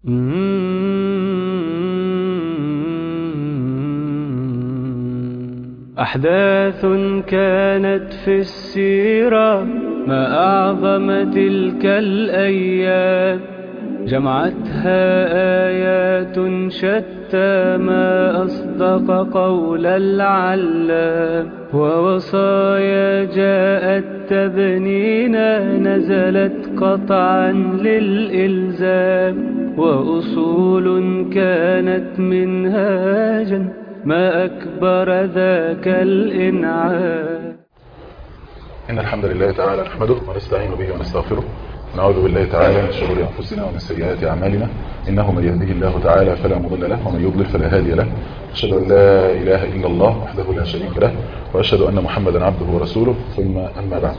أحداث كانت في السيرة ما أعظم تلك الأيام جمعتها آيات شتى ما أصدق قول العلام ووصايا جاءت تبنينا نزلت قطعا للإلزام وأصول كانت منهاجا ما أكبر ذاك الإنعام إن الحمد لله تعالى نحمده ونستعين به ونستغفره ونعوذ بالله تعالى من شرور أنفسنا ومن سيئات أعمالنا إنه من يهده الله تعالى فلا مضل له ومن يضلل فلا هادي له أشهد أن لا إله إلا الله وحده لا شريك له وأشهد أن محمدا عبده ورسوله ثم أما بعد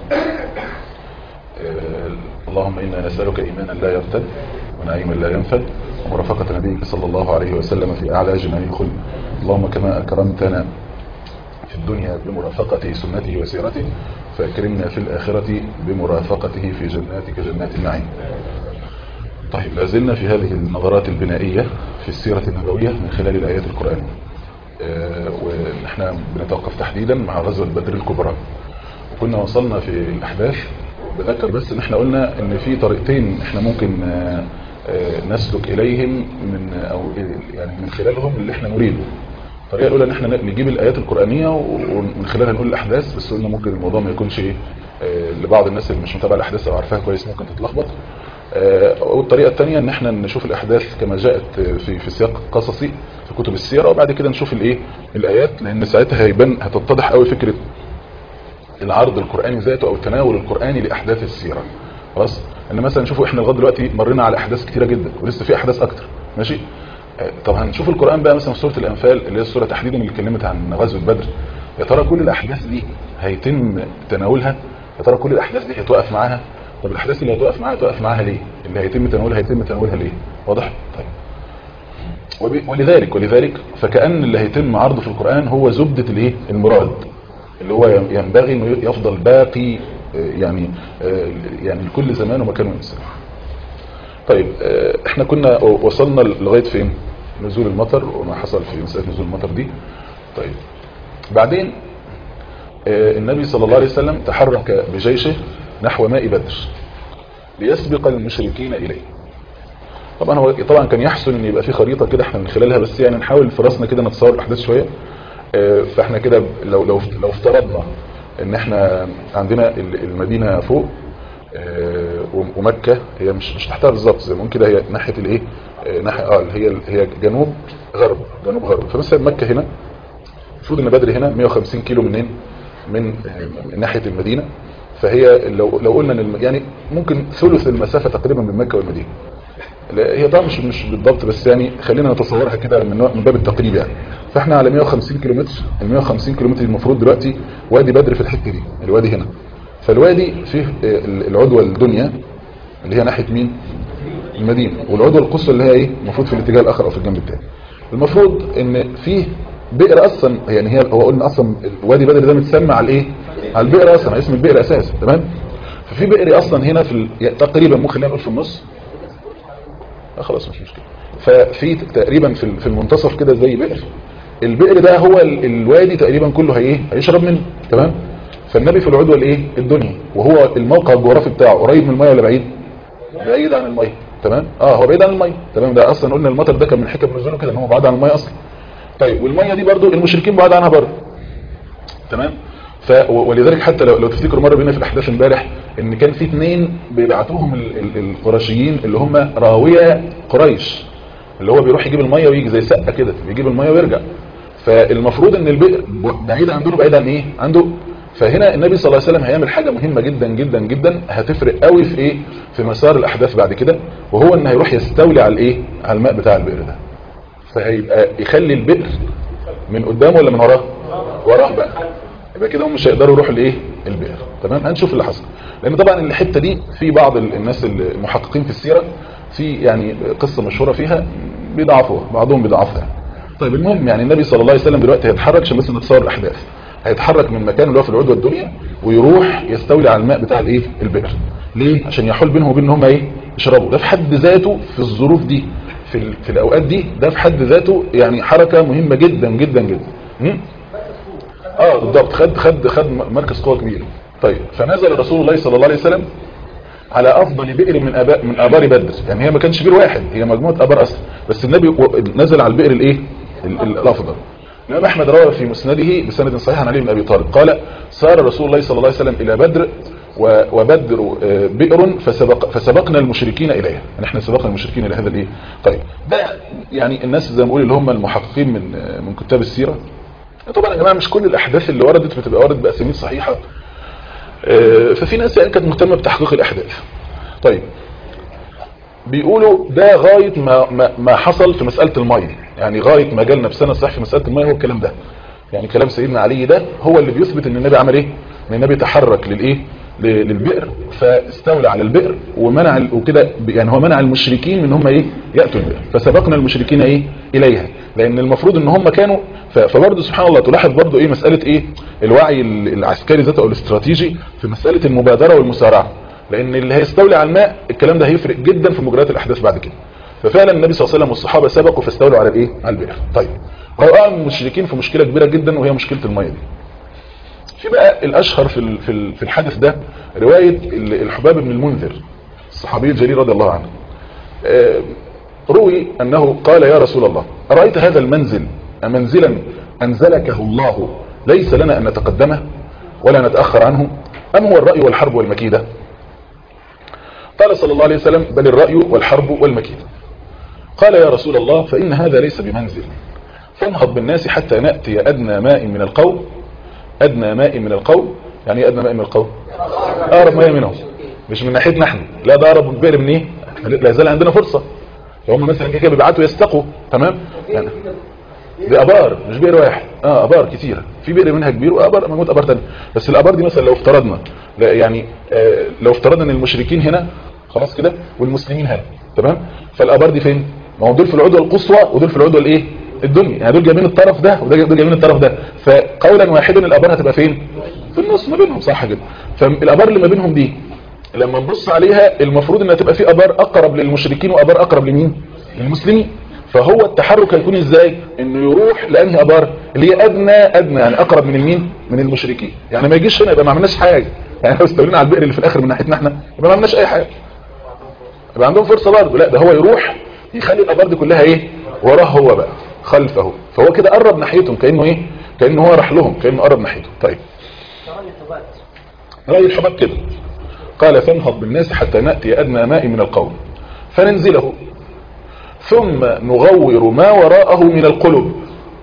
آه، اللهم إنا نسألك إيمانا لا يرتد ونعيما لا ينفد ومرافقة نبيك صلى الله عليه وسلم في أعلى جنان الخلد اللهم كما أكرمتنا في الدنيا بمرافقة سنته وسيرته فأكرمنا في الآخرة بمرافقته في جناتك جنات النعيم طيب لازلنا في هذه النظرات البنائية في السيرة النبوية من خلال الآيات القرآنية آه، ونحن بنتوقف تحديدا مع غزوة بدر الكبرى وكنا وصلنا في الأحداث بذكر بس ان احنا قلنا ان في طريقتين احنا ممكن آه، آه، نسلك اليهم من او يعني من خلالهم اللي احنا نريده الطريقه الاولى ان احنا نجيب الايات القرانيه ومن خلالها نقول الاحداث بس قلنا ممكن الموضوع ما يكونش ايه آه، لبعض الناس اللي مش متابعه الاحداث او عارفاها كويس ممكن تتلخبط آه، والطريقه الثانيه ان احنا نشوف الاحداث كما جاءت في في سياق قصصي في كتب السيره وبعد كده نشوف الايه الايات لان ساعتها هيبان هتتضح قوي فكره العرض القرآني ذاته او التناول القرآني لأحداث السيرة خلاص ان مثلا نشوفوا احنا لغايه دلوقتي مرينا على احداث كتيره جدا ولسه في احداث اكتر ماشي آه، طب هنشوف القرآن بقى مثلا في سوره الانفال اللي هي السوره تحديدا اللي اتكلمت عن غزوه بدر يا ترى كل الاحداث دي هيتم تناولها يا ترى كل الاحداث دي هتوقف معاها طب الاحداث اللي هتوقف معاها هتوقف معاها ليه اللي هيتم تناولها هيتم تناولها ليه واضح طيب وب- ولذلك ولذلك فكأن اللي هيتم عرضه في القرآن هو زبدة الايه المراد اللي هو ينبغي انه يفضل باقي آه، يعني آه، يعني لكل زمان ومكان وانسان طيب آه، احنا كنا وصلنا لغايه فين نزول المطر وما حصل في مساله نزول المطر دي طيب بعدين آه، النبي صلى الله عليه وسلم تحرك بجيشه نحو ماء بدر ليسبق المشركين اليه طبعا هو طبعا كان يحسن ان يبقى في خريطه كده احنا من خلالها بس يعني نحاول في راسنا كده نتصور الاحداث شويه آه، فاحنا كده لو لو لو افترضنا ان احنا عندنا ال- المدينه فوق آه، ومكه هي مش مش تحتها بالظبط زي ما نقول كده هي ناحيه الايه آه، ناحيه اه اللي هي هي جنوب غرب جنوب غرب فمثلا مكه هنا المفروض ان بدر هنا 150 كيلو منين من آه، من ناحيه المدينه فهي لو لو قلنا إن الم- يعني ممكن ثلث المسافه تقريبا من مكه والمدينه لا، هي طبعا مش مش بالضبط بس يعني خلينا نتصورها كده من نوع- من باب التقريب يعني فاحنا على 150 كيلومتر ال 150 كيلومتر المفروض دلوقتي وادي بدر في الحته دي الوادي هنا فالوادي فيه آه، العدوى الدنيا اللي هي ناحيه مين المدينه والعدوى القصوى اللي هي ايه المفروض في الاتجاه الاخر او في الجنب الثاني المفروض ان فيه بئر اصلا يعني هي هو قلنا اصلا وادي بدر ده متسمى على الايه على البئر اصلا على اسم البئر اساسا تمام ففي بئر اصلا هنا في ال... يعني تقريبا ممكن خلينا نقول في النص آه خلاص مش مشكلة ففي تقريبا في في المنتصف كده زي بئر البئر ده هو ال- الوادي تقريبا كله هي ايه هيشرب منه تمام فالنبي في العدوى الايه الدنيا وهو الموقع الجغرافي بتاعه قريب من الميه ولا بعيد بعيد عن الميه تمام اه هو بعيد عن الميه تمام ده اصلا قلنا المطر ده كان من حكم نزوله كده ان هو بعيد عن الميه اصلا طيب والميه دي برضو المشركين بعاد عنها برضه تمام ف و- ولذلك حتى لو, لو تفتكروا مره بينا في الاحداث امبارح ان كان في اثنين بيبعتوهم ال- ال- القرشيين اللي هم راويه قريش اللي هو بيروح يجيب الميه ويجي زي سقه كده بيجيب الميه ويرجع فالمفروض ان البئر ب- بعيد عن دوره بعيد عن ايه عنده فهنا النبي صلى الله عليه وسلم هيعمل حاجه مهمه جدا جدا جدا هتفرق قوي في ايه في مسار الاحداث بعد كده وهو ان هيروح يستولي على الايه على الماء بتاع البئر ده فهيبقى يخلي البئر من قدامه ولا من وراه وراه بقى يبقى كده هم مش هيقدروا يروحوا لايه البئر تمام هنشوف اللي حصل لان طبعا الحته دي في بعض ال- الناس المحققين في السيره في يعني قصه مشهوره فيها بيضعفوها بعضهم بيضعفها طيب المهم يعني النبي صلى الله عليه وسلم دلوقتي هيتحرك عشان بس نتصور الاحداث هيتحرك من مكان اللي هو في العدوى الدنيا ويروح يستولي على الماء بتاع الايه البئر ليه عشان يحول بينهم وبين ان هم ايه يشربوا ده في حد ذاته في الظروف دي في, ال- في الاوقات دي ده في حد ذاته يعني حركة مهمة جدا جدا جدا م? اه بالضبط خد خد خد مركز قوة كبير طيب فنزل رسول الله صلى الله عليه وسلم على افضل بئر من اباء من ابار بدر يعني هي ما كانش بئر واحد هي مجموعه ابار اصلا بس النبي و- نزل على البئر الايه ال- ال- الافضل الامام احمد روى في مسنده بسند صحيح عن علي بن ابي طالب قال سار رسول الله صلى الله عليه وسلم الى بدر و- وبدر آه، بئر فسبق فسبقنا المشركين اليها يعني احنا سبقنا المشركين الى هذا الايه طيب ده يعني الناس زي ما بقول اللي هم المحققين من آه، من كتاب السيره طبعا يا جماعه مش كل الاحداث اللي وردت بتبقى وردت باسانيد صحيحه آه، ففي ناس يعني كانت مهتمه بتحقيق الاحداث طيب بيقولوا ده غاية ما, ما, ما حصل في مسألة المية يعني غاية ما جالنا بسنة صح في مسألة المية هو الكلام ده يعني كلام سيدنا علي ده هو اللي بيثبت ان النبي عمل ايه ان النبي تحرك للايه ل- للبئر فاستولى على البئر ومنع ال- وكده ب- يعني هو منع المشركين من هم ايه ياتوا البئر فسبقنا المشركين ايه اليها لان المفروض ان هم كانوا ف- فبرضه سبحان الله تلاحظ برضه ايه مساله ايه الوعي ال- العسكري ذاته او الاستراتيجي في مساله المبادره والمسارعه لان اللي هيستولي على الماء الكلام ده هيفرق جدا في مجريات الاحداث بعد كده ففعلا النبي صلى الله عليه وسلم والصحابه سبقوا فاستولوا على الايه على البئر طيب وقع المشركين في مشكله كبيره جدا وهي مشكله الميه دي في بقى الاشهر في ال- في ال- في الحدث ده روايه ال- الحباب بن المنذر الصحابي الجليل رضي الله عنه آه، روي انه قال يا رسول الله ارايت هذا المنزل منزلا انزلكه الله ليس لنا ان نتقدمه ولا نتاخر عنه ام هو الراي والحرب والمكيده قال صلى الله عليه وسلم بل الراي والحرب والمكيده قال يا رسول الله فان هذا ليس بمنزل فانهض بالناس حتى ناتي ادنى ماء من القوم ادنى ماء من القوم يعني ايه ادنى ماء من القوم اقرب ماء منهم مش من ناحيتنا احنا لا ده اقرب بئر من ايه لا يزال عندنا فرصه هم مثلا كده بيبعتوا يستقوا تمام يعني دي ابار مش بئر واحد اه ابار كتيره في بئر منها كبير وابار موجود ابار تانية بس الابار دي مثلا لو افترضنا لا يعني آه لو افترضنا ان المشركين هنا خلاص كده والمسلمين هنا تمام فالابار دي فين ما هم دول في العدوى القصوى ودول في العدوى الايه الدنيا يعني دول جايبين الطرف ده ودول جايبين الطرف ده فقولا واحدا الابار هتبقى فين في النص ما بينهم صح كده فالابار اللي ما بينهم دي لما نبص عليها المفروض انها تبقى في ابار اقرب للمشركين وابار اقرب لمين للمسلمين فهو التحرك هيكون ازاي انه يروح لانهي ابار اللي هي ادنى ادنى يعني اقرب من المين من المشركين يعني ما يجيش هنا يبقى ما عملناش حاجه يعني لو استولينا على البئر اللي في الاخر من ناحيتنا احنا يبقى ما عملناش اي حاجه يبقى عندهم فرصه برضه لا ده هو يروح يخلي الابار دي كلها ايه وراه هو بقى خلفه فهو كده قرب ناحيتهم كانه ايه كانه هو راح لهم كانه قرب ناحيتهم طيب رأي الحباب كده قال فانهض بالناس حتى نأتي أدنى ماء من القوم فننزله ثم نغور ما وراءه من القلب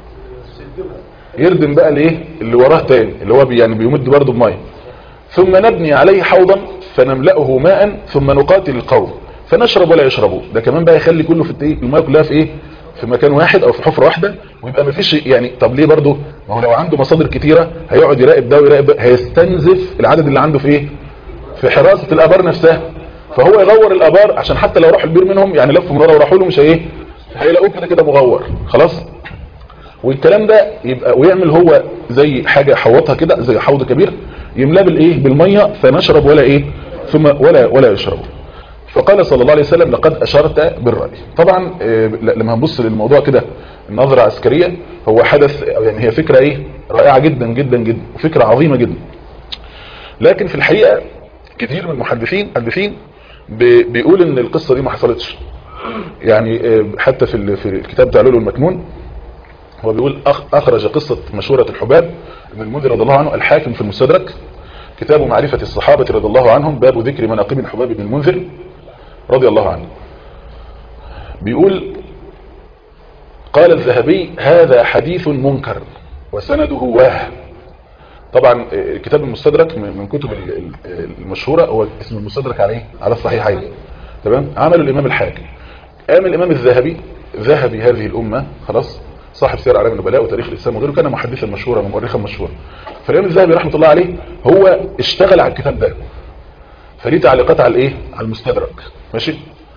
يردم بقى الايه اللي وراه تاني اللي هو بي يعني بيمد برضه بميه ثم نبني عليه حوضا فنملأه ماء ثم نقاتل القوم فنشرب ولا يشربوا ده كمان بقى يخلي كله في ايه الميه كلها في ايه في مكان واحد او في حفره واحده ويبقى ما فيش يعني طب ليه برضه ما هو لو عنده مصادر كتيره هيقعد يراقب ده ويراقب ده هيستنزف العدد اللي عنده في ايه في حراسه الابار نفسها فهو يغور الابار عشان حتى لو راح البير منهم يعني لفوا من ورا وراحوا له مش ايه هيلاقوه كده كده مغور خلاص والكلام ده يبقى ويعمل هو زي حاجه حوطها كده زي حوض كبير يملاه بالايه بالميه فنشرب ولا ايه ثم ولا ولا يشرب فقال صلى الله عليه وسلم لقد اشرت بالراي طبعا آه، لما هنبص للموضوع كده نظره عسكريه هو حدث يعني هي فكره ايه رائعه جدا جدا جدا وفكره عظيمه جدا لكن في الحقيقه كثير من المحدثين محدثين بي- بيقول ان القصه دي ما حصلتش يعني آه، حتى في ال- في الكتاب بتاع لولو المكنون هو بيقول أخ- اخرج قصه مشهوره الحباب ابن المنذر رضي الله عنه الحاكم في المستدرك كتاب معرفه الصحابه رضي الله عنهم باب ذكر مناقب الحباب بن المنذر رضي الله عنه بيقول قال الذهبي هذا حديث منكر وسنده واه طبعا آه، كتاب المستدرك من من كتب ال- ال- المشهوره هو اسم المستدرك عليه على الصحيحين تمام عمله الامام الحاكم قام الامام الذهبي ذهبي هذه الامه خلاص صاحب سير اعلام النبلاء وتاريخ الاسلام وغيره كان محدثا مشهورا ومؤرخا مشهورا فالامام الذهبي رحمه الله عليه هو اشتغل على الكتاب ده فليه تعليقات على الايه على المستدرك ماشي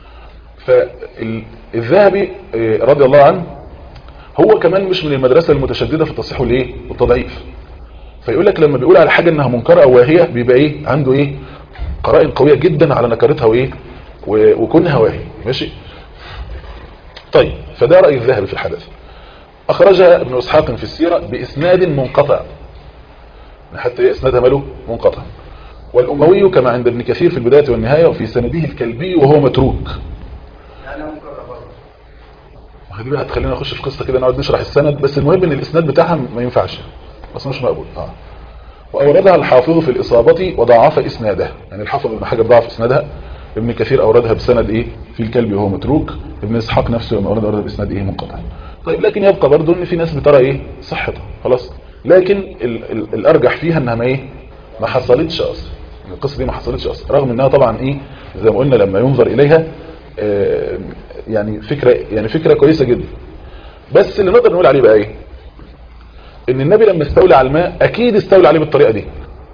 فالذهبي آه، رضي الله عنه هو كمان مش من المدرسه المتشدده في التصحيح والايه والتضعيف فيقول لك لما بيقول على حاجه انها منكره او واهيه بيبقى ايه عنده ايه قرائن قويه جدا على نكرتها وايه و- وكونها واهي ماشي طيب فده رأي الذهبي في الحدث أخرجها ابن إسحاق في السيرة بإسناد منقطع حتى إسنادها ماله منقطع والأموي كما عند ابن كثير في البداية والنهاية وفي سنده الكلبي وهو متروك هذه بقى هتخلينا نخش في قصة كده نقعد نشرح السند بس المهم ان الاسناد بتاعها ما ينفعش بس مش مقبول اه وأوردها الحافظ في الإصابة وضعف إسنادها يعني الحافظ ابن حجر ضعف إسنادها ابن كثير أوردها بسند إيه في الكلب وهو متروك ابن إسحاق نفسه لما أورد أوردها بإسناد إيه منقطع طيب لكن يبقى برضه إن في ناس بترى إيه صحتها خلاص لكن ال ال الأرجح فيها إنها ما إيه ما حصلتش أصلا القصة دي ما حصلتش أصلا رغم إنها طبعا إيه زي ما قلنا لما ينظر إليها آه يعني فكرة يعني فكرة كويسة جدا بس اللي نقدر نقول عليه بقى إيه ان النبي لما استولى على الماء اكيد استولى عليه بالطريقة دي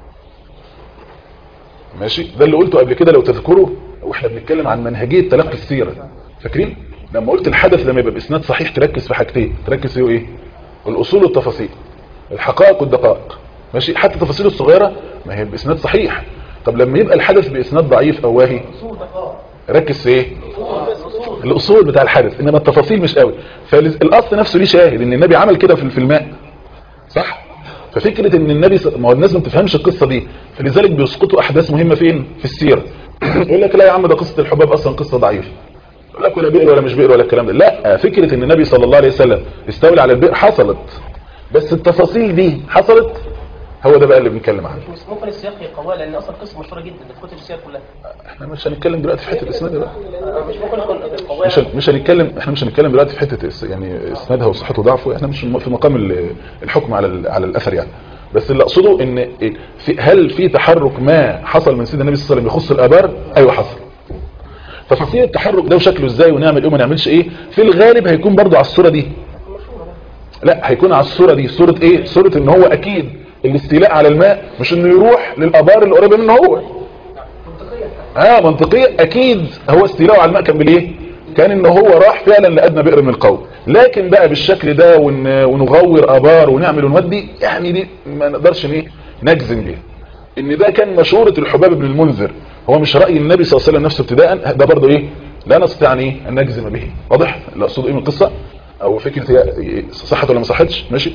ماشي ده اللي قلته قبل كده لو تذكروا واحنا بنتكلم عن منهجية تلقي السيرة فاكرين لما قلت الحدث لما يبقى باسناد صحيح تركز في حاجتين تركز في ايه الاصول والتفاصيل الحقائق والدقائق ماشي حتى تفاصيله الصغيرة ما هي باسناد صحيح طب لما يبقى الحدث باسناد ضعيف او واهي ركز في ايه الاصول بتاع الحدث انما التفاصيل مش قوي فالاصل نفسه ليه شاهد ان النبي عمل كده في الماء صح ففكرة ان النبي ما هو الناس ما بتفهمش القصة دي فلذلك بيسقطوا احداث مهمة فين في السيرة يقول لك لا يا عم ده قصة الحباب اصلا قصة ضعيفة يقول لك ولا بئر ولا مش بئر ولا الكلام ده لا فكرة ان النبي صلى الله عليه وسلم استولى على البئر حصلت بس التفاصيل دي حصلت هو ده بقى اللي بنتكلم عنه مش ممكن السياق يقوى لان اصلا قصه مشهوره جدا في كتب السياق كلها احنا مش هنتكلم دلوقتي في حته الاسناد بقى مش ممكن يكون قوية مش مش هنتكلم احنا مش هنتكلم دلوقتي في حته الس- يعني اسنادها وصحته وضعفه احنا مش في مقام ال- الحكم على ال- على الاثر يعني بس اللي اقصده ان في هل في تحرك ما حصل من سيدنا النبي صلى الله عليه وسلم يخص الابار ايوه حصل تفاصيل التحرك ده وشكله ازاي ونعمل ايه وما نعملش ايه في الغالب هيكون برضو على الصوره دي لا هيكون على الصوره دي صوره ايه صوره ان هو اكيد الاستيلاء على الماء مش انه يروح للابار اللي قريبه منه هو اه منطقيا اكيد هو استيلاءه على الماء كان بالايه كان ان هو راح فعلا لادنى بئر من القوم لكن بقى بالشكل ده ون- ونغور ابار ونعمل ونودي يعني دي ما نقدرش ايه نجزم بيها ان ده كان مشورة الحباب بن المنذر هو مش رأي النبي صلى الله عليه وسلم نفسه ابتداء ده برضه ايه لا نستطيع ان ايه ان نجزم به واضح اللي اقصده ايه من القصة او فكرة هي صحت ولا ما صحتش ماشي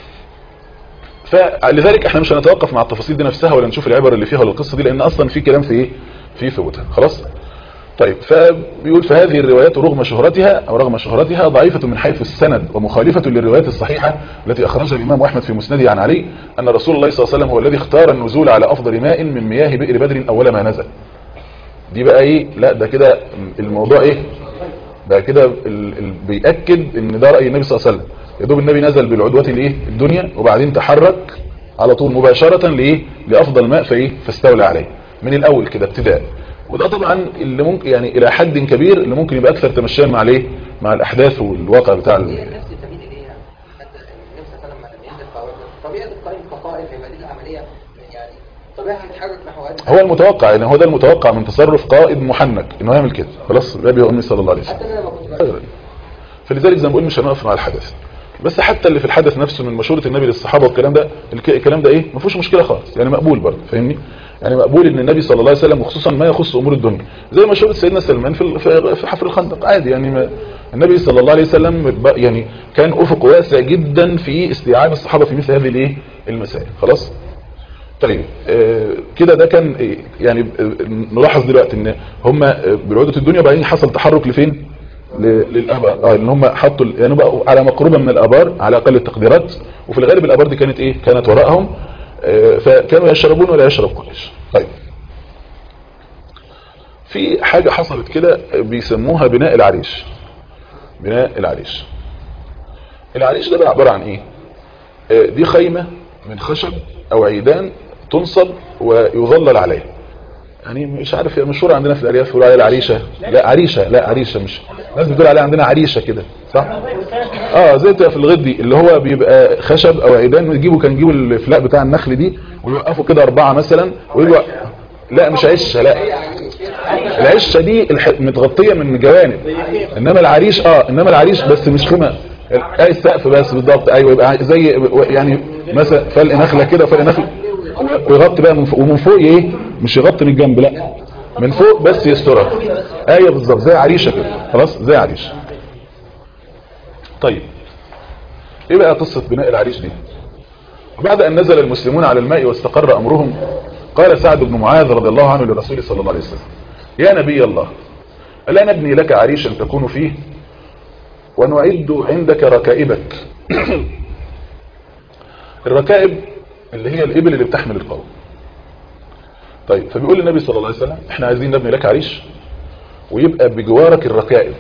فلذلك احنا مش هنتوقف مع التفاصيل دي نفسها ولا نشوف العبر اللي فيها ولا القصة دي لان اصلا في كلام في ايه في ثبوتها خلاص طيب فبيقول فهذه الروايات رغم شهرتها او رغم شهرتها ضعيفة من حيث السند ومخالفة للروايات الصحيحة التي اخرجها الامام احمد في مسنده عن علي ان رسول الله صلى الله عليه وسلم هو الذي اختار النزول على افضل ماء من مياه بئر بدر اول ما نزل دي بقى ايه لا ده كده الموضوع ايه ده كده ال- ال- بيأكد ان ده رأي النبي صلى الله عليه وسلم يا دوب النبي نزل بالعدوة الايه الدنيا وبعدين تحرك على طول مباشرة لايه لافضل ماء فايه فاستولى عليه من الاول كده ابتداء وده طبعا اللي ممكن يعني الى حد كبير اللي ممكن يبقى اكثر تمشيا مع الايه مع الاحداث والواقع بتاع ال- هي نفس تميل اليها حتى النبي صلى الله عليه وسلم لما ينزل قائد طبيعه القائد كقائد في هذه العمليه يعني طبيعه هيتحرك نحو هذا هو المتوقع ان هو ده المتوقع من تصرف قائد محنك انه يعمل كده خلاص النبي وامي صلى الله عليه وسلم حتى انا لما كنت بقرا فلذلك زي ما بقول مش هنقف مع الحدث بس حتى اللي في الحدث نفسه من مشورة النبي للصحابة والكلام ده الك- الكلام ده ايه ما فيهوش مشكلة خالص يعني مقبول برضه فاهمني يعني مقبول ان النبي صلى الله عليه وسلم وخصوصا ما يخص امور الدنيا زي مشورة سيدنا سلمان في ال- في في حفر الخندق عادي يعني ما النبي صلى الله عليه وسلم ب- يعني كان افق واسع جدا في استيعاب الصحابة في مثل هذه الايه المسائل خلاص طيب آه، كده ده كان إيه؟ يعني آه، نلاحظ دلوقتي ان هم آه، بالعودة الدنيا وبعدين حصل تحرك لفين ل- للابار اه ان هم حطوا ال- يعني بقوا على مقربة من الابار على اقل التقديرات وفي الغالب الابار دي كانت ايه كانت وراءهم آه، فكانوا يشربون ولا يشرب قريش طيب في حاجة حصلت كده بيسموها بناء العريش بناء العريش العريش ده بقى عبارة عن ايه آه، دي خيمة من خشب او عيدان تنصب ويظلل عليها يعني مش عارف هي مشهورة عندنا في الارياف يقولوا عليها العريشة لا عريشة لا عريشة مش الناس بتقول عليها عندنا عريشة كده صح اه زي بتبقى في الغد دي اللي هو بيبقى خشب او عيدان ويجيبوا كان يجيبوا الفلاق بتاع النخل دي ويوقفوا كده اربعة مثلا ويجوا لا مش عشة لا العشة دي الح- متغطية من جوانب انما العريش اه انما العريش بس مش خيمة اي السقف بس بالضبط ايوه يبقى زي يعني مثلا فلق نخلة كده فلق نخل ويغطي بقى من فوق ومن فوق ايه مش يغطي من الجنب لا من فوق بس يسترها ايوه بالظبط زي عريشة كده خلاص زي عريشة طيب ايه بقى قصة بناء العريش دي وبعد ان نزل المسلمون على الماء واستقر امرهم قال سعد بن معاذ رضي الله عنه للرسول صلى الله عليه وسلم يا نبي الله ألا نبني لك عريشا تكون فيه ونعد عندك ركائبك الركائب اللي هي الإبل اللي بتحمل القوم طيب فبيقول النبي صلى الله عليه وسلم احنا عايزين نبني لك عريش ويبقى بجوارك الركائب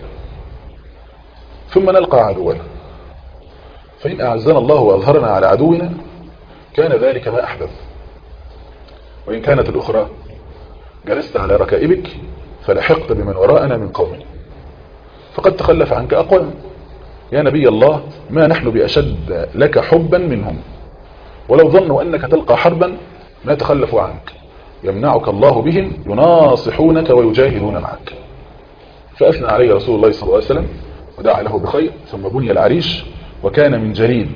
ثم نلقى عدونا فإن أعزنا الله وأظهرنا على عدونا كان ذلك ما أحدث وإن كانت الأخرى جلست على ركائبك فلحقت بمن وراءنا من قومنا فقد تخلف عنك أقوام يا نبي الله ما نحن بأشد لك حبا منهم ولو ظنوا أنك تلقى حربا ما تخلفوا عنك يمنعك الله بهم يناصحونك ويجاهدون معك فأثنى عليه رسول الله صلى الله عليه وسلم ودعا له بخير ثم بني العريش وكان من جليد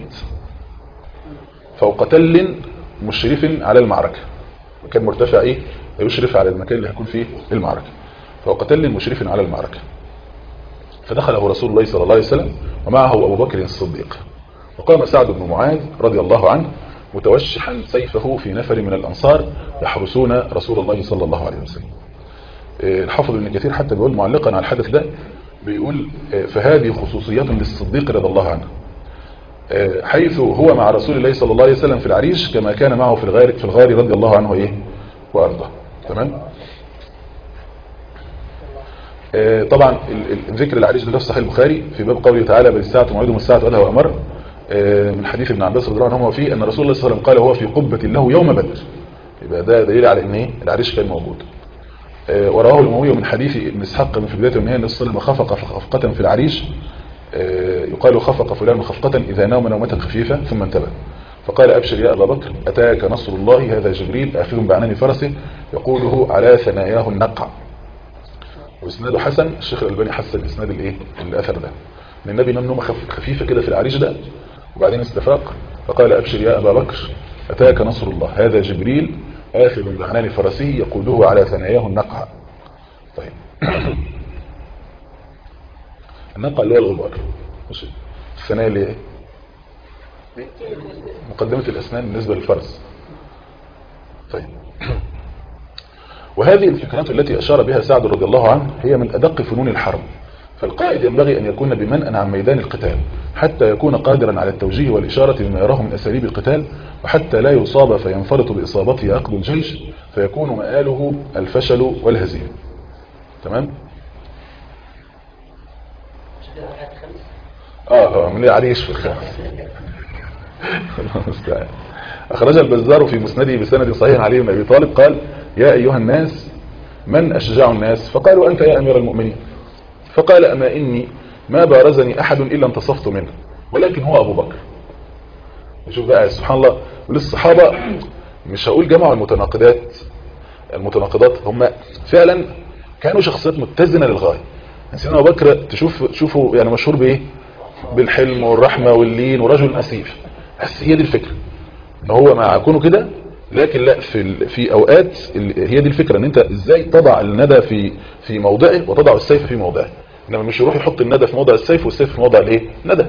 فوق تل مشرف على المعركة وكان مرتفع ايه يشرف على المكان اللي هيكون فيه المعركة فوق تل مشرف على المعركة فدخله رسول الله صلى الله عليه وسلم ومعه أبو بكر الصديق وقام سعد بن معاذ رضي الله عنه متوشحا سيفه في نفر من الأنصار يحرسون رسول الله صلى الله عليه وسلم الحافظ ابن كثير حتى بيقول معلقا على الحدث ده بيقول فهذه خصوصيات للصديق رضي الله عنه حيث هو مع رسول الله صلى الله عليه وسلم في العريش كما كان معه في الغار في الغار رضي الله عنه ايه وارضاه تمام طبعا ذكر العريش ده في صحيح البخاري في باب قوله تعالى بل الساعه موعدهم الساعه ادها وامر من حديث ابن عباس رضي الله عنه فيه ان رسول الله صلى الله عليه وسلم قال هو في قبه له يوم بدر يبقى ده دليل على ان ايه العريش كان موجود ورواه الاموي من حديث ابن اسحاق من في بدايه النهايه ان الصلاه خفق خفقه في العريش يقال خفق فلان خفقه اذا نام نومه خفيفه ثم انتبه فقال أبشر يا أبا بكر أتاك نصر الله هذا جبريل آخذ بعنان فرسه يقوله على ثناياه النقع وإسناده حسن الشيخ الألباني حسن إسناد الإيه الأثر ده ان النبي نام نومه خفيفة كده في العريش ده وبعدين استفاق فقال أبشر يا أبا بكر أتاك نصر الله هذا جبريل آخذ بعنان فرسه يقوله على ثناياه النقع طيب النقع اللي هو الغبار ماشي الثنايا اللي ايه مقدمة الأسنان بالنسبة للفرس طيب وهذه الفكرات التي أشار بها سعد رضي الله عنه هي من أدق فنون الحرب فالقائد ينبغي أن يكون بمنأ عن ميدان القتال حتى يكون قادرا على التوجيه والإشارة بما يراه من أساليب القتال وحتى لا يصاب فينفرط بإصابته عقد الجيش فيكون مآله الفشل والهزيمة تمام؟ اه من العريش في الخامس المستعان أخرج البزار في مسنده بسند صحيح علي بن أبي طالب قال يا أيها الناس من أشجع الناس فقالوا أنت يا أمير المؤمنين فقال أما إني ما بارزني أحد إلا انتصفت منه ولكن هو أبو بكر شوف بقى سبحان الله وللصحابة مش هقول جمعوا المتناقضات المتناقضات هم فعلا كانوا شخصيات متزنة للغاية سيدنا أبو بكر تشوف تشوفوا يعني مشهور بإيه بالحلم والرحمة واللين ورجل أسيف بس هي دي الفكرة ان هو مع كونه كده لكن لا في في اوقات هي دي الفكرة ان انت ازاي تضع الندى في في موضعه وتضع السيف في موضعه انما مش يروح يحط الندى في موضع السيف والسيف في موضع الايه ندى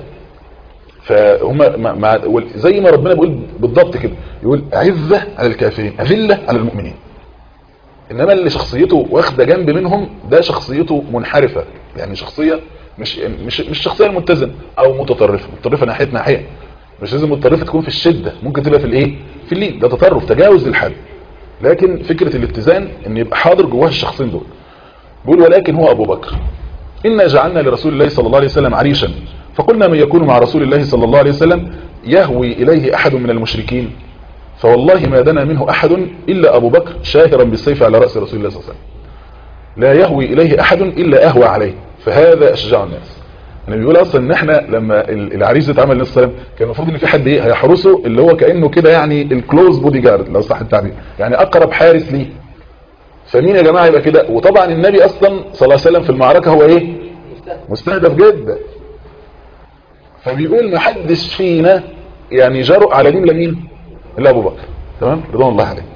فهم مع زي ما ربنا بيقول بالضبط كده يقول عزة على الكافرين أذلة على المؤمنين انما اللي شخصيته واخده جنب منهم ده شخصيته منحرفة يعني شخصية مش مش مش شخصية متزن او متطرفة متطرفة ناحية ناحية مش لازم الطريقة تكون في الشدة ممكن تبقى في الايه في اللين ده تطرف تجاوز للحد لكن فكرة الاتزان ان يبقى حاضر جواه الشخصين دول بيقول ولكن هو ابو بكر إنا جعلنا لرسول الله صلى الله عليه وسلم عريشا فقلنا من يكون مع رسول الله صلى الله عليه وسلم يهوي إليه أحد من المشركين فوالله ما دنا منه أحد إلا أبو بكر شاهرا بالسيف على رأس رسول الله صلى الله عليه وسلم لا يهوي إليه أحد إلا أهوى عليه فهذا أشجع الناس يعني بيقول اصلا ان احنا لما العريس اتعمل للنبي صلى الله عليه وسلم كان المفروض ان في حد ايه هيحرسه اللي هو كانه كده يعني الكلوز بودي جارد لو صح التعبير يعني اقرب حارس ليه فمين يا جماعه يبقى كده وطبعا النبي اصلا صلى الله عليه وسلم في المعركه هو ايه مستهدف جدا فبيقول ما حدش فينا يعني جرؤ على دين لمين الا ابو بكر تمام رضوان الله عليه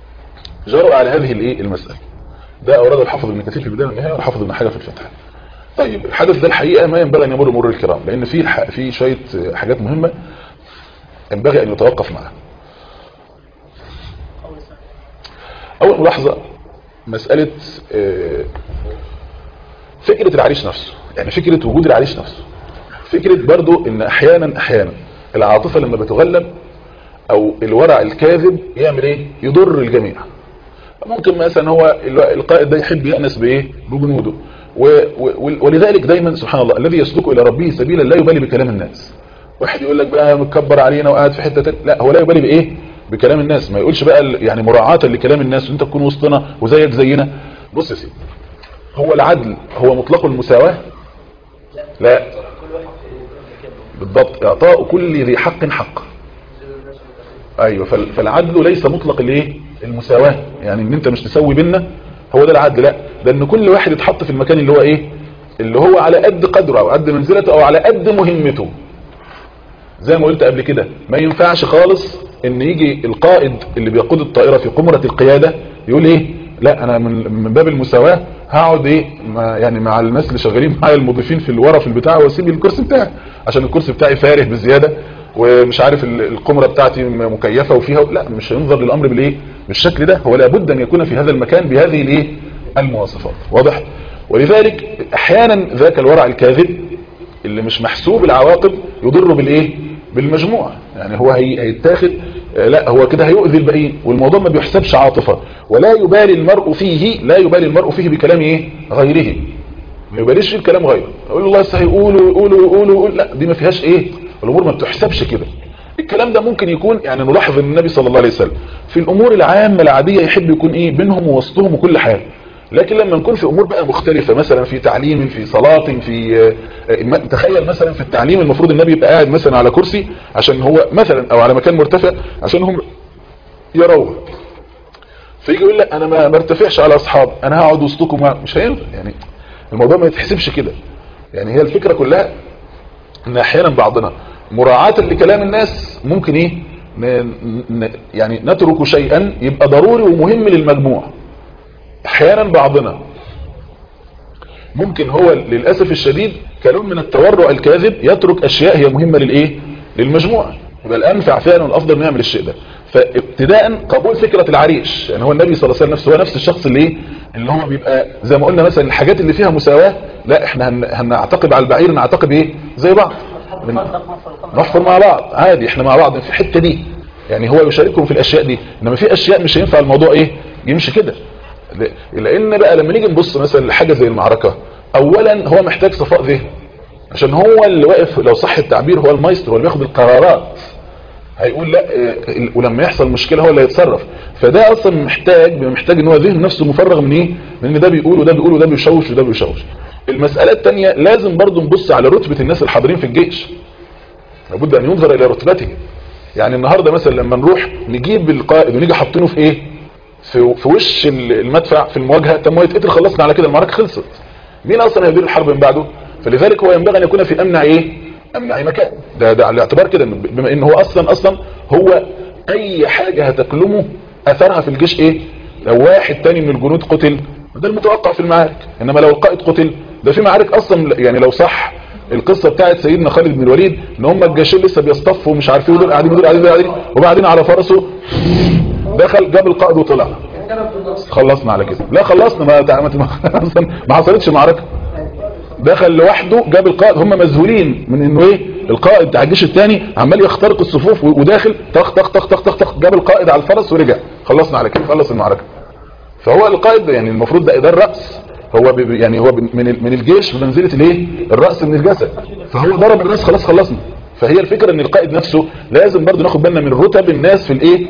جرؤ على هذه الايه المساله ده اورده الحافظ ابن كثير في البدايه والنهايه والحافظ ابن حجر في الفتح طيب الحدث ده الحقيقه ما ينبغي ان يمر مرور الكرام لان في الح- في شويه حاجات مهمه ينبغي ان يتوقف معها اول ملاحظه مساله آه، فكره العريش نفسه يعني فكره وجود العريش نفسه فكره برضو ان احيانا احيانا العاطفه لما بتغلب او الورع الكاذب يعمل ايه يضر الجميع ممكن مثلا هو ال- القائد ده يحب يأنس بايه بجنوده و- و- ولذلك دايما سبحان الله الذي يسلك الى ربه سبيلا لا يبالي بكلام الناس واحد يقول لك بقى متكبر علينا وقاعد في حته تانية. لا هو لا يبالي بايه بكلام الناس ما يقولش بقى ال- يعني مراعاه لكلام الناس وانت تكون وسطنا وزيك زينا بص يا سيدي هو العدل هو مطلق المساواه لا بالضبط اعطاء كل ذي حق حق ايوه فال- فالعدل ليس مطلق الايه المساواه يعني ان انت مش تسوي بينا هو ده العدل لا ده ان كل واحد يتحط في المكان اللي هو ايه اللي هو على قد قدره او قد منزلته او على قد مهمته زي ما قلت قبل كده ما ينفعش خالص ان يجي القائد اللي بيقود الطائرة في قمرة القيادة يقول ايه لا انا من من باب المساواة هقعد ايه مع يعني مع الناس اللي شغالين معايا المضيفين في الورا في البتاع واسيب الكرسي بتاعي عشان الكرسي بتاعي فارغ بزيادة ومش عارف ال- القمرة بتاعتي مكيفة وفيها لا مش هينظر للامر بالايه بالشكل ده هو لابد ان يكون في هذا المكان بهذه الايه المواصفات واضح ولذلك احيانا ذاك الورع الكاذب اللي مش محسوب العواقب يضر بالايه بالمجموعة يعني هو هي- هيتاخد آه، لا هو كده هيؤذي الباقيين والموضوع ما بيحسبش عاطفة ولا يبالي المرء فيه لا يبالي المرء فيه بكلام ايه غيره ما يباليش الكلام غيره يقول الله لسه هيقولوا ويقولوا ويقولوا ويقول لا دي ما فيهاش ايه الامور ما بتحسبش كده الكلام ده ممكن يكون يعني نلاحظ ان النبي صلى الله عليه وسلم في الامور العامة العادية يحب يكون ايه بينهم ووسطهم وكل حاجة لكن لما نكون في امور بقى مختلفة مثلا في تعليم في صلاة في آه، آه، ما- تخيل مثلا في التعليم المفروض النبي يبقى قاعد مثلا على كرسي عشان هو مثلا او على مكان مرتفع عشان هم يروه فيجي يقول لك انا ما ما ارتفعش على اصحاب انا هقعد وسطكم مع- مش هينفع يعني الموضوع ما يتحسبش كده يعني هي الفكرة كلها ان احيانا بعضنا مراعاة لكلام الناس ممكن ايه ن... ن... يعني نترك شيئا يبقى ضروري ومهم للمجموع احيانا بعضنا ممكن هو للأسف الشديد كلون من التورع الكاذب يترك اشياء هي مهمة للايه للمجموعة يبقى الانفع فعلا والافضل نعمل الشيء ده فابتداء قبول فكرة العريش يعني هو النبي صلى الله عليه وسلم نفسه هو نفس الشخص اللي ايه اللي هو بيبقى زي ما قلنا مثلا الحاجات اللي فيها مساواة لا احنا هن... هنعتقب على البعير نعتقب ايه زي بعض من... نحفر مع بعض عادي احنا مع بعض في الحتة دي يعني هو يشارككم في الاشياء دي انما في اشياء مش هينفع الموضوع ايه يمشي كده ل- لان بقى لما نيجي نبص مثلا لحاجة زي المعركة اولا هو محتاج صفاء ذهن عشان هو اللي واقف لو صح التعبير هو المايسترو اللي بياخد القرارات هيقول لا آه، ولما يحصل مشكلة هو اللي هيتصرف فده اصلا محتاج بيبقى محتاج ان هو ذهن نفسه مفرغ من ايه من ان ده بيقول وده بيقول وده بيشوش وده بيشوش المسألة التانية لازم برضو نبص على رتبة الناس الحاضرين في الجيش لابد ان ينظر الى رتبته يعني النهاردة مثلا لما نروح نجيب القائد ونيجي حاطينه في ايه في, في وش المدفع في المواجهة طب ما يتقتل خلصنا على كده المعركة خلصت مين اصلا هيدير الحرب من بعده فلذلك هو ينبغي ان يكون في امنع ايه امنع مكان ده ده على الاعتبار كده إن بما ان هو اصلا اصلا هو اي حاجة هتكلمه اثرها في الجيش ايه لو واحد تاني من الجنود قتل ده المتوقع في المعارك انما لو القائد قتل ده في معارك اصلا يعني لو صح القصة بتاعت سيدنا خالد بن الوليد ان هم الجيشين لسه بيصطفوا ومش عارفين دول قاعدين دول قاعدين دول قاعدين وبعدين على فرسه دخل جاب القائد وطلع خلصنا على كده لا خلصنا ما تع- ما ما- ما حصلتش معركة دخل لوحده جاب القائد هم مذهولين من انه ايه القائد بتاع الجيش الثاني عمال يخترق الصفوف و- وداخل طخ طخ طخ طخ طخ طخ جاب القائد على الفرس ورجع خلصنا على كده خلص المعركة فهو القائد ده يعني المفروض ده ده الرأس هو بي- يعني هو من ال- من الجيش بمنزلة الايه الرأس من الجسد فهو ضرب الراس خلاص خلصنا فهي الفكرة ان القائد نفسه لازم برضه ناخد بالنا من رتب الناس في الايه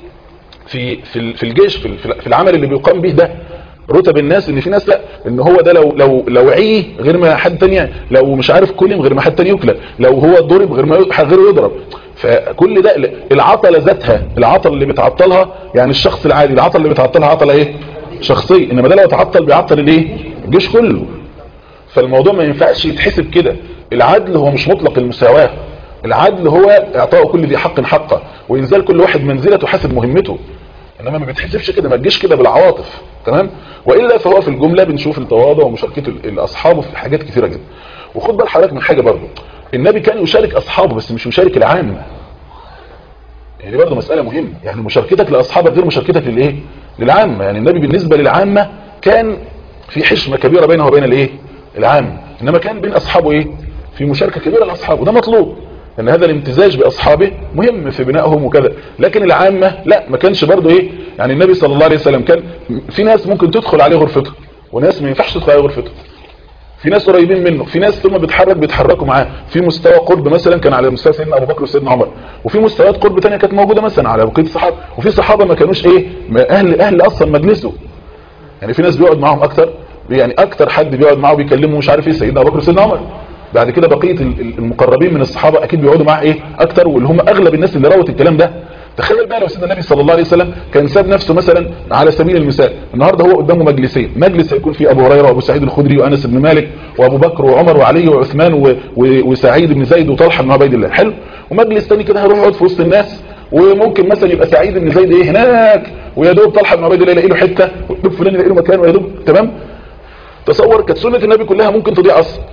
في في ال- في الجيش في ال- في العمل اللي بيقام به ده رتب الناس ان في ناس لا ان هو ده لو لو لو عيه غير ما حد تاني لو مش عارف كلم غير ما حد تاني يكلم لو هو ضرب غير ما ي- غيره يضرب فكل ده العطله ذاتها العطل اللي بتعطلها يعني الشخص العادي العطل اللي بتعطلها عطله ايه شخصي انما ده لو تعطل بيعطل الايه الجيش كله فالموضوع ما ينفعش يتحسب كده العدل هو مش مطلق المساواة العدل هو اعطاء كل ذي حق حقه وانزال كل واحد منزلته حسب مهمته انما ما بتحسبش كده ما تجيش كده بالعواطف تمام والا فهو في الجمله بنشوف التواضع ومشاركه ال- الاصحاب في حاجات كثيره جدا وخد بال حضرتك من حاجه برضه النبي كان يشارك اصحابه بس مش يشارك العامه يعني دي برضه مساله مهمه يعني مشاركتك لاصحابك غير مشاركتك للايه للعامه يعني النبي بالنسبه للعامه كان في حشمه كبيره بينه وبين الايه العامه انما كان بين اصحابه ايه في مشاركه كبيره لاصحابه ده مطلوب ان هذا الامتزاج باصحابه مهم في بنائهم وكذا لكن العامه لا ما كانش برضه ايه يعني النبي صلى الله عليه وسلم كان في ناس ممكن تدخل عليه غرفته وناس ما ينفعش تدخل عليه غرفته في ناس قريبين منه في ناس ثم بيتحرك بيتحركوا معاه في مستوى قرب مثلا كان على مستوى سيدنا ابو بكر وسيدنا عمر وفي مستويات قرب تانية كانت موجوده مثلا على بقيه الصحابه وفي صحابه ما كانوش ايه ما اهل اهل اصلا مجلسه يعني في ناس بيقعد معاهم اكتر يعني اكتر حد بيقعد معاه وبيكلمه مش عارف ايه سيدنا ابو بكر وسيدنا عمر بعد كده بقيه ال- ال- المقربين من الصحابه اكيد بيقعدوا معاه ايه اكتر واللي هم اغلب الناس اللي روت الكلام ده تخيل بقى لو سيدنا النبي صلى الله عليه وسلم كان ساب نفسه مثلا على سبيل المثال النهارده هو قدامه مجلسين مجلس هيكون فيه ابو هريره وابو سعيد الخدري وانس بن مالك وابو بكر وعمر وعلي وعثمان و... و... وسعيد بن زيد وطلحه بن عبيد الله حلو ومجلس تاني كده هيروح يقعد في وسط الناس وممكن مثلا يبقى سعيد بن زيد ايه هناك ويا دوب طلحه بن عبيد الله يلاقي له حته ويدوب فلان يلاقي له مكان ويا دوب تمام تصور كانت سنه النبي كلها ممكن تضيع اصلا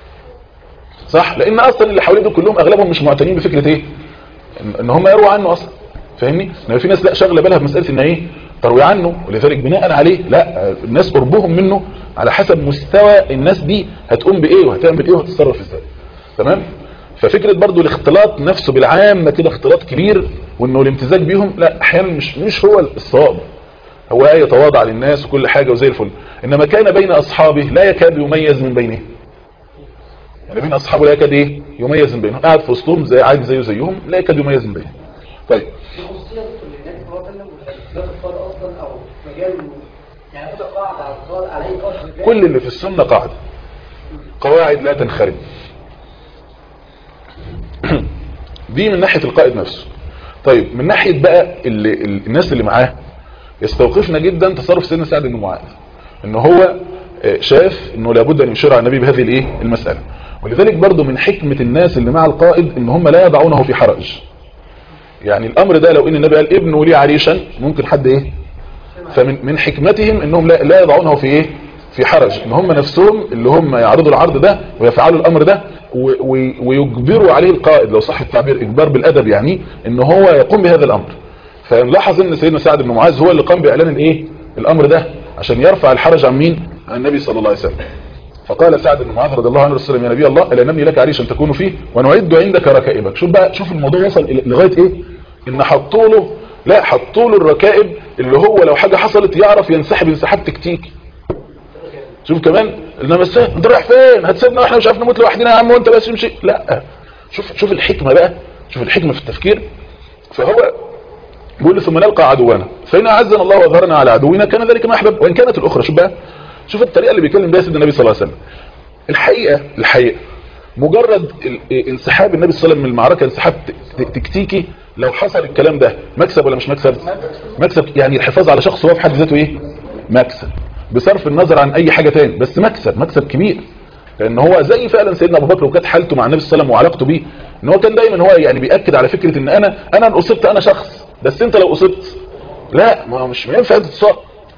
صح لان اصلا اللي حواليه دول كلهم اغلبهم مش معتنين بفكره ايه إن- ان هم يرووا عنه اصلا فاهمني انما في ناس لا شغله بالها بمساله ان ايه تروي عنه ولذلك بناء عليه لا الناس قربهم منه على حسب مستوى الناس دي هتقوم بايه وهتعمل ايه وهتتصرف ازاي تمام ففكره برضو الاختلاط نفسه بالعامه كده اختلاط كبير وانه الامتزاج بيهم لا احيانا مش مش هو الصواب هو آية يتواضع للناس وكل حاجة وزي الفل إنما كان بين أصحابه لا يكاد يميز من بينهم يعني بين أصحابه لا يكاد إيه يميز من بينهم قاعد في وسطهم زي عادي زيه زيهم لا يكاد يميز من بينهم طيب خصوصية للنبي صلى الله عليه وسلم ولا الصلاة أصلا أو مجال يعني هذا قاعدة على الصلاة عليه قصد كل اللي في السنة قاعدة قواعد لا تنخرم دي من ناحية القائد نفسه طيب من ناحية بقى اللي ال- الناس اللي معاه يستوقفنا جدا تصرف سيدنا سعد بن معاذ ان هو آه، شاف انه لابد ان يشير على النبي بهذه الايه المسألة ولذلك برضو من حكمة الناس اللي مع القائد ان هم لا يضعونه في حرج يعني الامر ده لو ان النبي قال ابنوا لي عريشا ممكن حد ايه فمن من حكمتهم انهم لا, لا يضعونه في ايه في حرج ان هم نفسهم اللي هم يعرضوا العرض ده ويفعلوا الامر ده و- و- ويجبروا عليه القائد لو صح التعبير اجبار بالادب يعني ان هو يقوم بهذا الامر فنلاحظ ان سيدنا سعد بن معاذ هو اللي قام باعلان الايه الامر ده عشان يرفع الحرج عن مين عن النبي صلى الله عليه وسلم فقال سعد بن معاذ رضي الله عنه رسول يا نبي الله الا نبني لك عريشا تكون فيه ونعد عندك ركائبك شوف بقى شوف الموضوع وصل إلى- لغايه ايه ان حطوا له لا حطوا له الركائب اللي هو لو حاجه حصلت يعرف ينسحب انسحاب تكتيكي شوف كمان انما السيد انت رايح فين هتسيبنا واحنا مش عارفين نموت لوحدنا يا عم وانت بس امشي لا شوف شوف الحكمه بقى شوف الحكمه في التفكير فهو بيقول ثم نلقى عدونا فإن أعزنا الله وظهرنا على عدونا كان ذلك ما أحبب وإن كانت الأخرى شوف بقى شوف الطريقة اللي بيكلم بها سيدنا النبي صلى الله عليه وسلم الحقيقة الحقيقة مجرد ال- انسحاب النبي صلى الله عليه وسلم من المعركة انسحاب ت- تكتيكي لو حصل الكلام ده مكسب ولا مش مكسب مكسب يعني الحفاظ على شخص هو في حد ذاته ايه مكسب بصرف النظر عن اي حاجة تاني بس مكسب مكسب كبير لان هو زي فعلا سيدنا ابو بكر وكانت حالته مع النبي صلى الله عليه وسلم وعلاقته بيه ان هو كان دايما هو يعني بياكد على فكره ان انا انا ان اصبت انا شخص بس انت لو اصبت لا ما هو مش ما ينفع انت تصاب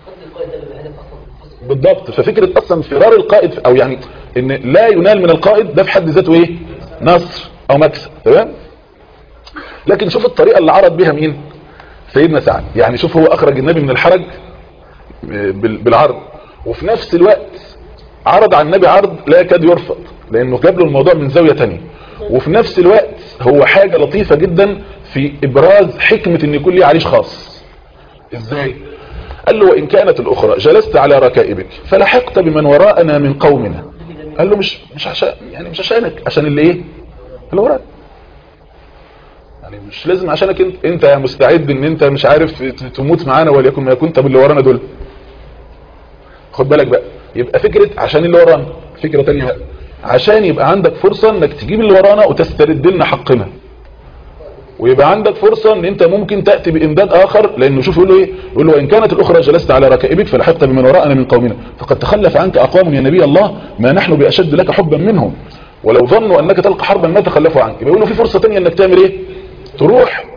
بالضبط ففكره اصلا فرار القائد او يعني ان لا ينال من القائد ده في حد ذاته ايه نصر او مكسب تمام لكن شوف الطريقه اللي عرض بها مين سيدنا سعد يعني شوف هو اخرج النبي من الحرج بال- بالعرض وفي نفس الوقت عرض على النبي عرض لا يكاد يرفض لانه جاب له الموضوع من زاويه تانية وفي نفس الوقت هو حاجه لطيفه جدا في ابراز حكمه ان يكون ليه عريش خاص ازاي قال له وان كانت الاخرى جلست على ركائبك فلحقت بمن وراءنا من قومنا قال له مش مش عشان يعني مش عشانك عشان اللي ايه اللي وراك يعني مش لازم عشانك انت انت مستعد ان انت مش عارف ت- تموت معانا وليكن ما يكون طب اللي ورانا دول خد بالك بقى يبقى فكرة عشان اللي ورانا فكرة تانية بقى عشان يبقى عندك فرصة انك تجيب اللي ورانا وتسترد لنا حقنا ويبقى عندك فرصة ان انت ممكن تأتي بامداد اخر لانه شوف يقول له ايه يقول له وان كانت الاخرى جلست على ركائبك فلحقت بمن وراءنا من قومنا فقد تخلف عنك اقوام يا نبي الله ما نحن باشد لك حبا منهم ولو ظنوا انك تلقى حربا ما تخلفوا عنك يبقى يقول له في فرصة تانية انك تعمل ايه تروح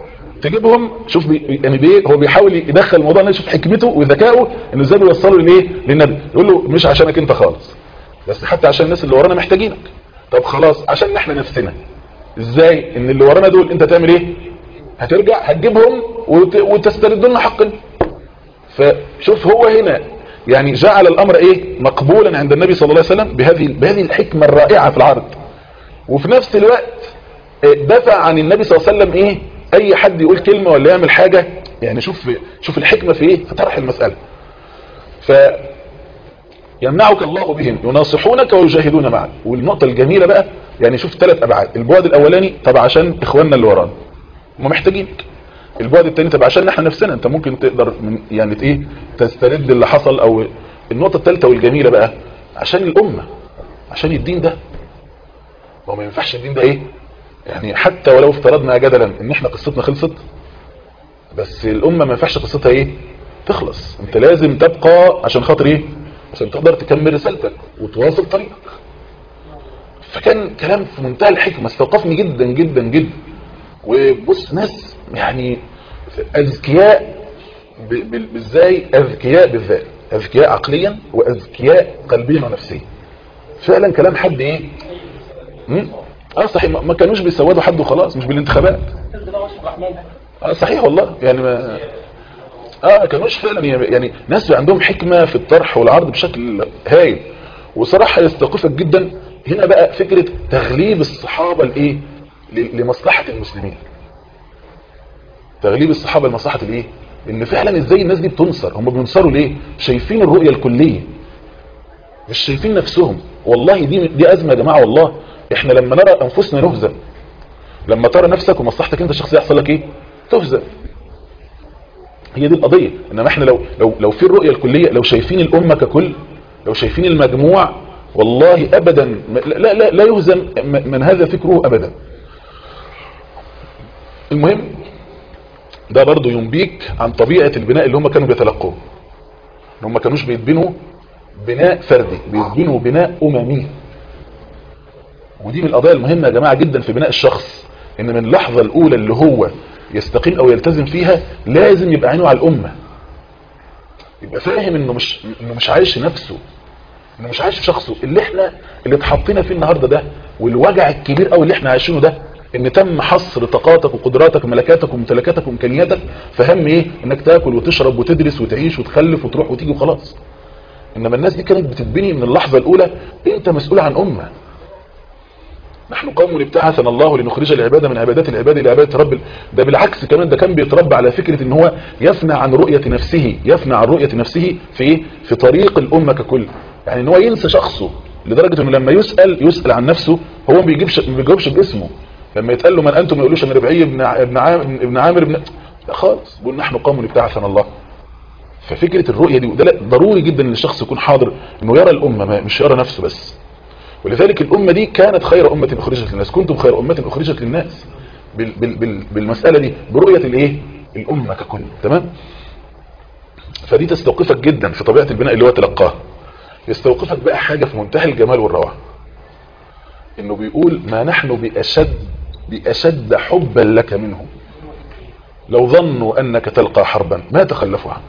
تجيبهم شوف بي يعني بيه هو بيحاول يدخل الموضوع انه يشوف حكمته وذكائه انه ازاي بيوصله لايه للنبي يقول له مش عشانك انت خالص بس حتى عشان الناس اللي ورانا محتاجينك طب خلاص عشان احنا نفسنا ازاي ان اللي ورانا دول انت تعمل ايه هترجع هتجيبهم وت... وتسترد لنا حقنا فشوف هو هنا يعني جعل الامر ايه مقبولا عند النبي صلى الله عليه وسلم بهذه بهذه الحكمه الرائعه في العرض وفي نفس الوقت دفع عن النبي صلى الله عليه وسلم ايه اي حد يقول كلمه ولا يعمل حاجه يعني شوف شوف الحكمه في ايه في طرح المساله ف يمنعك الله بهم يناصحونك ويجاهدون معك والنقطه الجميله بقى يعني شوف ثلاث ابعاد البعد الاولاني طب عشان اخواننا اللي ورانا هم محتاجينك البعد الثاني طب عشان احنا نفسنا انت ممكن تقدر من يعني ايه تسترد اللي حصل او النقطه الثالثه والجميله بقى عشان الامه عشان الدين ده هو ما ينفعش الدين ده ايه يعني حتى ولو افترضنا جدلا ان احنا قصتنا خلصت بس الامه ما ينفعش قصتها ايه تخلص انت لازم تبقى عشان خاطر ايه عشان تقدر تكمل رسالتك وتواصل طريقك فكان كلام في منتهى الحكمه استوقفني جدا جدا جدا وبص ناس يعني اذكياء ازاي اذكياء بالذات اذكياء عقليا واذكياء قلبيا ونفسيا فعلا كلام حد ايه مم؟ اه صحيح ما كانوش بيسودوا حد وخلاص مش بالانتخابات اه صحيح والله يعني ما اه كانوش فعلا يعني ناس عندهم حكمة في الطرح والعرض بشكل هايل وصراحة يستوقفك جدا هنا بقى فكرة تغليب الصحابة الايه لمصلحة المسلمين تغليب الصحابة لمصلحة الايه ان فعلا ازاي الناس دي بتنصر هم بينصروا ليه شايفين الرؤية الكلية مش شايفين نفسهم والله دي دي ازمة يا جماعة والله احنا لما نرى انفسنا نهزم لما ترى نفسك ومصلحتك انت الشخصية يحصل لك ايه تهزم هي دي القضية انما احنا لو لو لو في الرؤية الكلية لو شايفين الامة ككل لو شايفين المجموع والله ابدا لا لا لا يهزم من هذا فكره ابدا المهم ده برضو ينبيك عن طبيعة البناء اللي هم كانوا بيتلقوه ان هم كانوش بيتبنوا بناء فردي بيتبنوا بناء اممي ودي من القضايا المهمة يا جماعة جدا في بناء الشخص ان من اللحظة الاولى اللي هو يستقيم او يلتزم فيها لازم يبقى عينه على الامة يبقى فاهم انه مش انه مش عايش نفسه انه مش عايش في شخصه اللي احنا اللي اتحطينا فيه النهارده ده والوجع الكبير قوي اللي احنا عايشينه ده ان تم حصر طاقاتك وقدراتك وملكاتك وممتلكاتك وامكانياتك فهم ايه انك تاكل وتشرب وتدرس وتعيش وتخلف وتروح وتيجي وخلاص انما الناس دي كانت بتتبني من اللحظة الاولى انت مسؤول عن امة نحن قوم ابتعثنا الله لنخرج العبادة من عبادات العباد الى عبادة رب ده بالعكس كمان ده كان بيتربى على فكرة ان هو يفنى عن رؤية نفسه يفنى عن رؤية نفسه في ايه في طريق الامة ككل يعني ان هو ينسى شخصه لدرجة انه لما يسأل يسأل عن نفسه هو ما بيجيبش ما بيجاوبش باسمه لما يتقال له من انتم ما يقولوش انا ربعي ابن ابن عامر ابن عامر ابن لا خالص بيقول نحن قوم ابتعثنا الله ففكرة الرؤية دي وده ضروري جدا ان الشخص يكون حاضر انه يرى الامة مش يرى نفسه بس ولذلك الامة دي كانت خير امة اخرجت للناس كنتم خير امة اخرجت للناس بال بال بال بالمسألة دي برؤية الايه الامة ككل تمام فدي تستوقفك جدا في طبيعة البناء اللي هو تلقاه يستوقفك بقى حاجة في منتهى الجمال والروعة انه بيقول ما نحن بأشد بأشد حبا لك منهم لو ظنوا انك تلقى حربا ما تخلفوا عنك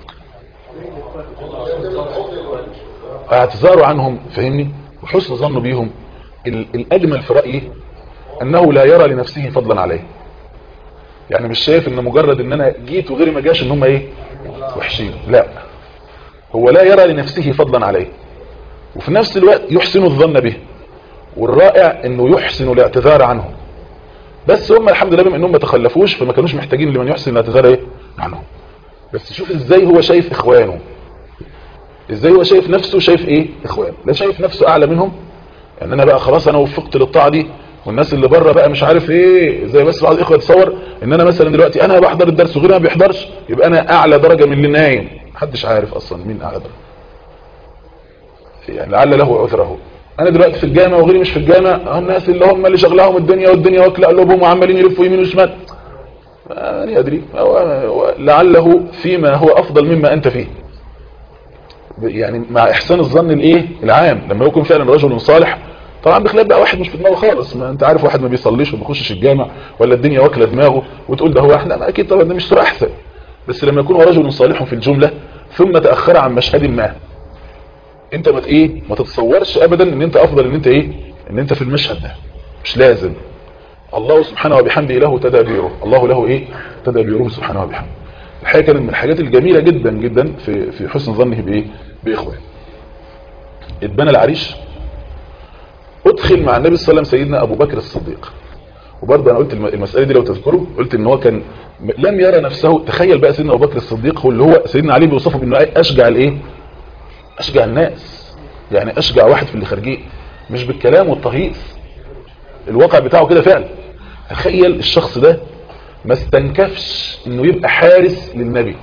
اعتذاروا عنهم فهمني وحسن ظنوا بيهم الاجمل في رأيي انه لا يرى لنفسه فضلا عليه يعني مش شايف ان مجرد ان انا جيت وغيري ما جاش ان هم ايه وحشين لا هو لا يرى لنفسه فضلا عليه وفي نفس الوقت يحسن الظن به والرائع انه يحسن الاعتذار عنهم بس هم الحمد لله بما انهم ما تخلفوش فما كانوش محتاجين لمن يحسن الاعتذار ايه عنهم بس شوف ازاي هو شايف اخوانه ازاي هو شايف نفسه شايف ايه اخوانه لا شايف نفسه اعلى منهم يعني انا بقى خلاص انا وفقت للطاعه دي والناس اللي بره بقى مش عارف ايه زي بس بعض الاخوه يتصور ان انا مثلا دلوقتي انا بحضر الدرس وغيري ما بيحضرش يبقى انا اعلى درجه من اللي نايم محدش عارف اصلا مين اعلى درجه يعني لعل له عذره انا دلوقتي في الجامع وغيري مش في الجامع الناس اللي هم اللي شغلهم الدنيا والدنيا واكله قلوبهم وعمالين يلفوا يمين وشمال ما ادري لعله فيما هو افضل مما انت فيه يعني مع احسان الظن الايه العام لما يكون فعلا رجل صالح طبعا بخلاف بقى واحد مش في دماغه خالص ما انت عارف واحد ما بيصليش وما بيخشش الجامع ولا الدنيا واكله دماغه وتقول ده هو احنا ما اكيد طبعا ده مش صوره احسن بس لما يكون هو رجل صالح في الجمله ثم تاخر عن مشهد ما انت ما ت- ايه ما تتصورش ابدا ان انت افضل ان انت ايه ان انت في المشهد ده مش لازم الله سبحانه وبحمده له تدابيره الله له ايه تدابيره سبحانه وبحمده الحقيقه كانت من الحاجات الجميله جدا جدا في في حسن ظنه بايه باخوانه اتبنى العريش ادخل مع النبي صلى الله عليه وسلم سيدنا ابو بكر الصديق وبرضه انا قلت الم- المساله دي لو تذكروا قلت ان هو كان م- لم يرى نفسه تخيل بقى سيدنا ابو بكر الصديق هو اللي هو سيدنا علي بيوصفه بانه إيه؟ اشجع الايه اشجع الناس يعني اشجع واحد في اللي خارجين مش بالكلام والتهييص الواقع بتاعه كده فعلا تخيل الشخص ده ما استنكفش انه يبقى حارس للنبي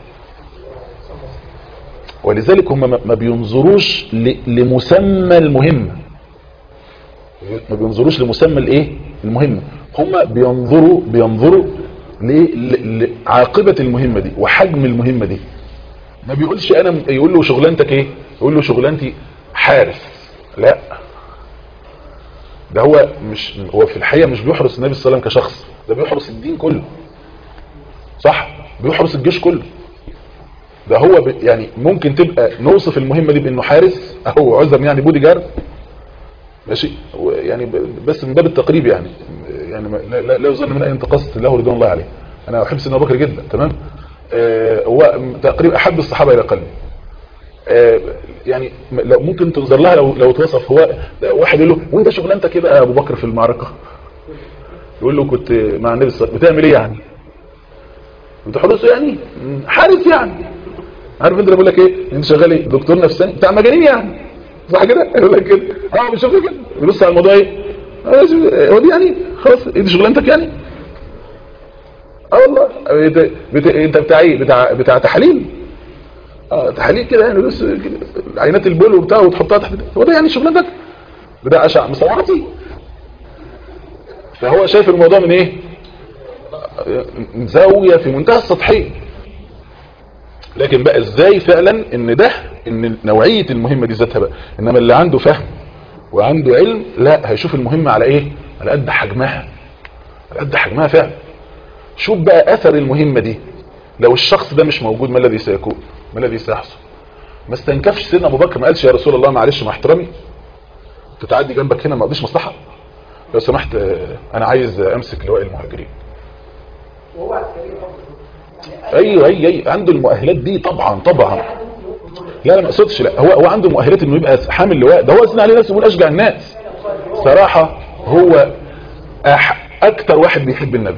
ولذلك هم ما- ما بينظروش ل- لمسمى المهمة ما بينظروش لمسمى الايه المهمة هم بينظروا بينظروا ل- ل- لعاقبة المهمة دي وحجم المهمة دي ما بيقولش انا م- يقول له شغلانتك ايه يقول له شغلانتي حارس لا ده هو مش هو في الحقيقة مش بيحرس النبي صلى الله عليه وسلم كشخص ده بيحرس الدين كله صح بيحرس الجيش كله ده هو ب... يعني ممكن تبقى نوصف المهمة دي بانه حارس او عزم يعني بودي جارد ماشي و- يعني ب... بس من باب التقريب يعني يعني ما- لا, لا, لا يظن من اي انتقصت له رضوان الله عليه انا احب سيدنا ابو بكر جدا تمام آه هو تقريبا احب الصحابه الى قلبي آه يعني م- لو ممكن تنظر لها لو لو توصف هو واحد يقول له وانت شغلانتك ايه بقى يا ابو بكر في المعركه يقول له كنت مع النبي صلى الله عليه وسلم بتعمل ايه يعني بتحرسه يعني مم، حارس يعني عارف انت اللي بقول لك ايه انت شغال ايه دكتور نفساني بتاع مجانين يعني صح كده يقول لك كده اه بيشوف كده بيبص على الموضوع ايه آه، هو دي يعني خلاص انت شغلانتك يعني اه والله بت... بت... انت بتاع ايه بتاع بتاع تحاليل اه تحاليل كده يعني بس كده عينات البول وبتاع وتحطها تحت هو ده يعني شغلانتك بتاع اشعه مصوراتي فهو شايف الموضوع من ايه زاويه في منتهى السطحيه لكن بقى ازاي فعلا ان ده ان نوعية المهمة دي ذاتها بقى انما اللي عنده فهم وعنده علم لا هيشوف المهمة على ايه على قد حجمها على قد حجمها فعلا شوف بقى اثر المهمة دي لو الشخص ده مش موجود ما الذي سيكون ما الذي سيحصل ما استنكفش سيدنا ابو بكر ما قالش يا رسول الله معلش مع احترامي تتعدي جنبك هنا ما قضيش مصلحة لو سمحت آه، انا عايز امسك لواء المهاجرين وهو عسكري افضل ايوه ايوه ايوه عنده المؤهلات دي طبعا طبعا لا لا ما اقصدش لا هو هو عنده مؤهلات انه يبقى حامل لواء ده هو اثنى عليه نفسه بيقول اشجع الناس صراحه هو أح اكتر واحد بيحب النبي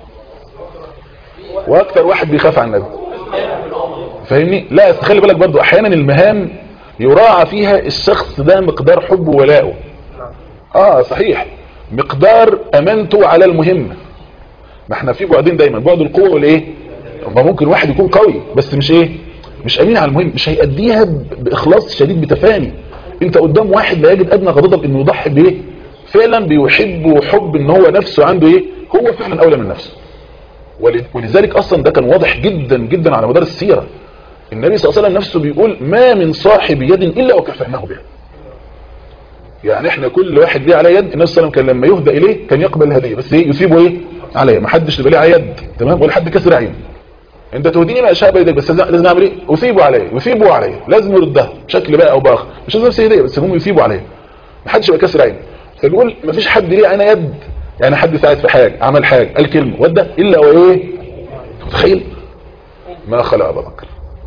واكتر واحد بيخاف على النبي فاهمني لا بس خلي بالك برضو احيانا المهام يراعى فيها الشخص ده مقدار حبه وولائه اه صحيح مقدار امانته على المهمه ما احنا في بعدين دايما بعد القوه والايه ما ممكن واحد يكون قوي بس مش ايه مش امين على المهم مش هيأديها ب- باخلاص شديد بتفاني انت قدام واحد لا يجد ادنى غضاضه انه يضحي بايه فعلا بيحب حب ان هو نفسه عنده ايه هو فعلا اولى من نفسه ول- ولذلك اصلا ده كان واضح جدا جدا على مدار السيره النبي صلى الله عليه وسلم نفسه بيقول ما من صاحب يد الا وكفعناه بها يعني احنا كل واحد ليه على يد النبي صلى الله عليه وسلم كان لما يهدى اليه كان يقبل الهديه بس ايه يسيبه ايه عليه ما حدش يبقى ليه على يد تمام ولا حد كسر عين انت تهديني ما اشاء بيدك بس لازم لازم اعمل ايه اسيبه عليه يسيبه عليه لازم يردها بشكل بقى او باخر مش لازم نفس هديه بس هم يسيبوا عليه ما حدش يبقى كسر عين فبيقول ما فيش حد ليه انا يد يعني حد ساعد في حاجه عمل حاجه قال كلمه ودى الا وايه متخيل ما خلق ابا بكر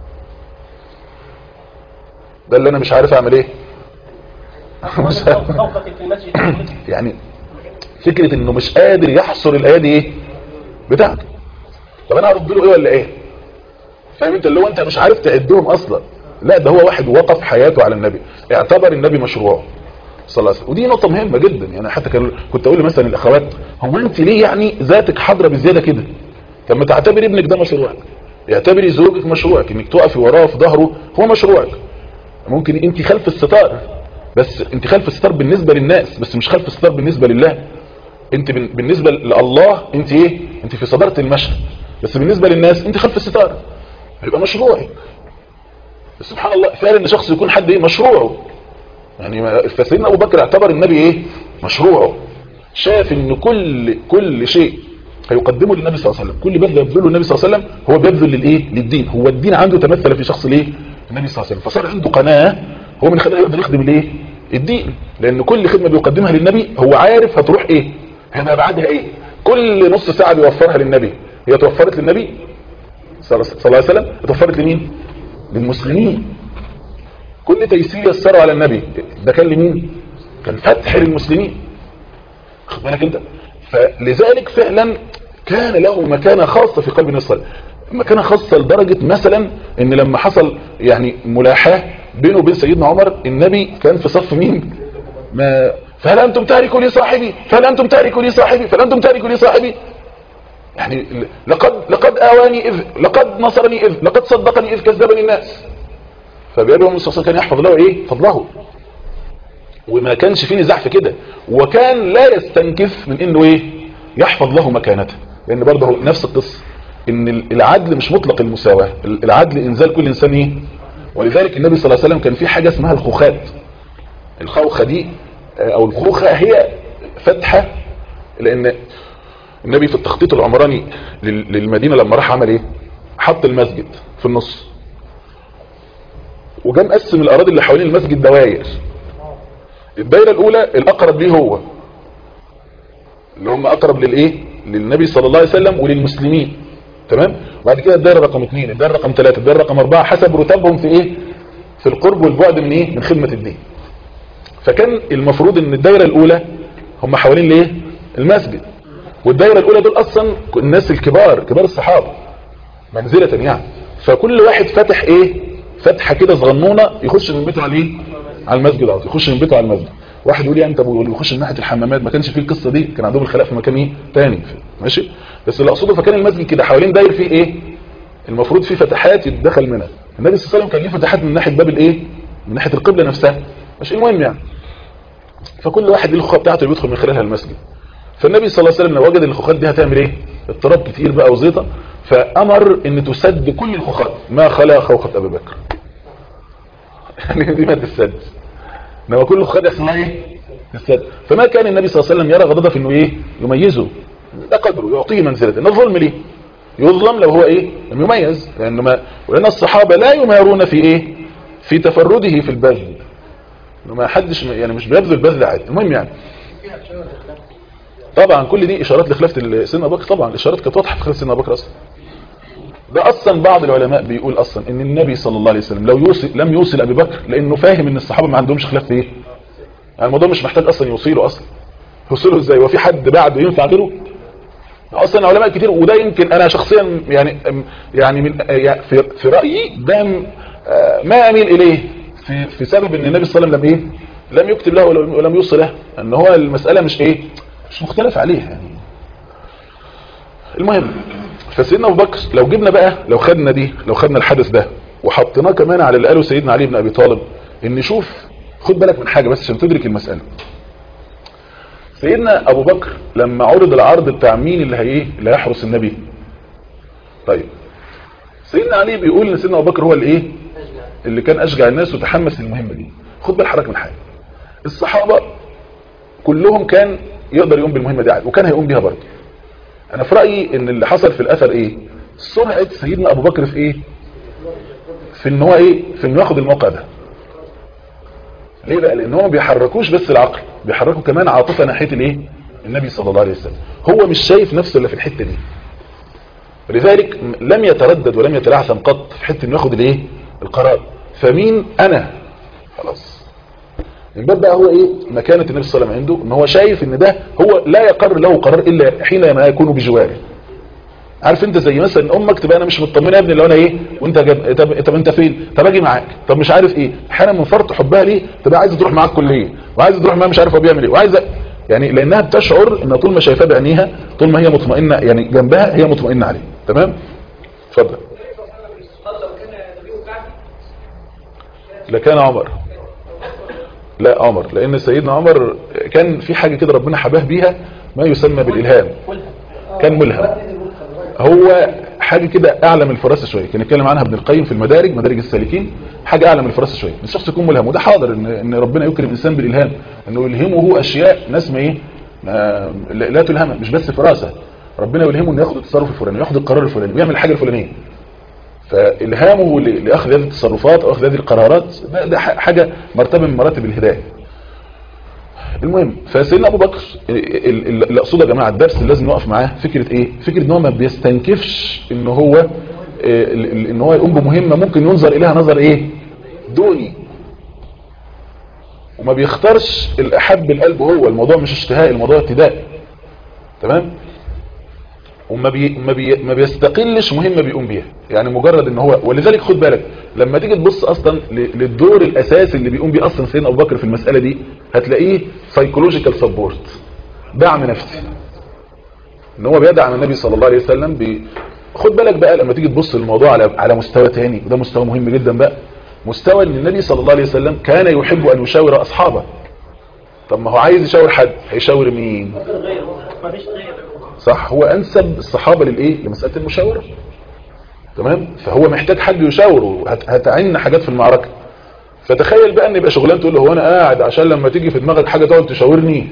ده اللي انا مش عارف اعمل ايه مش عارف. ذوقك في المسجد يعني فكرة انه مش قادر يحصر الايه دي ايه بتاعته طب انا هرد له ايه ولا ايه فاهم انت اللي هو انت مش عارف تعدهم اصلا لا ده هو واحد وقف حياته على النبي اعتبر النبي مشروع صلى الله عليه وسلم ودي نقطة مهمة جدا يعني حتى كان كنت اقول مثلا الاخوات هو انت ليه يعني ذاتك حاضرة بزيادة كده طب ما تعتبري ابنك ده مشروعك اعتبري زوجك مشروعك انك تقفي وراه في ظهره هو مشروعك ممكن انت خلف الستار بس انت خلف الستار بالنسبة للناس بس مش خلف الستار بالنسبة لله انت بال- بالنسبة لله انت ايه انت في صدارة المشهد بس بالنسبة للناس انت خلف الستار يبقى مشروعك سبحان الله فعلا ان شخص يكون حد ايه مشروعه يعني ما- فسيدنا ابو بكر اعتبر النبي ايه مشروعه شاف ان كل كل شيء هيقدمه للنبي صلى الله عليه وسلم كل بذل يبذله النبي صلى الله عليه وسلم هو بيبذل للايه للدين هو الدين عنده تمثل في شخص الايه النبي صلى الله عليه وسلم فصار عنده قناه هو من خلالها يقدر يخدم الايه الدين لان كل خدمه بيقدمها للنبي هو عارف هتروح ايه هيبقى ابعادها ايه كل نص ساعه بيوفرها للنبي هي توفرت للنبي صلى الله عليه وسلم اتوفرت لمين للمسلمين كل تيسير يسره على النبي ده كان لمين كان فتح للمسلمين خد بالك انت فلذلك فعلا كان له مكانه خاصه في قلب النبي صلى الله عليه وسلم مكانه خاصه لدرجه مثلا ان لما حصل يعني ملاحاه بينه وبين سيدنا عمر النبي كان في صف مين ما فهل انتم تاركوا لي صاحبي فهل انتم تاركوا لي صاحبي فهل انتم تاركوا لي صاحبي يعني لقد لقد اواني اذ لقد نصرني اذ لقد صدقني اذ كذبني الناس فبيقول النبي صلى الله عليه وسلم كان يحفظ له ايه فضله وما كانش فيه نزاع في كده وكان لا يستنكف من انه ايه يحفظ له مكانته لان برضه هو نفس القصه ان العدل مش مطلق المساواه العدل انزال كل انسان ايه ولذلك النبي صلى الله عليه وسلم كان في حاجه اسمها الخوخات الخوخه دي او الخوخه هي فتحه لان النبي في التخطيط العمراني للمدينه لما راح عمل ايه حط المسجد في النص وجا مقسم الاراضي اللي حوالين المسجد دوائر الدايره الاولى الاقرب ليه هو اللي هم اقرب للايه للنبي صلى الله عليه وسلم وللمسلمين تمام وبعد كده الدايره رقم اثنين الدايره رقم ثلاثة الدايره رقم أربعة حسب رتبهم في ايه في القرب والبعد من ايه من خدمه الدين فكان المفروض ان الدايره الاولى هم حوالين الايه المسجد والدايره الاولى دول اصلا الناس الكبار كبار الصحابه منزله يعني فكل واحد فتح ايه فتحه كده صغنونه يخش من بيته على ايه على المسجد على يخش من بيته على المسجد واحد يقول لي انت واللي بيخش من ناحيه الحمامات ما كانش فيه القصه دي كان عندهم الخلاء في مكان ايه تاني ماشي بس اللي اقصده فكان المسجد كده حوالين داير فيه ايه المفروض فيه فتحات يتدخل منها النبي صلى الله عليه وسلم كان ليه فتحات من ناحيه باب الايه من ناحيه القبله نفسها ماشي المهم يعني فكل واحد ليه الخوخه بتاعته اللي بيدخل من خلالها المسجد فالنبي صلى الله عليه وسلم لو وجد الخوخات دي هتعمل ايه اضطراب كتير بقى وزيطه فامر ان تسد كل الخوخات ما خلا خوخه ابي بكر يعني دي ما تسد انما كل الخوخات يحصل ايه تسد فما كان النبي صلى الله عليه وسلم يرى غضبه في انه ايه يميزه ده قدره يعطيه منزله ان الظلم ليه يظلم لو هو ايه لم يميز لان ما ولان الصحابه لا يمارون في ايه في تفرده في البذل ما حدش يعني مش بيبذل بذل عادي المهم يعني طبعا كل دي اشارات لخلافه سيدنا ابو بكر طبعا الاشارات كانت واضحه في خلافه سيدنا ابو بكر اصلا ده اصلا بعض العلماء بيقول اصلا ان النبي صلى الله عليه وسلم لو يوصل لم يوصل ابي بكر لانه فاهم ان الصحابه ما عندهمش خلاف في ايه يعني الموضوع مش محتاج اصلا يوصيله اصلا يوصله ازاي وفي حد بعده ينفع غيره اصلا علماء كتير وده يمكن انا شخصيا يعني يعني من في في رايي ده ما اميل اليه في في سبب ان النبي صلى الله عليه وسلم لم ايه لم يكتب له ولم يوصل له ان هو المساله مش ايه مش مختلف عليها يعني المهم فسيدنا ابو بكر لو جبنا بقى لو خدنا دي لو خدنا الحدث ده وحطيناه كمان على اللي قاله سيدنا علي بن ابي طالب ان نشوف خد بالك من حاجه بس عشان تدرك المساله سيدنا ابو بكر لما عرض العرض بتاع مين اللي هي اللي هيحرس النبي طيب سيدنا علي بيقول ان سيدنا ابو بكر هو اللي ايه اللي كان اشجع الناس وتحمس للمهمه دي خد بال حضرتك من حاجه الصحابه كلهم كان يقدر يقوم بالمهمه دي عادي وكان هيقوم بيها برضه انا في رايي ان اللي حصل في الاثر ايه سرعه سيدنا ابو بكر في ايه في ان هو ايه في انه ياخد الموقع ده ليه بقى لان هو ما بيحركوش بس العقل بيحركوا كمان عاطفه ناحيه الايه النبي صلى الله عليه وسلم هو مش شايف نفسه الا في الحته دي ولذلك لم يتردد ولم يتلعثم قط في حته انه ياخد الايه القرار فمين انا خلاص من باب بقى هو ايه مكانه النبي صلى الله عليه وسلم عنده ان هو شايف ان ده هو لا يقر له قرار الا حين ما يكون بجواره عارف انت زي مثلا امك تبقى انا مش مطمنه يا ابني لو انا ايه وانت جاب طب, طب انت فين طب اجي معاك طب مش عارف ايه احيانا من فرط حبها ليه تبقى عايزه تروح معاك كليه وعايزه تروح معاه مش عارف هو بيعمل ايه وعايزه يعني لانها بتشعر ان طول ما شايفاه بعينيها طول ما هي مطمئنه يعني جنبها هي مطمئنه عليه تمام اتفضل لكان عمر لا عمر لان سيدنا عمر كان في حاجه كده ربنا حباه بيها ما يسمى بالالهام كان ملهم هو حاجه كده اعلى من الفراسه شويه كان يتكلم عنها ابن القيم في المدارج مدارج السالكين حاجه اعلى من الفراسه شويه الشخص يكون ملهم وده حاضر ان ان ربنا يكرم الانسان بالالهام انه يلهمه اشياء ناس ما ايه ما لا لا تلهمها مش بس فراسه ربنا يلهمه انه ياخد التصرف الفلاني ياخد القرار الفلاني ويعمل الحاجه الفلانيه فالهامه ل- لاخذ هذه التصرفات او اخذ هذه القرارات ده, ده ح- حاجه مرتبه من مراتب الهدايه المهم فسيدنا ابو بكر ال- ال- اللي اقصده يا جماعه الدرس اللي لازم نقف معاه فكره ايه فكره ان هو ما بيستنكفش ان هو آه، ال- ال- ان هو يقوم بمهمه ممكن ينظر اليها نظر ايه دوني وما بيختارش الاحب القلب هو الموضوع مش اشتهاء الموضوع ابتداء تمام وما بي ما, بي ما بيستقلش مهمه بيقوم بيها يعني مجرد ان هو ولذلك خد بالك لما تيجي تبص اصلا ل- للدور الاساسي اللي بيقوم بيه اصلا سيدنا ابو بكر في المساله دي هتلاقيه سايكولوجيكال سبورت دعم نفسي ان هو بيدعم النبي صلى الله عليه وسلم ب... خد بالك بقى لما تيجي تبص للموضوع على على مستوى تاني وده مستوى مهم جدا بقى مستوى ان النبي صلى الله عليه وسلم كان يحب ان يشاور اصحابه طب ما هو عايز يشاور حد هيشاور مين غير ما فيش غير صح هو انسب الصحابه للايه لمساله المشاوره تمام فهو محتاج حد يشاوره هت- هتعن حاجات في المعركه فتخيل بقى ان يبقى شغلانه تقول له هو انا قاعد عشان لما تيجي في دماغك حاجه تقعد تشاورني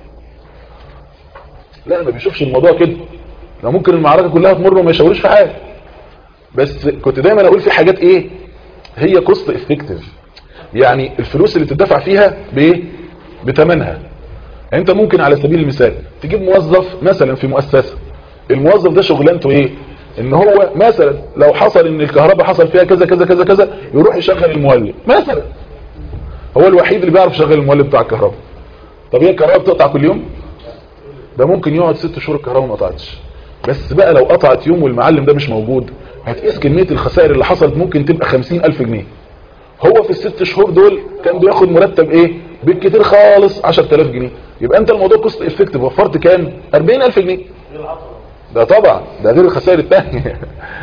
لا ما بيشوفش الموضوع كده لو ممكن المعركه كلها تمر وما يشاورش في حاجه بس كنت دايما اقول في حاجات ايه هي كوست افكتيف يعني الفلوس اللي تدفع فيها بايه بثمنها انت ممكن على سبيل المثال تجيب موظف مثلا في مؤسسة الموظف ده شغلانته ايه ان هو مثلا لو حصل ان الكهرباء حصل فيها كذا كذا كذا كذا يروح يشغل المولد مثلا هو الوحيد اللي بيعرف يشغل المولد بتاع الكهرباء طب هي الكهرباء بتقطع كل يوم ده ممكن يقعد ست شهور الكهرباء ما قطعتش بس بقى لو قطعت يوم والمعلم ده مش موجود هتقيس كمية الخسائر اللي حصلت ممكن تبقى خمسين ألف جنيه هو في الست شهور دول كان بياخد مرتب ايه بالكتير خالص 10000 جنيه يبقى انت الموضوع كوست افكتيف وفرت كام 40000 جنيه ده طبعا ده غير الخسائر الثانيه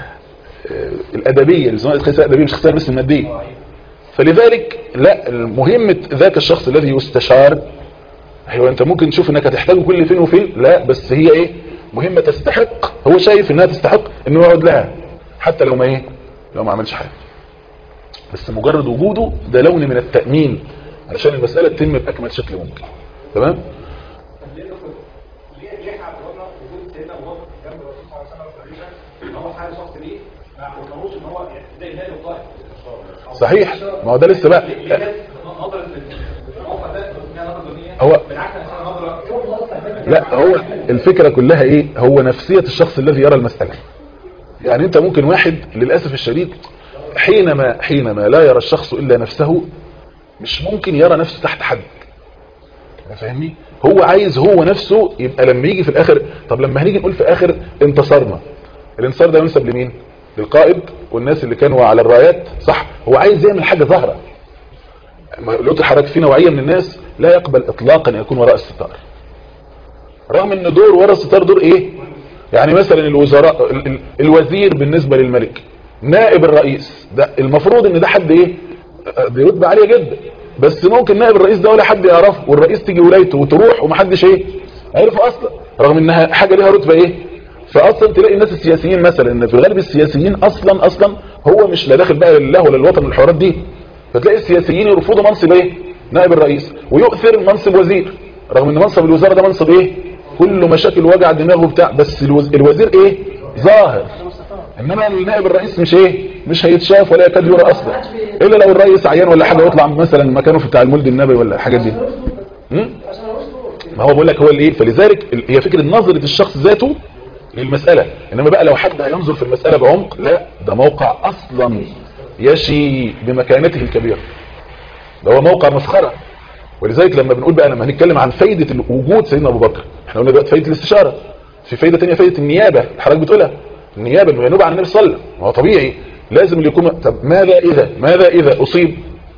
الادبيه اللي الخسائر الادبيه مش خسائر بس الماديه فلذلك لا مهمه ذاك الشخص الذي يستشار هو انت ممكن تشوف انك هتحتاجه كل فين وفين لا بس هي ايه مهمه تستحق هو شايف انها تستحق انه يقعد لها حتى لو ما ايه لو ما عملش حاجه بس مجرد وجوده ده لون من التأمين علشان المسألة تتم بأكمل شكل ممكن تمام ليه نقول ليه ليه اعتبرنا وجود سيدنا ابو بكر جنب الرسول صلى الله عليه وسلم تقريبا ان هو حاجه شخص ليه ما اعتبروش ان هو زي الهادي القائد صحيح ما هو ده لسه بقى ليه كانت نظره الموقع ده اسمها نظره دينيه هو بالعكس انا اسمها نظره لا هو الفكرة كلها ايه هو نفسية الشخص الذي يرى المسألة يعني انت ممكن واحد للأسف الشديد حينما حينما لا يرى الشخص إلا نفسه مش ممكن يرى نفسه تحت حد فاهمني هو عايز هو نفسه يبقى لما يجي في الاخر طب لما هنيجي نقول في اخر انتصرنا الانتصار ده ينسب لمين للقائد والناس اللي كانوا على الرايات صح هو عايز يعمل حاجة ظاهرة ما قلت لحضرتك في نوعية من الناس لا يقبل اطلاقا ان يكون وراء الستار رغم ان دور ورا الستار دور ايه يعني مثلا الوزراء ال- ال- الوزير بالنسبة للملك نائب الرئيس ده المفروض ان ده حد ايه آه، دي رتبة عالية جدا بس ممكن نائب الرئيس ده ولا حد يعرفه والرئيس تيجي ولايته وتروح ومحدش ايه عرفه اصلا رغم انها حاجة ليها رتبة ايه فاصلا تلاقي الناس السياسيين مثلا ان في غالب السياسيين اصلا اصلا هو مش لا داخل بقى لله ولا الوطن والحوارات دي فتلاقي السياسيين يرفضوا منصب ايه نائب الرئيس ويؤثر منصب وزير رغم ان منصب الوزارة ده منصب ايه كله مشاكل وجع دماغه بتاع بس الوز... الوزير ايه ظاهر انما النائب الرئيس مش ايه مش هيتشاف ولا يكاد يرى اصلا الا لو الرئيس عيان ولا حاجه يطلع مثلا مكانه في بتاع المولد النبوي ولا الحاجات دي م? ما هو بقول لك هو الايه فلذلك ال- هي فكره نظره الشخص ذاته للمساله انما بقى لو حد هينظر في المساله بعمق لا ده موقع اصلا يشي بمكانته الكبيره ده هو موقع مسخره ولذلك لما بنقول بقى لما هنتكلم عن فايده وجود سيدنا ابو بكر احنا قلنا دلوقتي فايده الاستشاره في فايده ثانيه فايده النيابه اللي حضرتك بتقولها النيابه انه ينوب عن النبي صلى الله عليه وسلم ما هو طبيعي لازم اللي يكون طب ماذا اذا ماذا اذا اصيب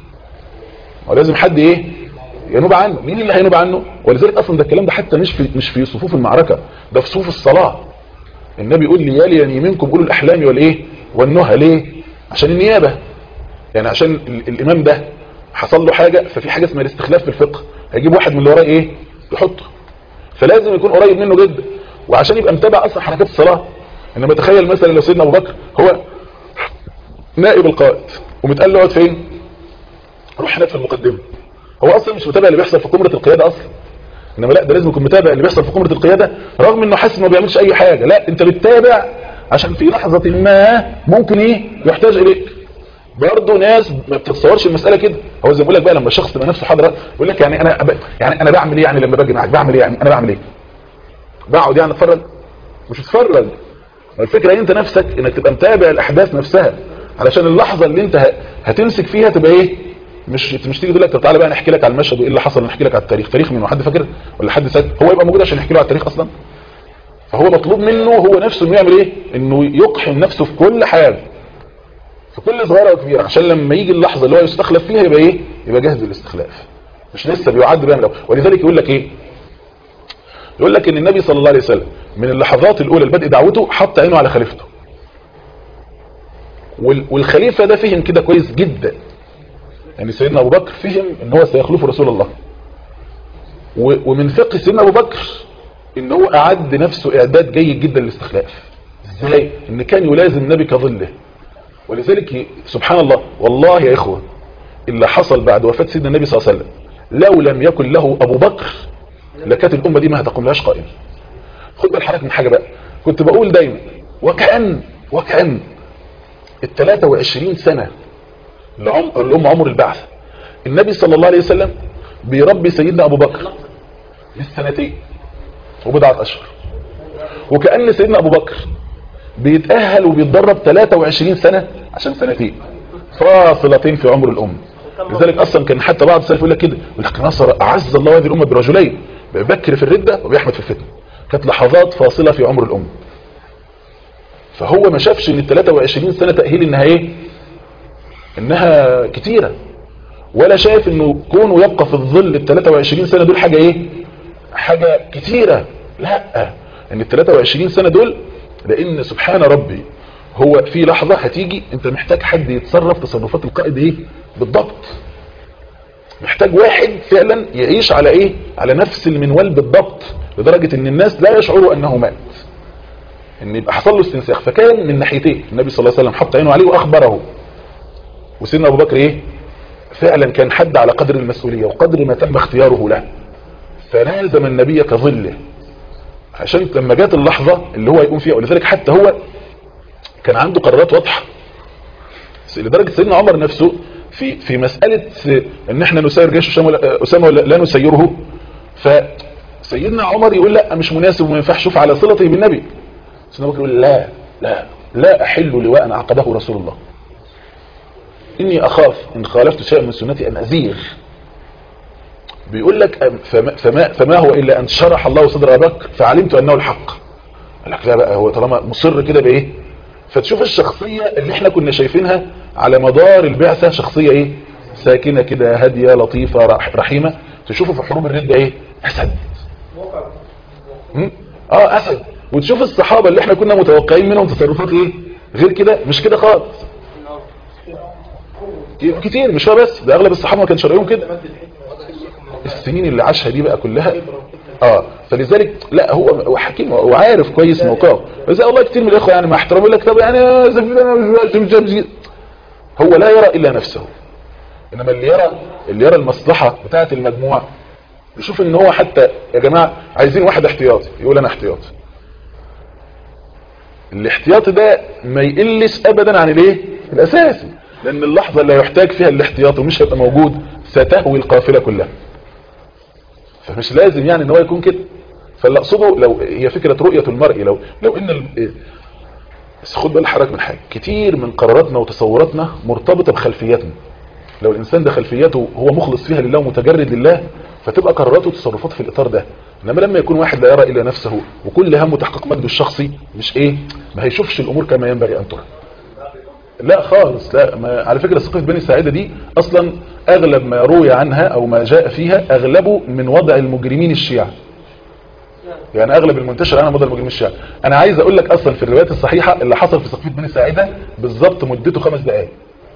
ولازم حد ايه ينوب عنه مين اللي هينوب عنه ولذلك اصلا ده الكلام ده حتى مش في مش في صفوف المعركه ده في صفوف الصلاه النبي يقول لي يلي منكم اولو الاحلام والايه والنهى ليه عشان النيابه يعني عشان ال- الامام ده حصل له حاجه ففي حاجه اسمها الاستخلاف في الفقه هيجيب واحد من اللي وراه ايه يحطه فلازم يكون قريب منه جدا وعشان يبقى متابع اصلا حركات الصلاه انما تخيل مثلا لو سيدنا ابو بكر هو نائب القائد ومتقال له اقعد فين روح هناك في المقدمه هو اصلا مش متابع اللي بيحصل في قمه القياده اصلا انما لا ده لازم يكون متابع اللي بيحصل في قمه القياده رغم انه حاسس انه ما بيعملش اي حاجه لا انت بتتابع عشان في لحظه ما ممكن ايه يحتاج اليك برضه ناس ما بتتصورش المساله كده هو زي ما بقول لك بقى لما الشخص يبقى نفسه حاضر يقول لك يعني انا أب... يعني انا بعمل ايه يعني لما باجي معاك بعمل ايه يعني انا بعمل ايه بقعد يعني اتفرج مش اتفرج الفكره انت نفسك انك تبقى متابع الاحداث نفسها علشان اللحظه اللي انت ه- هتمسك فيها تبقى ايه مش مش تيجي تقول لك طب تعالى بقى نحكي لك على المشهد وايه اللي حصل نحكي لك على التاريخ تاريخ من حد فاكر ولا حد ساد هو يبقى موجود عشان يحكي له على التاريخ اصلا فهو مطلوب منه هو نفسه انه يعمل ايه انه يقحم نفسه في كل حاجه في كل صغيره وكبيره عشان لما يجي اللحظه اللي هو يستخلف فيها يبقى ايه يبقى جاهز للاستخلاف مش لسه بيعد بقى من الأول. ولذلك يقول لك ايه يقول لك ان النبي صلى الله عليه وسلم من اللحظات الاولى لبدء دعوته حط عينه على خليفته وال- والخليفه ده فهم كده كويس جدا يعني سيدنا ابو بكر فهم ان هو سيخلف رسول الله و- ومن فقه سيدنا ابو بكر ان هو اعد نفسه اعداد جيد جدا للاستخلاف ازاي ان كان يلازم النبي كظله ولذلك ي- سبحان الله والله يا اخوه اللي حصل بعد وفاه سيدنا النبي صلى الله عليه وسلم لو لم يكن له ابو بكر لكانت الامه دي ما هتقوم لهاش قائمه خد بال حضرتك من حاجه بقى كنت بقول دايما وكأن وكأن ال 23 سنه لعم اللي هم عمر البعث النبي صلى الله عليه وسلم بيربي سيدنا ابو بكر للسنتين وبضعه اشهر وكأن سيدنا ابو بكر بيتأهل وبيتدرب 23 سنة عشان سنتين فاصلتين في عمر الأم لذلك أصلا كان حتى بعض السلف يقول لك كده يقول لك نصر أعز الله هذه الأمة برجلين بيبكر في الردة وبيحمد في الفتنة كانت لحظات فاصلة في عمر الأم فهو ما شافش ان ال 23 سنة تأهيل انها ايه انها كتيرة ولا شايف انه كونه يبقى في الظل ال 23 سنة دول حاجة ايه حاجة كتيرة لا ان ال 23 سنة دول لان سبحان ربي هو في لحظة هتيجي انت محتاج حد يتصرف تصرفات القائد ايه بالضبط محتاج واحد فعلا يعيش على ايه على نفس المنوال بالضبط لدرجة ان الناس لا يشعروا انه مات ان يبقى حصل له استنساخ فكان من ناحيتين النبي صلى الله عليه وسلم حط عينه عليه واخبره وسيدنا ابو بكر ايه فعلا كان حد على قدر المسؤولية وقدر ما تم اختياره له فلازم النبي كظله عشان لما جات اللحظة اللي هو يقوم فيها ولذلك حتى هو كان عنده قرارات واضحة لدرجة سيدنا عمر نفسه في في مسألة ان احنا نسير جيش أسامة ولا- أسامة ولا لا نسيره فسيدنا عمر يقول لا مش مناسب وما ينفعش شوف على صلته بالنبي سيدنا بكر يقول لا لا لا أحل لواء عقده رسول الله إني أخاف إن خالفت شيئا من سنتي أن أزيغ بيقول لك أم- فما, فما, فما هو إلا أن شرح الله صدر أبي بكر فعلمت أنه الحق قال لك لا بقى هو طالما مصر كده بإيه فتشوف الشخصية اللي احنا كنا شايفينها على مدار البعثة شخصية ايه ساكنة كده هادية لطيفة رح- رحيمة تشوفه في حروب الردة ايه اسد م? اه اسد وتشوف الصحابة اللي احنا كنا متوقعين منهم تصرفات ايه غير كده مش كده خالص كتير مش هو بس ده اغلب الصحابة ما كانش رأيهم كده السنين اللي عاشها دي بقى كلها اه فلذلك لا هو هو حكيم وعارف كويس موقعه بس والله كتير من الاخوه يعني مع احترامي يقول لك طب يعني يا زفير انا مش مش- مش- مش- هو لا يرى الا نفسه انما اللي يرى اللي يرى المصلحه بتاعه المجموعه يشوف ان هو حتى يا جماعه عايزين واحد احتياطي يقول انا احتياطي الاحتياطي ده ما يقلش ابدا عن الايه الاساسي لان اللحظه اللي يحتاج فيها الاحتياطي ومش هيبقى موجود ستهوي القافله كلها فمش لازم يعني ان هو يكون كده فاللي اقصده لو هي فكره رؤيه المرء لو لو ان ال- بس خد بال حضرتك من حاجه كتير من قراراتنا وتصوراتنا مرتبطه بخلفياتنا لو الانسان ده خلفيته هو مخلص فيها لله ومتجرد لله فتبقى قراراته وتصرفاته في الاطار ده انما لما يكون واحد لا يرى الا نفسه وكل همه تحقيق مجده الشخصي مش ايه ما هيشوفش الامور كما ينبغي ان ترى لا خالص لا ما على فكرة سقيفة بني ساعدة دي اصلا اغلب ما روي عنها او ما جاء فيها اغلبه من وضع المجرمين الشيعة يعني اغلب المنتشر عنها وضع المجرمين الشيعة انا عايز اقول لك اصلا في الروايات الصحيحة اللي حصل في سقيفة بني ساعدة بالظبط مدته خمس دقائق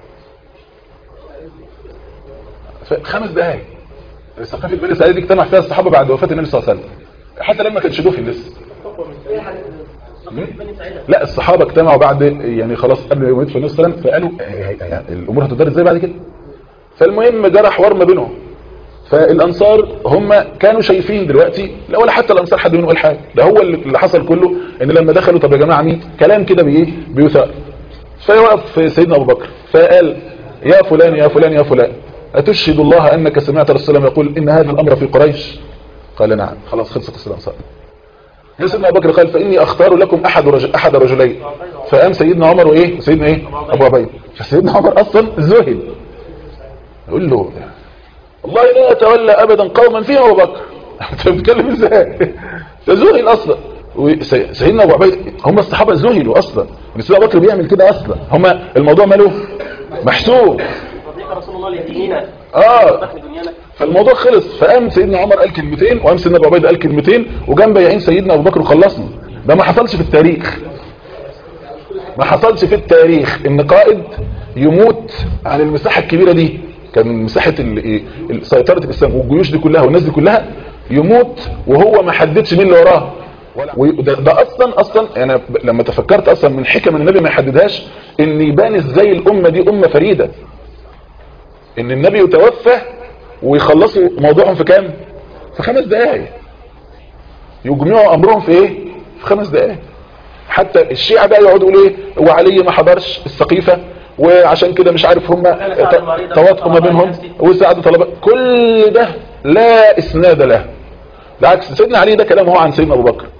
ف- خمس دقائق سقيفة بني ساعدة دي اجتمع فيها الصحابة بعد وفاة النبي صلى الله عليه وسلم حتى لما كانش دفن لسه لا الصحابه اجتمعوا بعد يعني خلاص قبل ما يموت في النبي صلى الله عليه وسلم فقالوا يعني الامور هتدار ازاي بعد كده فالمهم جرى حوار ما بينهم فالانصار هم كانوا شايفين دلوقتي لا ولا حتى الانصار حد منهم قال حاجه ده هو اللي اللي حصل كله ان لما دخلوا طب يا جماعه مين كلام كده بايه بيثار فيوقف سيدنا ابو بكر فقال يا فلان يا فلان يا فلان اتشهد الله انك سمعت رسول الله يقول ان هذا الامر في قريش قال نعم خلاص خلصت قصه الانصار سيدنا ابو بكر قال فاني اختار لكم احد رجل احد رجلين فقام سيدنا عمر وايه سيدنا ايه ابو عبيد فسيدنا عمر اصلا زهد يقول له والله لا اتولى ابدا قوما فيهم ابو بكر انت بتتكلم ازاي ده ذهل اصلا وسي- سيدنا ابو عبيد هم الصحابه ذهلوا اصلا ان سيدنا ابو بكر بيعمل كده اصلا هم الموضوع ماله محسوب رضيك رسول الله ليهدينا اه دخل دنيانا فالموضوع خلص فقام سيدنا عمر قال كلمتين وقام سيدنا ابو عبيده قال كلمتين وجنب يعين سيدنا ابو بكر وخلصنا ده ما حصلش في التاريخ ما حصلش في التاريخ ان قائد يموت عن المساحه الكبيره دي كان مساحه ال- إيه؟ ال- سيطره الاسلام والجيوش دي كلها والناس دي كلها يموت وهو ما حددش مين اللي وراه وده ده اصلا اصلا انا ب- لما تفكرت اصلا من حكم النبي ما يحددهاش ان يبان ازاي الامه دي امه فريده ان النبي يتوفى ويخلصوا موضوعهم في كام في خمس دقائق يجمعوا امرهم في ايه في خمس دقائق حتى الشيعة بقى يقعدوا يقولوا ايه وعلي ما حضرش السقيفة وعشان كده مش عارف هم تواطؤوا ما بينهم وساعدوا طلبة كل ده لا اسناد له بالعكس سيدنا علي ده كلام هو عن سيدنا ابو بكر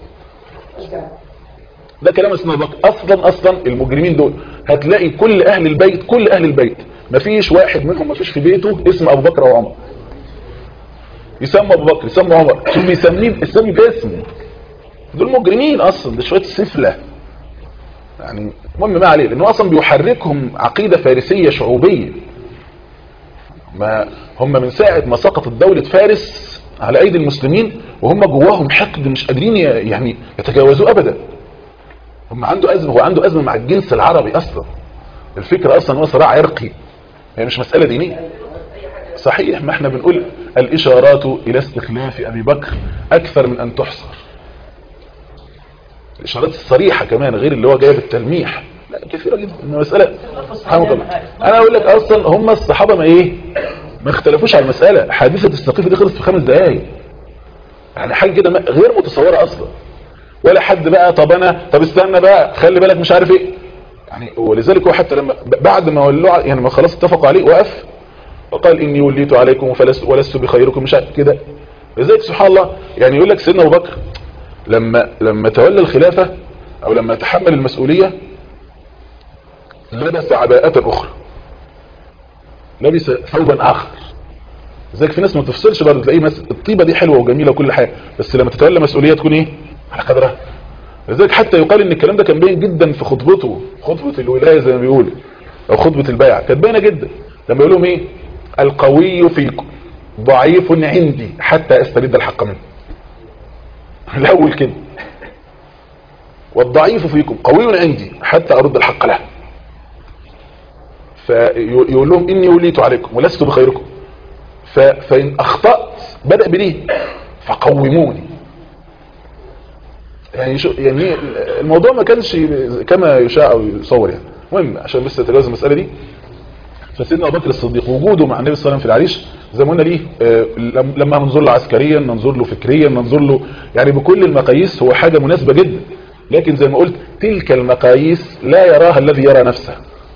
ده كلام سيدنا ابو بكر اصلا اصلا المجرمين دول هتلاقي كل اهل البيت كل اهل البيت مفيش واحد منهم مفيش في بيته اسم ابو بكر او عمر يسمى ابو بكر يسمى عمر شو بيسميه يسمي باسمه دول مجرمين اصلا ده شويه سفله يعني المهم ما عليه لانه اصلا بيحركهم عقيده فارسيه شعوبيه ما هم من ساعه ما سقطت دوله فارس على ايدي المسلمين وهم جواهم حقد مش قادرين ي- يعني يتجاوزوه ابدا هم عنده ازمه هو عنده ازمه مع الجنس العربي اصلا الفكره اصلا هو صراع عرقي هي مش مساله دينيه صحيح ما احنا بنقول الاشارات الى استخلاف ابي بكر اكثر من ان تحصر الاشارات الصريحه كمان غير اللي هو جايب التلميح لا كثيره جدا المساله سبحان الله انا اقول لك اصلا هم الصحابه ما ايه ما اختلفوش على المساله حادثه السقيفه دي خلصت في خمس دقائق يعني حاجه كده ما- غير متصوره اصلا ولا حد بقى طب انا طب استنى بقى خلي بالك مش عارف ايه يعني ولذلك هو حتى لما ب- بعد ما ولوا ع- يعني ما خلاص اتفقوا عليه وقف وقال اني وليت عليكم فلست ولست بخيركم مش عارف كده لذلك سبحان الله يعني يقول لك سيدنا ابو بكر لما لما تولى الخلافه او لما تحمل المسؤوليه لبس عباءة اخرى لبس ثوبا اخر لذلك في ناس ما تفصلش برضه تلاقيه مس... الطيبه دي حلوه وجميله وكل حاجه بس لما تتولى مسؤوليه تكون ايه على قدرها لذلك حتى يقال ان الكلام ده كان باين جدا في خطبته خطبه الولايه زي ما بيقول او خطبه البيعه كانت باينه جدا لما يقول لهم ايه القوي فيكم ضعيف عندي حتى استرد الحق منه الاول كده والضعيف فيكم قوي عندي حتى ارد الحق له فيقول لهم اني وليت عليكم ولست بخيركم ف- فان اخطات بدا بدي فقوموني يعني شو يعني الموضوع ما كانش كما يشاع او يصور يعني المهم عشان بس نتجاوز المساله دي فسيدنا ابو بكر الصديق وجوده مع النبي صلى الله عليه وسلم في العريش زي ما قلنا ليه آه، لم- لما ننظر له عسكريا ننظر له فكريا ننظر له يعني بكل المقاييس هو حاجه مناسبه جدا لكن زي ما قلت تلك المقاييس لا يراها الذي يرى نفسه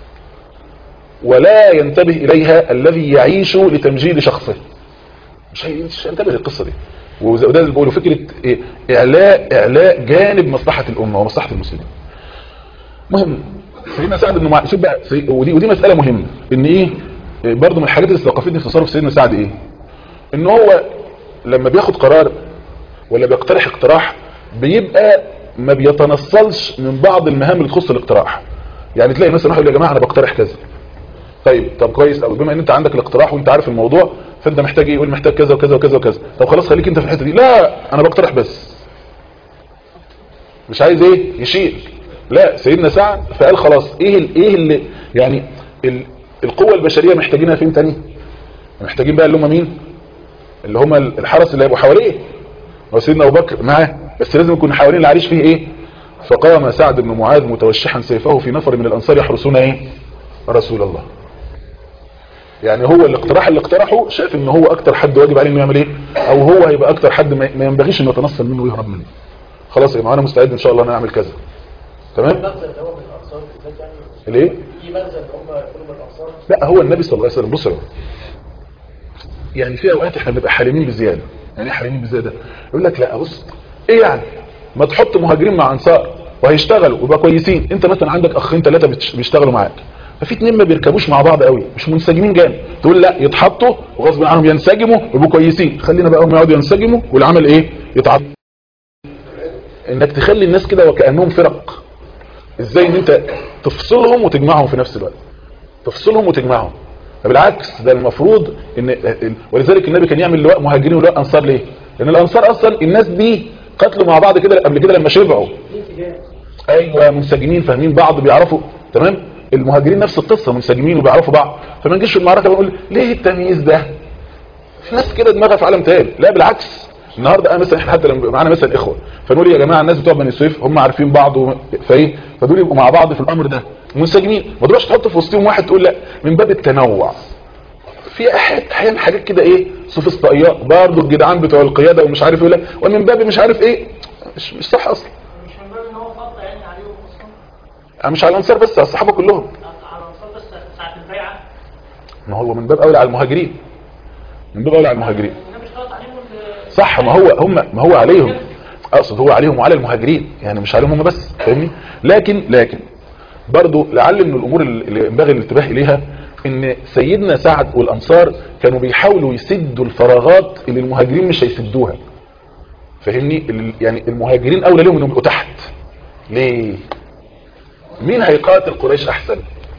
ولا ينتبه اليها الذي يعيش لتمجيد شخصه مش هي- مش هينتبه للقصه دي وزي- وده اللي بيقولوا فكره إيه؟ اعلاء اعلاء جانب مصلحه الامه ومصلحه المسلمين مهم سيدنا سعد بن معاذ شوف بقى سي... ودي ودي مساله مهمه ان ايه إيه برضه من الحاجات اللي استوقفتني في تصرف سيدنا سعد ايه ان هو لما بياخد قرار ولا بيقترح اقتراح بيبقى ما بيتنصلش من بعض المهام اللي تخص الاقتراح يعني تلاقي مثلا واحد يقول يا جماعه انا بقترح كذا طيب طب كويس قوي بما ان انت عندك الاقتراح وانت عارف الموضوع فانت محتاج ايه يقول محتاج كذا وكذا وكذا وكذا طب خلاص خليك انت في الحته دي لا انا بقترح بس مش عايز ايه يشيل لا سيدنا سعد فقال خلاص ايه ال- ايه اللي يعني ال القوه البشريه محتاجينها فين تاني محتاجين بقى اللي هم مين اللي هم الحرس اللي هيبقوا حواليه هو سيدنا ابو بكر معاه بس لازم يكون حوالين العريش فيه ايه فقام سعد بن معاذ متوشحا سيفه في نفر من الانصار يحرسون ايه رسول الله يعني هو الاقتراح اللي اقترحه شايف ان هو اكتر حد واجب عليه انه يعمل ايه او هو هيبقى اكتر حد ما ما ينبغيش انه يتنصل منه ويهرب منه خلاص يا جماعه انا مستعد ان شاء الله ان انا اعمل كذا تمام مغزى اللي هو من الانصار بالذات يعني الايه في مغزى اللي هم يكونوا من الانصار لا هو النبي صلى الله عليه وسلم بص يا جماعة. يعني في اوقات احنا بنبقى حالمين بزياده يعني ايه حالمين بزياده يقول لك لا بص ايه يعني ما تحط مهاجرين مع انصار وهيشتغلوا ويبقى كويسين انت مثلا عندك اخين ثلاثه بيشتغلوا معاك ففي اتنين ما بيركبوش مع بعض قوي مش منسجمين جامد تقول لا يتحطوا وغصب عنهم ينسجموا ويبقوا كويسين خلينا بقى هم يقعدوا ينسجموا والعمل ايه يتعطل انك تخلي الناس كده وكانهم فرق ازاي ان انت تفصلهم وتجمعهم في نفس الوقت تفصلهم وتجمعهم بالعكس ده المفروض ان ولذلك النبي كان يعمل لواء مهاجرين ولواء انصار ليه لان الانصار اصلا الناس دي قتلوا مع بعض كده قبل كده لما شبعوا ايوه منسجمين فاهمين بعض بيعرفوا تمام المهاجرين نفس القصه منسجمين وبيعرفوا بعض فما نجيش في المعركه ونقول ليه التمييز ده في ناس كده دماغها في عالم تاني لا بالعكس النهارده انا مثلا احنا حتى لما معانا مثلا اخوه فنقول يا جماعه الناس بتوع بني سويف هم عارفين بعض و... فايه فدول يبقوا مع بعض في الامر ده منسجمين ما تروحش تحط في وسطهم واحد تقول لا من باب التنوع في احيانا حاجات كده ايه سوفسطائيات برضه الجدعان بتوع القياده ومش عارف ايه لا ومن باب مش عارف ايه مش مش صح اصلا مش من باب ان هو فضل يعني عليهم اصلا مش على الانصار بس على الصحابه كلهم على الانصار بس ساعه البيعه ما هو من باب اولى على المهاجرين من باب اولى على المهاجرين النبي اشترط عليهم ال- صح ما هو هم ما هو عليهم اقصد هو عليهم وعلى المهاجرين يعني مش عليهم هم بس فاهمني لكن لكن برضو لعل من الامور اللي ينبغي الانتباه اليها ان سيدنا سعد والانصار كانوا بيحاولوا يسدوا الفراغات اللي المهاجرين مش هيسدوها فاهمني ال- يعني المهاجرين اولى لهم انهم يبقوا تحت ليه مين هيقاتل قريش احسن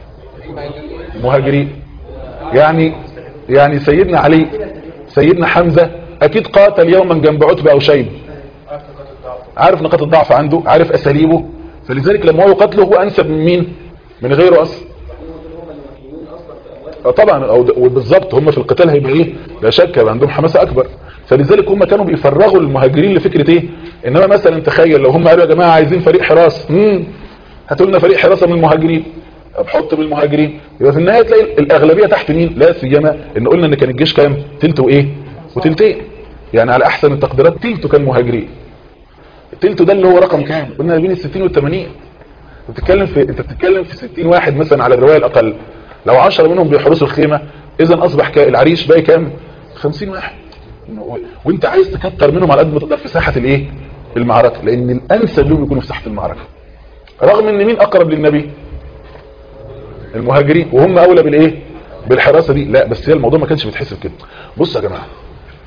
المهاجرين يعني يعني سيدنا علي سيدنا حمزة اكيد قاتل يوما جنب عتبة او شيب عارف نقاط الضعف عنده عارف اساليبه فلذلك لما هو يقاتله هو انسب من مين من غيره اصلا آه طبعا او د- وبالظبط هم في القتال هيبقى ايه لا شك هيبقى عندهم حماسه اكبر فلذلك هم كانوا بيفرغوا المهاجرين لفكره ايه انما مثلا تخيل لو هم قالوا يا جماعه عايزين فريق حراسه امم هاتوا لنا فريق حراسه من المهاجرين طب حط من المهاجرين يبقى في النهايه تلاقي الاغلبيه تحت مين لا سيما ان قلنا ان كان الجيش كام تلت وايه وتلتين يعني على احسن التقديرات تلته كان مهاجرين التلته ده اللي هو رقم كام قلنا ما بين ال 60 وال 80 انت بتتكلم في انت بتتكلم في 60 واحد مثلا على الروايه الاقل لو 10 منهم بيحرسوا الخيمه اذا اصبح كا- العريش باقي كام 50 واحد و- وانت عايز تكتر منهم على قد ما تقدر في ساحه الايه المعركه لان الانسب لهم يكونوا في ساحه المعركه رغم ان مين اقرب للنبي المهاجرين وهم اولى بالايه بالحراسه دي لا بس هي الموضوع ما كانش بيتحسب كده بصوا يا جماعه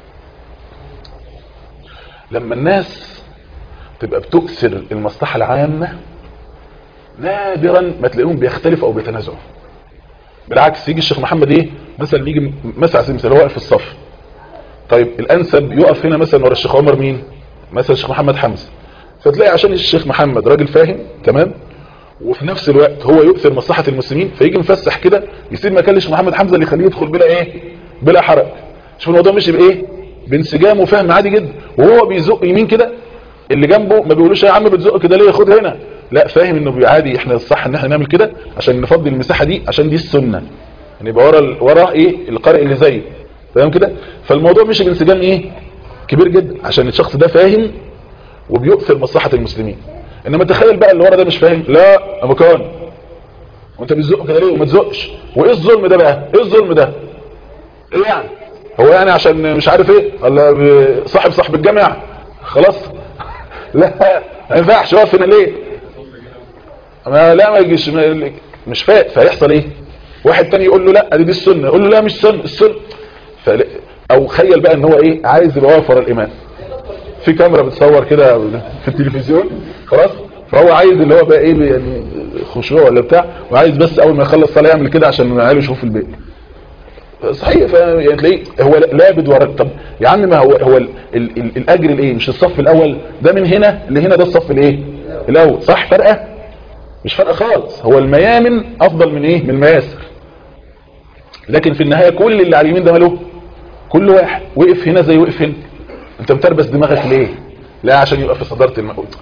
لما الناس تبقى بتؤثر المصلحه العامه نادرا ما تلاقيهم بيختلفوا او بيتنازعوا بالعكس يجي الشيخ محمد ايه مثلا يجي مثلا على سبيل المثال هو واقف في الصف طيب الانسب يقف هنا مثلا ورا الشيخ عمر مين مثلا الشيخ محمد حمزه فتلاقي عشان الشيخ محمد راجل فاهم تمام وفي نفس الوقت هو يؤثر مصلحة المسلمين فيجي مفسح كده يسيب مكان للشيخ محمد حمزة اللي يخليه يدخل بلا ايه بلا حرج شوف الموضوع مشي بايه بانسجام وفهم عادي جدا وهو بيزق يمين كده اللي جنبه ما بيقولوش يا عم بتزق كده ليه خد هنا لا فاهم انه عادي احنا الصح ان احنا نعمل كده عشان نفضي المساحة دي عشان دي السنة يعني يبقى ورا ال- ورا ايه القارئ اللي زيه تمام كده فالموضوع مشي بانسجام ايه كبير جدا عشان الشخص ده فاهم وبيؤثر مصلحة المسلمين انما تخيل بقى اللي ورا ده مش فاهم لا مكان وانت بتزق كده ليه وما تزقش وايه الظلم ده بقى ايه الظلم ده ايه يعني هو يعني عشان مش عارف ايه ولا ب- صاحب صاحب الجامع خلاص لا ما ينفعش واقف هنا ليه ما لا ما يجيش ما- مش فاق فيحصل ايه واحد تاني يقول له لا دي دي السنه يقول له لا مش سنه السنه فل... او خيل بقى ان هو ايه عايز يبقى واقف ورا الامام في كاميرا بتصور كده في التلفزيون خلاص فهو عايز اللي هو بقى ايه يعني خشوع ولا بتاع وعايز بس اول ما يخلص صلاه يعمل كده عشان عياله يشوفوا في البيت صحيح ف يعني تلاقيه هو لابد ورا طب يا عم ما هو هو ال ال ال الاجر الايه مش الصف الاول ده من هنا لهنا ده الصف الايه الاول صح فرقه مش فرقه خالص هو الميامن افضل من ايه من المياسر لكن في النهايه كل اللي على اليمين ده ماله كل واحد وقف هنا زي وقف هنا انت متربس دماغك ليه لا عشان يبقى في صداره المقود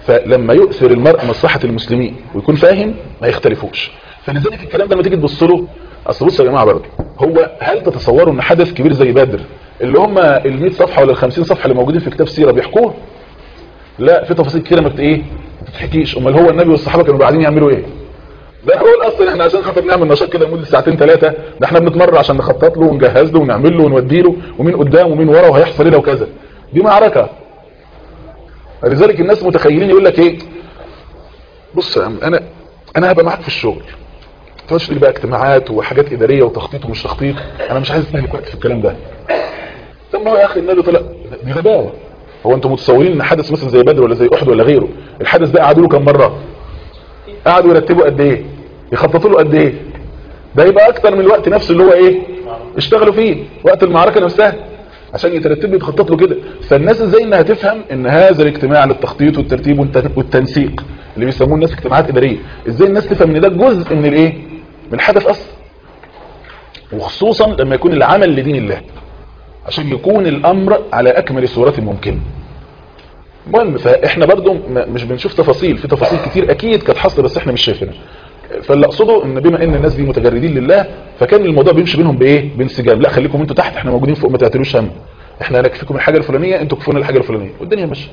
فلما يؤثر المرء مصلحة المسلمين ويكون فاهم ما يختلفوش فلذلك الكلام ده لما تيجي تبص له اصل بصوا يا جماعه برضه هو هل تتصوروا ان حدث كبير زي بدر اللي هم ال 100 صفحه ولا ال 50 صفحه اللي موجودين في كتاب سيره بيحكوه لا في تفاصيل كتيره ما بت- ايه ما بتتحكيش امال هو النبي والصحابه كانوا قاعدين يعملوا ايه ده هو الاصل احنا عشان خاطر نعمل نشاط كده لمده ساعتين ثلاثه ده احنا بنتمرن عشان نخطط له ونجهز له ونعمل له ونودي له ومين قدام ومين ورا وهيحصل ايه لو كذا دي معركه لذلك الناس متخيلين يقول لك ايه بص يا عم انا انا هبقى معاك في الشغل ما تقعدش تقول لي بقى اجتماعات وحاجات اداريه وتخطيط ومش تخطيط انا مش عايز استهلك وقت في الكلام ده طب ما هو يا اخي النبي طلع دي غباوه هو انتم متصورين ان حدث مثلا زي بدر ولا زي احد ولا غيره الحدث ده قعدوا له كام مره قعدوا يرتبوا قد ايه يخططوا له قد ايه ده يبقى اكتر من الوقت نفسه اللي هو ايه اشتغلوا فيه وقت المعركه نفسها عشان يترتب له يتخطط له كده فالناس ازاي انها تفهم ان هذا الاجتماع للتخطيط والترتيب والت- والتنسيق اللي بيسموه الناس اجتماعات اداريه ازاي الناس تفهم ان ده جزء من الايه من الحدث اصلا وخصوصا لما يكون العمل لدين الله عشان يكون الامر على اكمل صورة ممكن المهم فاحنا برضو م- مش بنشوف تفاصيل في تفاصيل كتير اكيد كانت حاصله بس احنا مش شايفينها فاللي اقصده ان بما ان الناس دي متجردين لله فكان الموضوع بيمشي بينهم بايه بانسجام لا خليكم انتوا تحت احنا موجودين فوق ما تعتلوش هم احنا هنكفيكم الحاجه الفلانيه انتوا كفونا الحاجه الفلانيه والدنيا ماشيه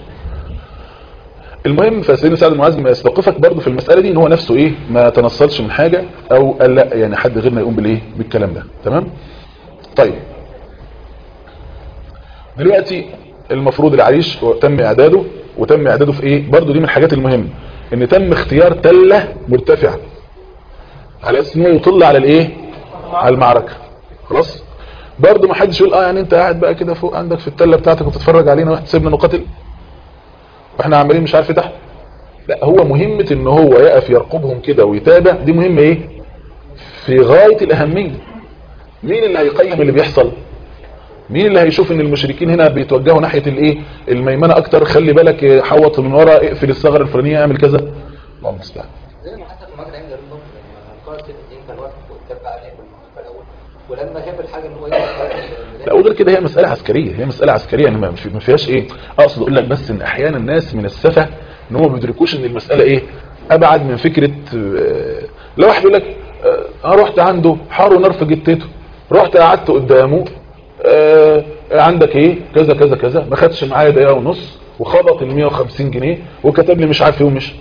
المهم فسيدنا سعد المعاذ ما يستوقفك برضه في المساله دي ان هو نفسه ايه ما تنصلش من حاجه او قال لا يعني حد غيرنا يقوم بالايه بالكلام ده تمام طيب دلوقتي المفروض العريش تم اعداده وتم اعداده في ايه برضه دي من الحاجات المهمه ان تم اختيار تله مرتفعه على اساس ان هو يطل على الايه على المعركه خلاص برضه ما حدش يقول اه يعني انت قاعد بقى كده فوق عندك في التله بتاعتك وتتفرج علينا واحد سيبنا نقاتل واحنا عمالين مش عارف إيه تحت لا هو مهمه ان هو يقف يرقبهم كده ويتابع دي مهمه ايه في غايه الاهميه مين اللي هيقيم اللي بيحصل مين اللي هيشوف ان المشركين هنا بيتوجهوا ناحيه الايه الميمنه اكتر خلي بالك حوط من ورا اقفل الثغره الفلانيه اعمل كذا الله المستعان زي ما حصل في مجرى عند الرسول لما قال سيد الدين كان واقف فوق الدب عليه في المعركه الاول ولما شاف الحاجه ان هو يقف لا وغير كده هي مسألة عسكرية هي مسألة عسكرية يعني ما في- ما فيهاش ايه اقصد اقول لك بس ان احيانا الناس من السفة ان هم ما بيدركوش ان المسألة ايه ابعد من فكرة آه، لو واحد يقول لك آه، انا رحت عنده حار ونار في جتته رحت قعدت قدامه آه، عندك ايه كذا كذا كذا ما خدش معايا دقيقة ونص وخبط ال 150 جنيه وكتب لي مش عارف ايه ومش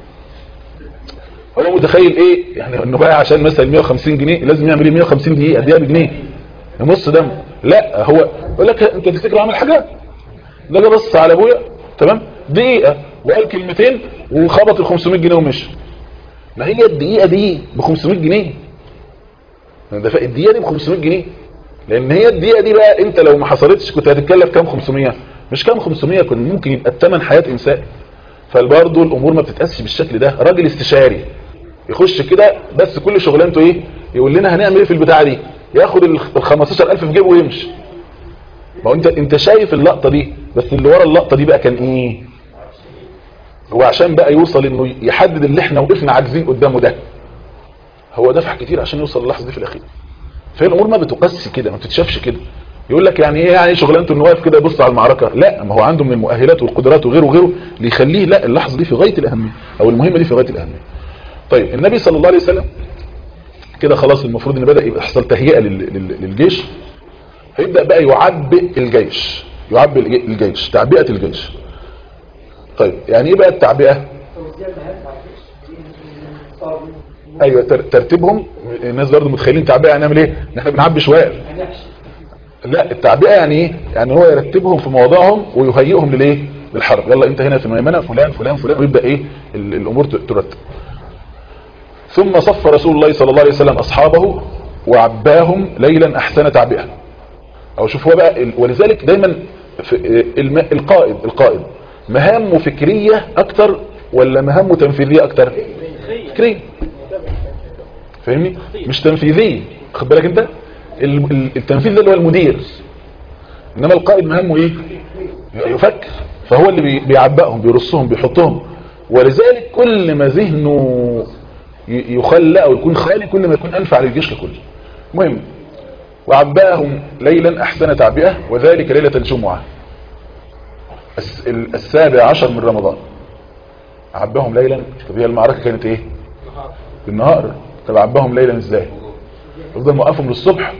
هو متخيل ايه يعني انه بقى عشان مثلا 150 جنيه لازم يعمل ايه 150 دقيقة دقيقة بجنيه نص دم لا هو يقول لك انت تفتكر عمل حاجه ده جه بص على ابويا تمام دقيقه وقال كلمتين وخبط ال 500 جنيه ومشي ما هي الدقيقه دي ب 500 جنيه ده ف- الدقيقه دي ب 500 جنيه لان هي الدقيقه دي بقى انت لو ما حصلتش كنت هتتكلف كام 500 مش كام 500 كان ممكن يبقى الثمن حياه انسان فبرضه الامور ما بتتقاسش بالشكل ده راجل استشاري يخش كده بس كل شغلانته ايه يقول لنا هنعمل ايه في البتاعه دي ياخد ال 15000 في جيبه ويمشي ما هو انت انت شايف اللقطه دي بس اللي ورا اللقطه دي بقى كان ايه هو عشان بقى يوصل انه يحدد اللي احنا وقفنا عاجزين قدامه ده هو دفع كتير عشان يوصل للحظه دي في الاخير فهي الامور ما بتقاسش كده ما بتتشافش كده يقول لك يعني ايه يعني شغلانته انه واقف كده يبص على المعركه لا ما هو عنده من المؤهلات والقدرات وغيره وغيره اللي يخليه لا اللحظه دي في غايه الاهميه او المهمه دي في غايه الاهميه طيب النبي صلى الله عليه وسلم كده خلاص المفروض ان بدا يبقى يحصل تهيئه لل- لل- للجيش هيبدا بقى يعبئ الجيش يعبئ الج- الجيش تعبئه الجيش طيب يعني ايه بقى التعبئه ايوه تر- ترتيبهم الناس برضه متخيلين تعبئه هنعمل ايه ان احنا بنعبي شوال لا التعبئه يعني ايه يعني هو يرتبهم في مواضعهم ويهيئهم للايه للحرب يلا انت هنا في الميمنه فلان فلان فلان ويبدا ايه ال- الامور ت- ترتب ثم صف رسول الله صلى الله عليه وسلم اصحابه وعباهم ليلا احسن تعبئه او شوف هو بقى ال- ولذلك دايما في الم- القائد القائد مهامه فكريه اكتر ولا مهامه تنفيذيه اكتر فكريه فاهمني مش تنفيذيه خد بالك انت ال- ال- التنفيذ ده اللي هو المدير انما القائد مهامه ايه يفكر فهو اللي بي- بيعبئهم بيرصهم بيحطهم ولذلك كل ما ذهنه ي- يخلى او يكون خالي كل ما يكون انفع للجيش ككل المهم وعباهم ليلا احسن تعبئه وذلك ليله الجمعه الس- ال- السابع عشر من رمضان عباهم ليلا طب هي المعركة كانت ايه بالنهار طب عباهم ليلا ازاي يفضل موقفهم للصبح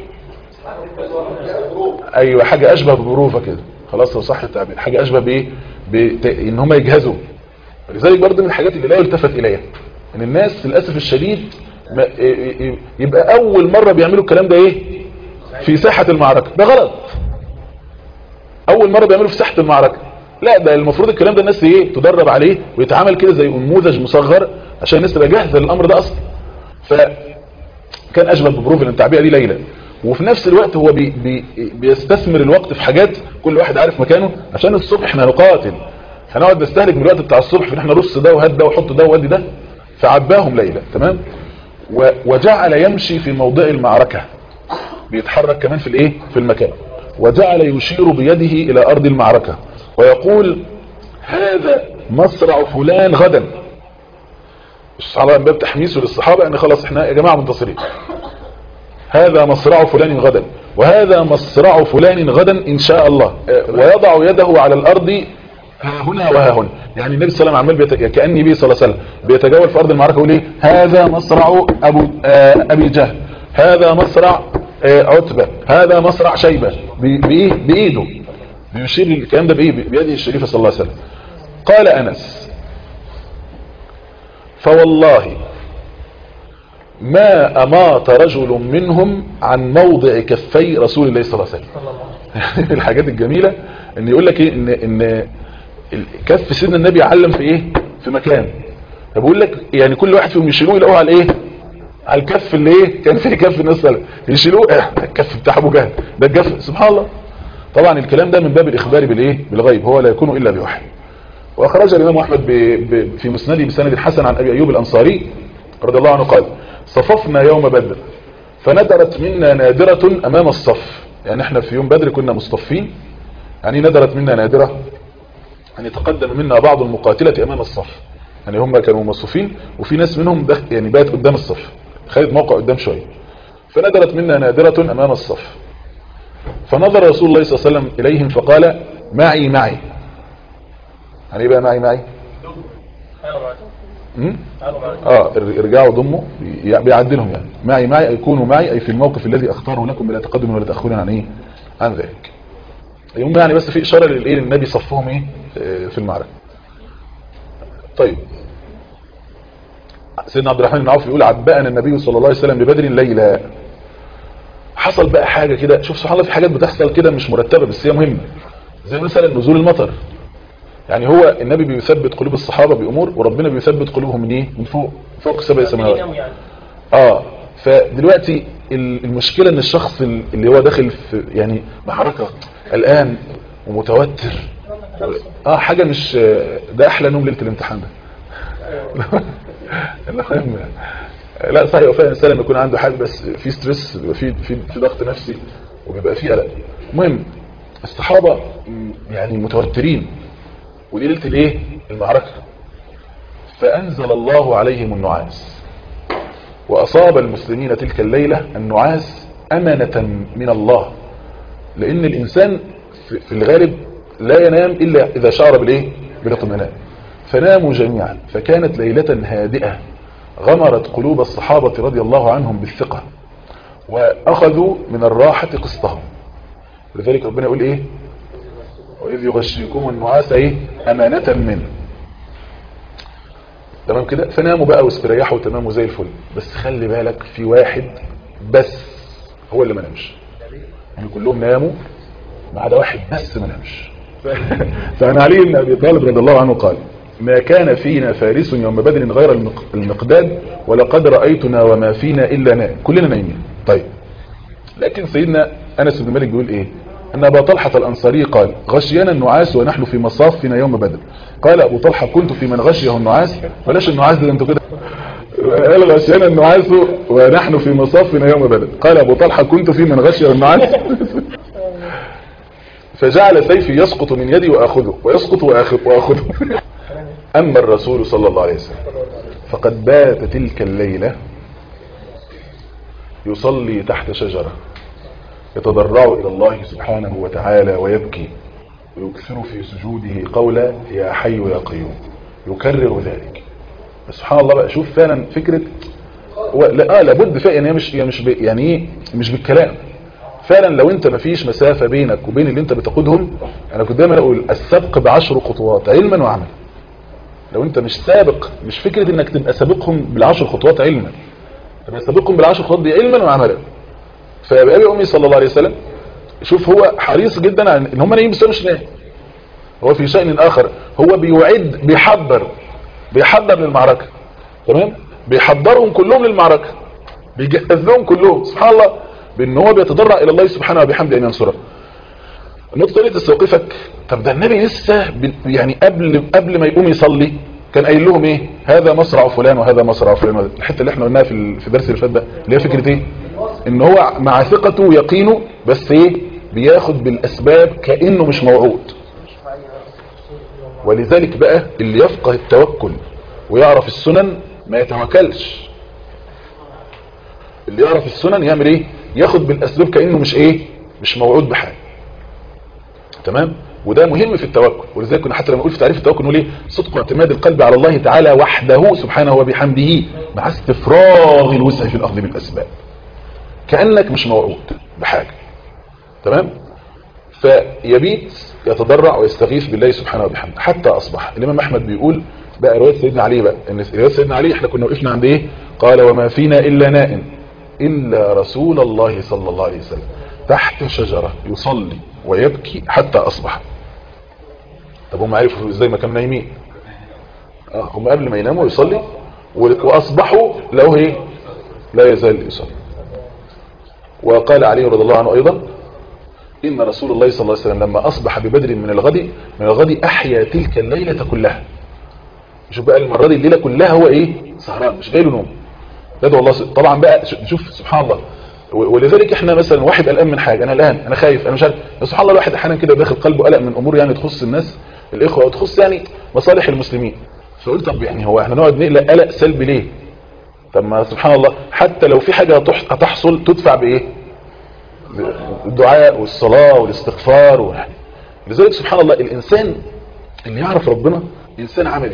ايوه حاجة اشبه بظروفه كده خلاص لو صح التعبير حاجة اشبه بايه بت... ان هم يجهزوا لذلك برضه من الحاجات اللي لا يلتفت اليها ان الناس للاسف الشديد ما... يبقى اول مرة بيعملوا الكلام ده ايه في ساحة المعركة ده غلط اول مرة بيعملوا في ساحة المعركة لا ده المفروض الكلام ده الناس ايه تدرب عليه ويتعامل كده زي نموذج مصغر عشان الناس تبقى جاهزه للامر ده اصلا فكان اشبه ببروف التعبئه دي ليلى وفي نفس الوقت هو بي بي بيستثمر الوقت في حاجات كل واحد عارف مكانه عشان الصبح احنا نقاتل هنقعد نستهلك من الوقت بتاع الصبح في ان احنا نرص ده وهد ده وحط ده وودي ده فعباهم ليلى تمام وجعل يمشي في موضع المعركة بيتحرك كمان في الايه في المكان وجعل يشير بيده الى ارض المعركة ويقول هذا مصرع فلان غدا الصحابة من باب تحميسه للصحابة ان خلاص احنا يا جماعة منتصرين هذا مصرع فلان غدا وهذا مصرع فلان غدا ان شاء الله ويضع يده على الارض ها هنا وها هنا يعني النبي صلى الله عليه وسلم عمال بيت... كأن النبي صلى الله عليه وسلم بيتجول في ارض المعركة يقول ايه هذا مصرع ابو آه ابي جهل هذا مصرع آه عتبة هذا مصرع شيبة بايه بايده بيشير الكلام ده بايه بيده الشريفة صلى الله عليه وسلم قال انس فوالله ما أماط رجل منهم عن موضع كفي رسول الله صلى الله عليه وسلم الحاجات الجميلة ان يقول لك ايه ان, إن كف سيدنا النبي علم في ايه في مكان فبقول لك يعني كل واحد فيهم يشيلوه يلاقوه على ايه على الكف اللي ايه كان فيه كف الناس صلى يشيلوه اه الكف بتاع ابو جهل ده الكف سبحان الله طبعا الكلام ده من باب الاخبار بالايه بالغيب هو لا يكون الا بوحي واخرج الامام احمد ب... ب... في مسنده بسند حسن عن ابي ايوب الانصاري رضي الله عنه قال صففنا يوم بدر فندرت منا نادرة امام الصف يعني احنا في يوم بدر كنا مصطفين يعني ندرت منا نادرة يعني تقدم منا بعض المقاتلة امام الصف يعني هم كانوا مصفين وفي ناس منهم دخ... يعني بات قدام الصف خدت موقع قدام شوية فندرت منا نادرة امام الصف فنظر رسول الله صلى الله عليه وسلم اليهم فقال معي معي يعني ايه بقى معي معي امم اه ارجعوا ضموا بيعدلهم يعني معي معي اي كونوا معي اي في الموقف الذي اختاره لكم بلا تقدم ولا تاخر عن ايه عن ذلك يوم يعني بس في اشاره للايه للنبي صفهم ايه في المعركه طيب سيدنا عبد الرحمن بن عوف يقول عبأنا النبي صلى الله عليه وسلم ببدر ليلى حصل بقى حاجه كده شوف سبحان الله في حاجات بتحصل كده مش مرتبه بس هي مهمه زي مثلا نزول المطر يعني هو النبي بيثبت قلوب الصحابة بأمور وربنا بيثبت قلوبهم من ايه من فوق فوق سبع سماوات اه فدلوقتي المشكلة ان الشخص اللي هو داخل في يعني معركة الآن ومتوتر اه حاجة مش ده احلى نوم ليلة الامتحان ده المهم لا صحيح وفعلا الانسان لما يكون عنده حاجة بس في ستريس بيبقى في في في ضغط نفسي وبيبقى في قلق المهم الصحابة يعني متوترين ودي ليله الايه المعركه فانزل الله عليهم النعاس واصاب المسلمين تلك الليله النعاس امانه من الله لان الانسان في الغالب لا ينام الا اذا شعر بالايه بالاطمئنان فناموا جميعا فكانت ليله هادئه غمرت قلوب الصحابه رضي الله عنهم بالثقه واخذوا من الراحه قسطهم لذلك ربنا يقول ايه وإذ يغشيكم النعاس ايه أمانة منه تمام كده فناموا بقى واستريحوا تمام وزي الفل بس خلي بالك في واحد بس هو اللي ما نامش يعني كلهم ناموا ما عدا واحد بس ما نامش فعن علي بن ابي طالب رضي الله عنه قال ما كان فينا فارس يوم بدر غير المقداد ولقد رأيتنا وما فينا إلا نائم كلنا نايمين طيب لكن سيدنا أنس بن مالك بيقول إيه أن أبا طلحة الأنصاري قال غشينا النعاس ونحن في مصافنا يوم بدر قال أبو طلحة كنت في من غشيه النعاس بلاش النعاس ده انتوا كده قال غشينا النعاس ونحن في مصافنا يوم بدر قال أبو طلحة كنت في من غشيه النعاس فجعل سيفي يسقط من يدي وأخذه ويسقط وأخذه أما الرسول صلى الله عليه وسلم فقد بات تلك الليلة يصلي تحت شجرة يتضرع إلى الله سبحانه وتعالى ويبكي ويكثر في سجوده قولا يا حي يا قيوم يكرر ذلك بس سبحان الله بقى شوف فعلا فكرة و... لا آه لابد فعلا يعني هي مش هي مش ب... يعني ايه مش بالكلام فعلا لو انت ما فيش مسافة بينك وبين اللي انت بتقودهم انا كنت دايما اقول السبق بعشر خطوات علما وعملا لو انت مش سابق مش فكرة انك تبقى سابقهم بالعشر خطوات علما تبقى سابقهم بالعشر خطوات دي علما وعملا فابي امي صلى الله عليه وسلم شوف هو حريص جدا على ان هم نايمين بس هو مش نايم هو في شأن اخر هو بيعد بيحضر بيحضر للمعركة تمام بيحضرهم كلهم للمعركة بيجهزهم كلهم سبحان الله بان هو بيتضرع الى الله سبحانه وبحمده ان ينصره النقطة اللي تستوقفك طب ده النبي لسه ب- يعني قبل قبل ما يقوم يصلي كان قايل لهم ايه هذا مصرع فلان وهذا مصرع فلان الحته اللي احنا قلناها في ال- في الدرس اللي فات ده اللي هي فكره ايه ان هو مع ثقته ويقينه بس ايه بياخد بالاسباب كانه مش موعود ولذلك بقى اللي يفقه التوكل ويعرف السنن ما يتوكلش اللي يعرف السنن يعمل ايه ياخد بالاسباب كانه مش ايه مش موعود بحاجه تمام وده مهم في التوكل ولذلك كنا حتى لما نقول في تعريف التوكل نقول ايه صدق اعتماد القلب على الله تعالى وحده سبحانه وبحمده مع استفراغ الوسع في الاخذ بالاسباب كانك مش موعود بحاجه تمام فيبيت يتضرع ويستغيث بالله سبحانه وبحمده حتى اصبح الامام احمد بيقول بقى روايه سيدنا علي بقى ان روايه سيدنا علي احنا كنا وقفنا عند ايه قال وما فينا الا نائم الا رسول الله صلى الله عليه وسلم تحت شجره يصلي ويبكي حتى اصبح طب هم عرفوا ازاي ما كانوا نايمين اه هم قبل ما يناموا يصلي و- واصبحوا له ايه لا يزال يصلي وقال علي رضي الله عنه ايضا إن رسول الله صلى الله عليه وسلم لما أصبح ببدر من الغد من الغد أحيا تلك الليلة كلها شوف بقى المرة دي الليلة كلها هو إيه سهران مش جاي له نوم يدعو الله س- طبعا بقى ش- شوف سبحان الله و- ولذلك احنا مثلا واحد قلقان من حاجة انا قلقان انا خايف انا مش عارف بس سبحان الله الواحد احيانا كده داخل قلبه قلق من امور يعني تخص الناس الاخوه وتخص يعني مصالح المسلمين فقلت طب يعني هو احنا نقعد نقلق قلق سلبي ليه طب ما سبحان الله حتى لو في حاجة هتح- هتحصل تدفع بايه الدعاء والصلاة والاستغفار و... لذلك سبحان الله الإنسان اللي يعرف ربنا إنسان عملي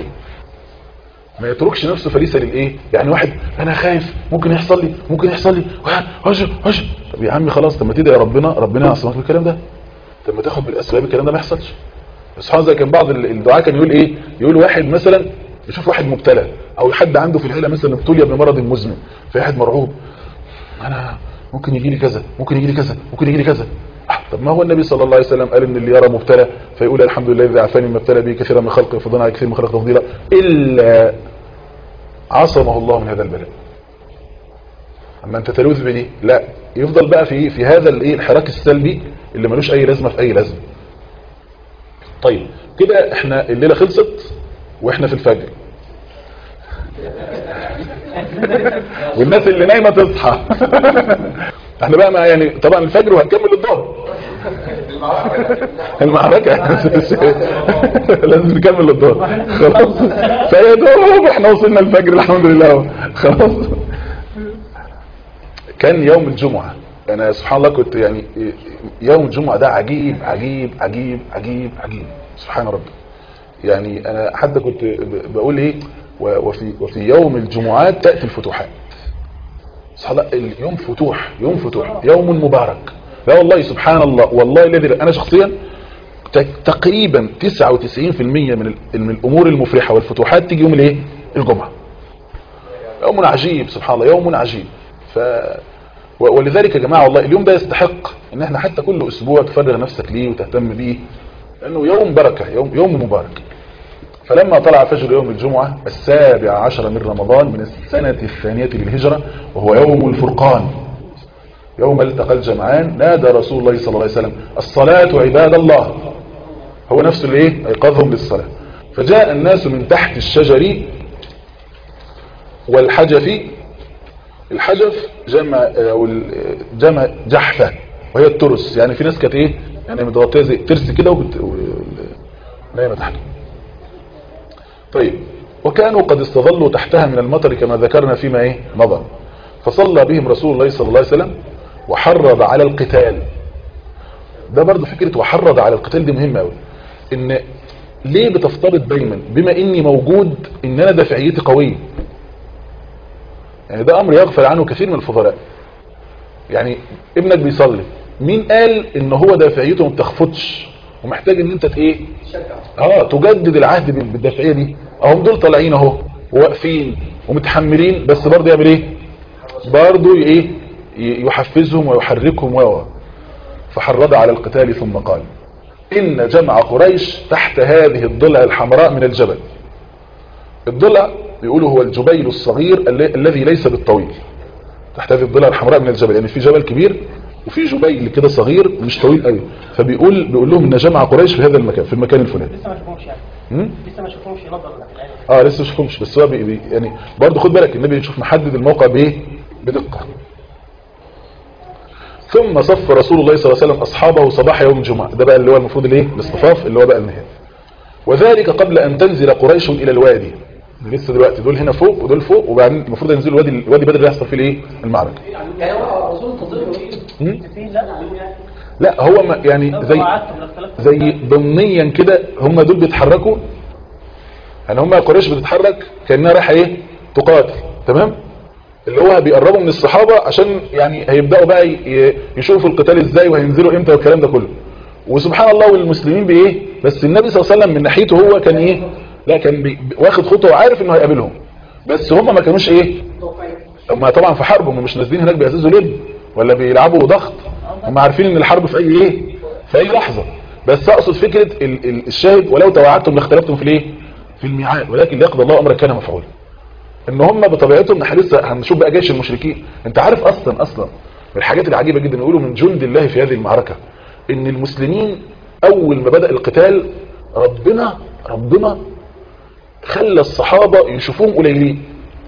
ما يتركش نفسه فريسة للإيه يعني واحد أنا خايف ممكن يحصل لي ممكن يحصل لي هش هش طب يا عمي خلاص طب ما تدعي ربنا ربنا يعصمك بالكلام ده طب ما تاخد بالأسباب الكلام ده ما يحصلش سبحان الله كان بعض الدعاء كان يقول إيه يقول واحد مثلا يشوف واحد مبتلى أو حد عنده في العيلة مثلا ابتلي بمرض مزمن في واحد مرعوب انا ممكن يجي لي كذا ممكن يجي لي كذا ممكن يجي لي كذا آه، طب ما هو النبي صلى الله عليه وسلم قال ان اللي يرى مبتلى فيقول الحمد لله الذي عافاني مما ابتلى به كثيرا من خلقه فضلنا على كثير من خلقه تفضيلا الا عصمه الله من هذا البلاء اما انت تلوذ بدي لا يفضل بقى في في هذا الايه الحراك السلبي اللي ملوش اي لازمه في اي لازمه طيب كده احنا الليله خلصت واحنا في الفجر والناس اللي نايمه تصحى احنا بقى ما يعني طبعا الفجر وهنكمل الظهر المعركة لازم نكمل الظهر خلاص فيا دوب احنا وصلنا الفجر الحمد لله خلاص كان يوم الجمعة انا سبحان الله كنت يعني يوم الجمعة ده عجيب عجيب عجيب عجيب عجيب سبحان ربي يعني انا حتى كنت ب- بقول ايه و- وفي وفي يوم الجمعات تأتي الفتوحات سبحان الله اليوم فتوح يوم فتوح يوم مبارك لا والله سبحان الله والله الذي لا- انا شخصيا ت- تقريبا 99% من ال- من الامور المفرحه والفتوحات تيجي يوم الايه الجمعه يوم عجيب سبحان الله يوم عجيب ف و- ولذلك يا جماعه والله اليوم ده يستحق ان احنا حتى كل اسبوع تفرغ نفسك ليه وتهتم بيه لانه يوم بركه يوم يوم مبارك فلما طلع فجر يوم الجمعة السابع عشر من رمضان من السنة الثانية للهجرة وهو يوم الفرقان يوم التقى الجمعان نادى رسول الله صلى الله عليه وسلم الصلاة عباد الله هو نفسه اللي ايه ايقظهم للصلاة فجاء الناس من تحت الشجر والحجف الحجف جمع أو ال- جمع جحفة وهي الترس يعني في ناس كانت ايه يعني متغطيه زي ترس كده وبت... و- نايمه تحت طيب وكانوا قد استظلوا تحتها من المطر كما ذكرنا فيما ايه مضى فصلى بهم رسول الله صلى الله عليه وسلم وحرض على القتال ده برضه فكرة وحرض على القتال دي مهمة قوي ان ليه بتفترض دايما بما اني موجود ان انا دافعيتي قويه يعني ده امر يغفل عنه كثير من الفضلاء يعني ابنك بيصلي مين قال ان هو دافعيته ما بتخفضش ومحتاج ان انت ت- ايه اه تجدد العهد بال- بالدافعيه دي اهم دول طالعين اهو وواقفين ومتحملين بس برضه يعمل ايه برضه ايه ي- يحفزهم ويحركهم و فحرض على القتال ثم قال ان جمع قريش تحت هذه الضلع الحمراء من الجبل الضلع بيقولوا هو الجبيل الصغير ال- الذي ليس بالطويل تحت هذه الضلع الحمراء من الجبل يعني في جبل كبير وفي جبيل كده صغير مش طويل قوي فبيقول بيقول لهم ان جمع قريش في هذا المكان في المكان الفلاني لسه ما شافهمش يعني م? لسه ما شافهمش نظر في العين اه لسه مش فهمش بس هو بي بي يعني برضه خد بالك النبي يشوف محدد الموقع بايه بدقه ثم صف رسول الله صلى الله عليه وسلم اصحابه صباح يوم الجمعه ده بقى اللي هو المفروض الايه الاصطفاف اللي هو بقى النهايه وذلك قبل ان تنزل قريش الى الوادي لسه دلوقتي دول هنا فوق ودول فوق وبعدين المفروض ينزلوا الوادي الوادي بدر اللي هيحصل فيه الايه المعركه يعني هو الرسول انتظره ايه؟ م? في لا لا هو ما يعني لو زي قعدتم الاختلاف زي ضمنيا كده هم دول بيتحركوا يعني هم قريش بتتحرك كانها رايحه ايه تقاتل تمام اللي هو بيقربوا من الصحابه عشان يعني هيبداوا بقى ي- يشوفوا القتال ازاي وهينزلوا امتى والكلام ده كله وسبحان الله والمسلمين بايه بس النبي صلى الله عليه وسلم من ناحيته هو كان ايه لا كان بي واخد خطوه وعارف انه هيقابلهم بس هم ما كانوش ايه هم طبعا في حرب هم مش نازلين هناك بيعززوا ليل ولا بيلعبوا ضغط هم عارفين ان الحرب في اي ايه في اي لحظه بس اقصد فكره ال ال الشاهد ولو توعدتم لاختلفتم في الايه في الميعاد ولكن ليقضي الله امرا كان مفعولا ان هم بطبيعتهم احنا لسه هنشوف بقى جيش المشركين انت عارف اصلا اصلا من الحاجات العجيبه جدا يقولوا من جند الله في هذه المعركه ان المسلمين اول ما بدا القتال ربنا ربنا خلى الصحابه يشوفوهم قليلين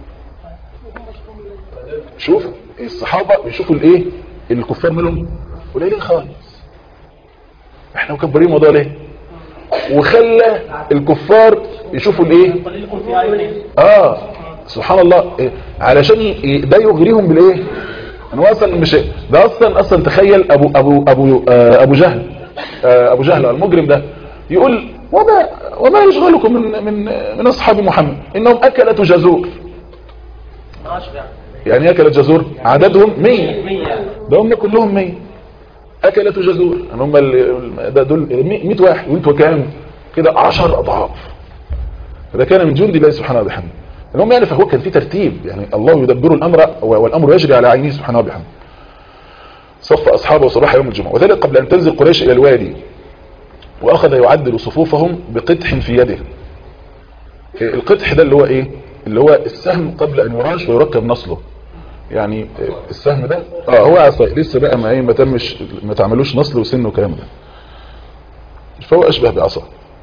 شوف الصحابه بيشوفوا الايه الكفار منهم قليلين خالص احنا مكبرين الموضوع ليه وخلى الكفار يشوفوا الايه قليل يكون في عيونهم اه سبحان الله إيه؟ علشان ي- ده يغريهم بالايه انا اصلا مش ده اصلا اصلا تخيل ابو ابو ابو آه ابو جهل آه ابو جهل المجرم ده يقول وما وما يشغلكم من من من اصحاب محمد انهم اكلة جزور 10 يعني يعني ايه اكلة جزور عددهم 100 100 يعني ده هم كلهم 100 أكلة جزور يعني هم ال- ده دول 100 واحد وانتوا كام كده 10 أضعاف فده كان من جند الله سبحانه وبحمده المهم يعني فهو كان في ترتيب يعني الله يدبر الأمر والأمر يجري على عينه سبحانه وبحمده صف أصحابه صباح يوم الجمعة وذلك قبل أن تنزل قريش إلى الوادي وأخذ يعدل صفوفهم بقدح في يده القدح ده اللي هو إيه اللي هو السهم قبل أن يراش ويركب نصله يعني السهم ده اه هو عصاي لسه بقى ما ايه ما تمش ما تعملوش نصل وسن والكلام ده فهو اشبه بعصا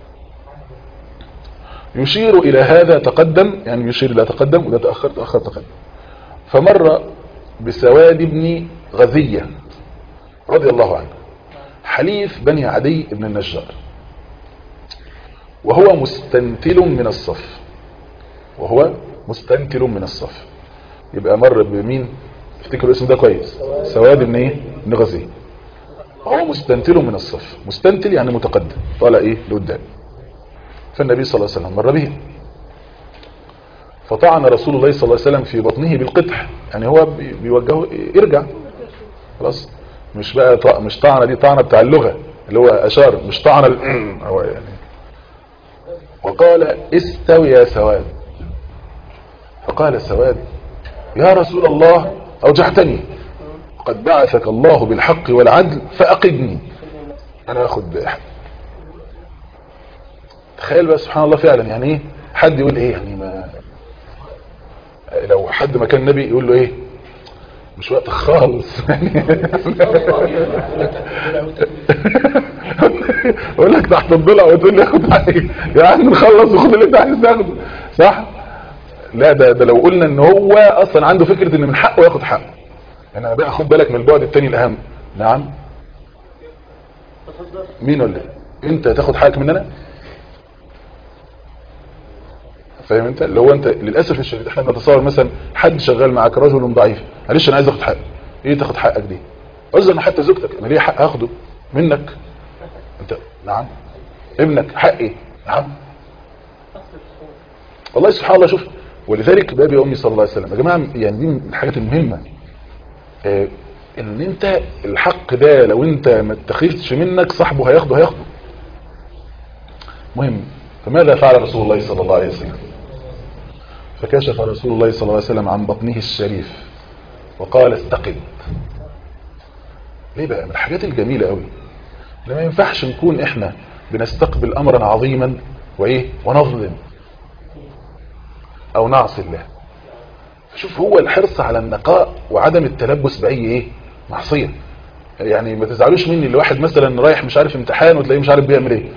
يشير الى هذا تقدم يعني يشير الى تقدم وده تاخر تاخر تقدم فمر بسواد بن غزية رضي الله عنه حليف بني عدي بن النجار وهو مستنتل من الصف وهو مستنتل من الصف يبقى مر بمين افتكروا الاسم ده كويس سواد بن ايه بن غزية وهو مستنتل من الصف مستنتل يعني متقدم طالع ايه لقدام فالنبي صلى الله عليه وسلم مر به فطعن رسول الله صلى الله عليه وسلم في بطنه بالقدح يعني هو بي- بيوجهه ارجع خلاص مش بقى طع... مش طعنه دي طعنه بتاع اللغه اللي هو اشار مش طعنه ال... هو يعني وقال استوي يا سواد فقال سواد يا رسول الله اوجعتني قد بعثك الله بالحق والعدل فاقدني انا اخد بأحد تخيل بقى سبحان الله فعلا يعني ايه حد يقول ايه يعني ما لو حد مكان النبي يقول له ايه مش وقت خالص اقول لك تحت الضلع وتقول لي خد حقي يا عم نخلص وخد اللي انت عايز تاخده صح لا ده ده لو قلنا ان هو اصلا عنده فكره ان من حقه ياخد حقه انا بقى خد بالك من البعد التاني الاهم نعم مين ولا إيه؟ انت تاخد حقك مننا فاهم انت اللي هو انت للاسف الشديد احنا بنتصور مثلا حد شغال معاك رجل ضعيف معلش انا عايز اخد حقي ايه تاخد حقك دي قصدي انا حتى زوجتك انا ليه حق اخده منك انت نعم ابنك حقي نعم والله سبحان الله شوف ولذلك بابي امي صلى الله عليه وسلم يا جماعه يعني دي من الحاجات المهمه آه، ان انت الحق ده لو انت ما اتخذتش منك صاحبه هياخده هياخده مهم فماذا فعل رسول الله صلى الله عليه وسلم فكشف رسول الله صلى الله عليه وسلم عن بطنه الشريف وقال استقد ليه بقى من الحاجات الجميلة قوي لما ينفعش نكون احنا بنستقبل امرا عظيما وايه ونظلم او نعصي الله شوف هو الحرص على النقاء وعدم التلبس باي ايه معصيه يعني ما تزعلوش مني اللي واحد مثلا رايح مش عارف امتحان وتلاقيه مش عارف بيعمل ايه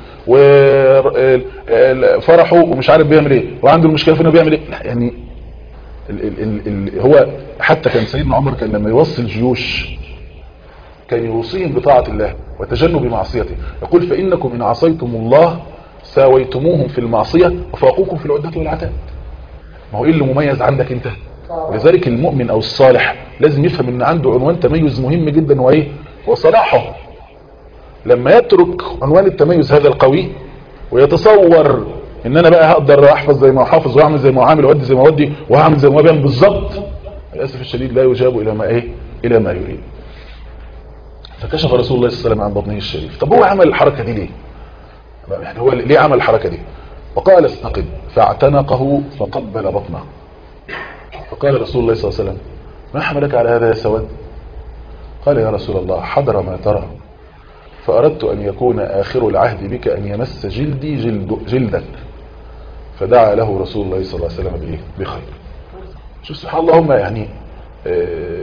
وفرحه ومش عارف بيعمل ايه وعنده المشكله في انه بيعمل ايه لا يعني ال ال ال ال هو حتى كان سيدنا عمر كان لما يوصي الجيوش كان يوصيهم بطاعة الله وتجنب معصيته يقول فإنكم إن عصيتم الله ساويتموهم في المعصية وفاقوكم في العدة والعتاد ما هو إيه اللي مميز عندك أنت لذلك المؤمن أو الصالح لازم يفهم أن عنده عنوان تميز مهم جدا وإيه وصلاحه لما يترك عنوان التميز هذا القوي ويتصور ان انا بقى هقدر احفظ زي ما احافظ واعمل زي ما اعمل وادي زي ما اودي وهعمل زي ما بيعمل بالظبط للاسف الشديد لا يجاب الى ما ايه الى ما يريد فكشف رسول الله صلى الله عليه وسلم عن بطنه الشريف طب هو عمل الحركه دي ليه يعني هو ليه عمل الحركه دي وقال استقد فاعتنقه فقبل بطنه فقال رسول الله صلى الله عليه وسلم ما حملك على هذا يا سواد قال يا رسول الله حضر ما ترى فأردت أن يكون آخر العهد بك أن يمس جلدي جلد جلدك فدعا له رسول الله صلى الله عليه وسلم بإيه؟ بخير شوف سبحان الله هم يعني آه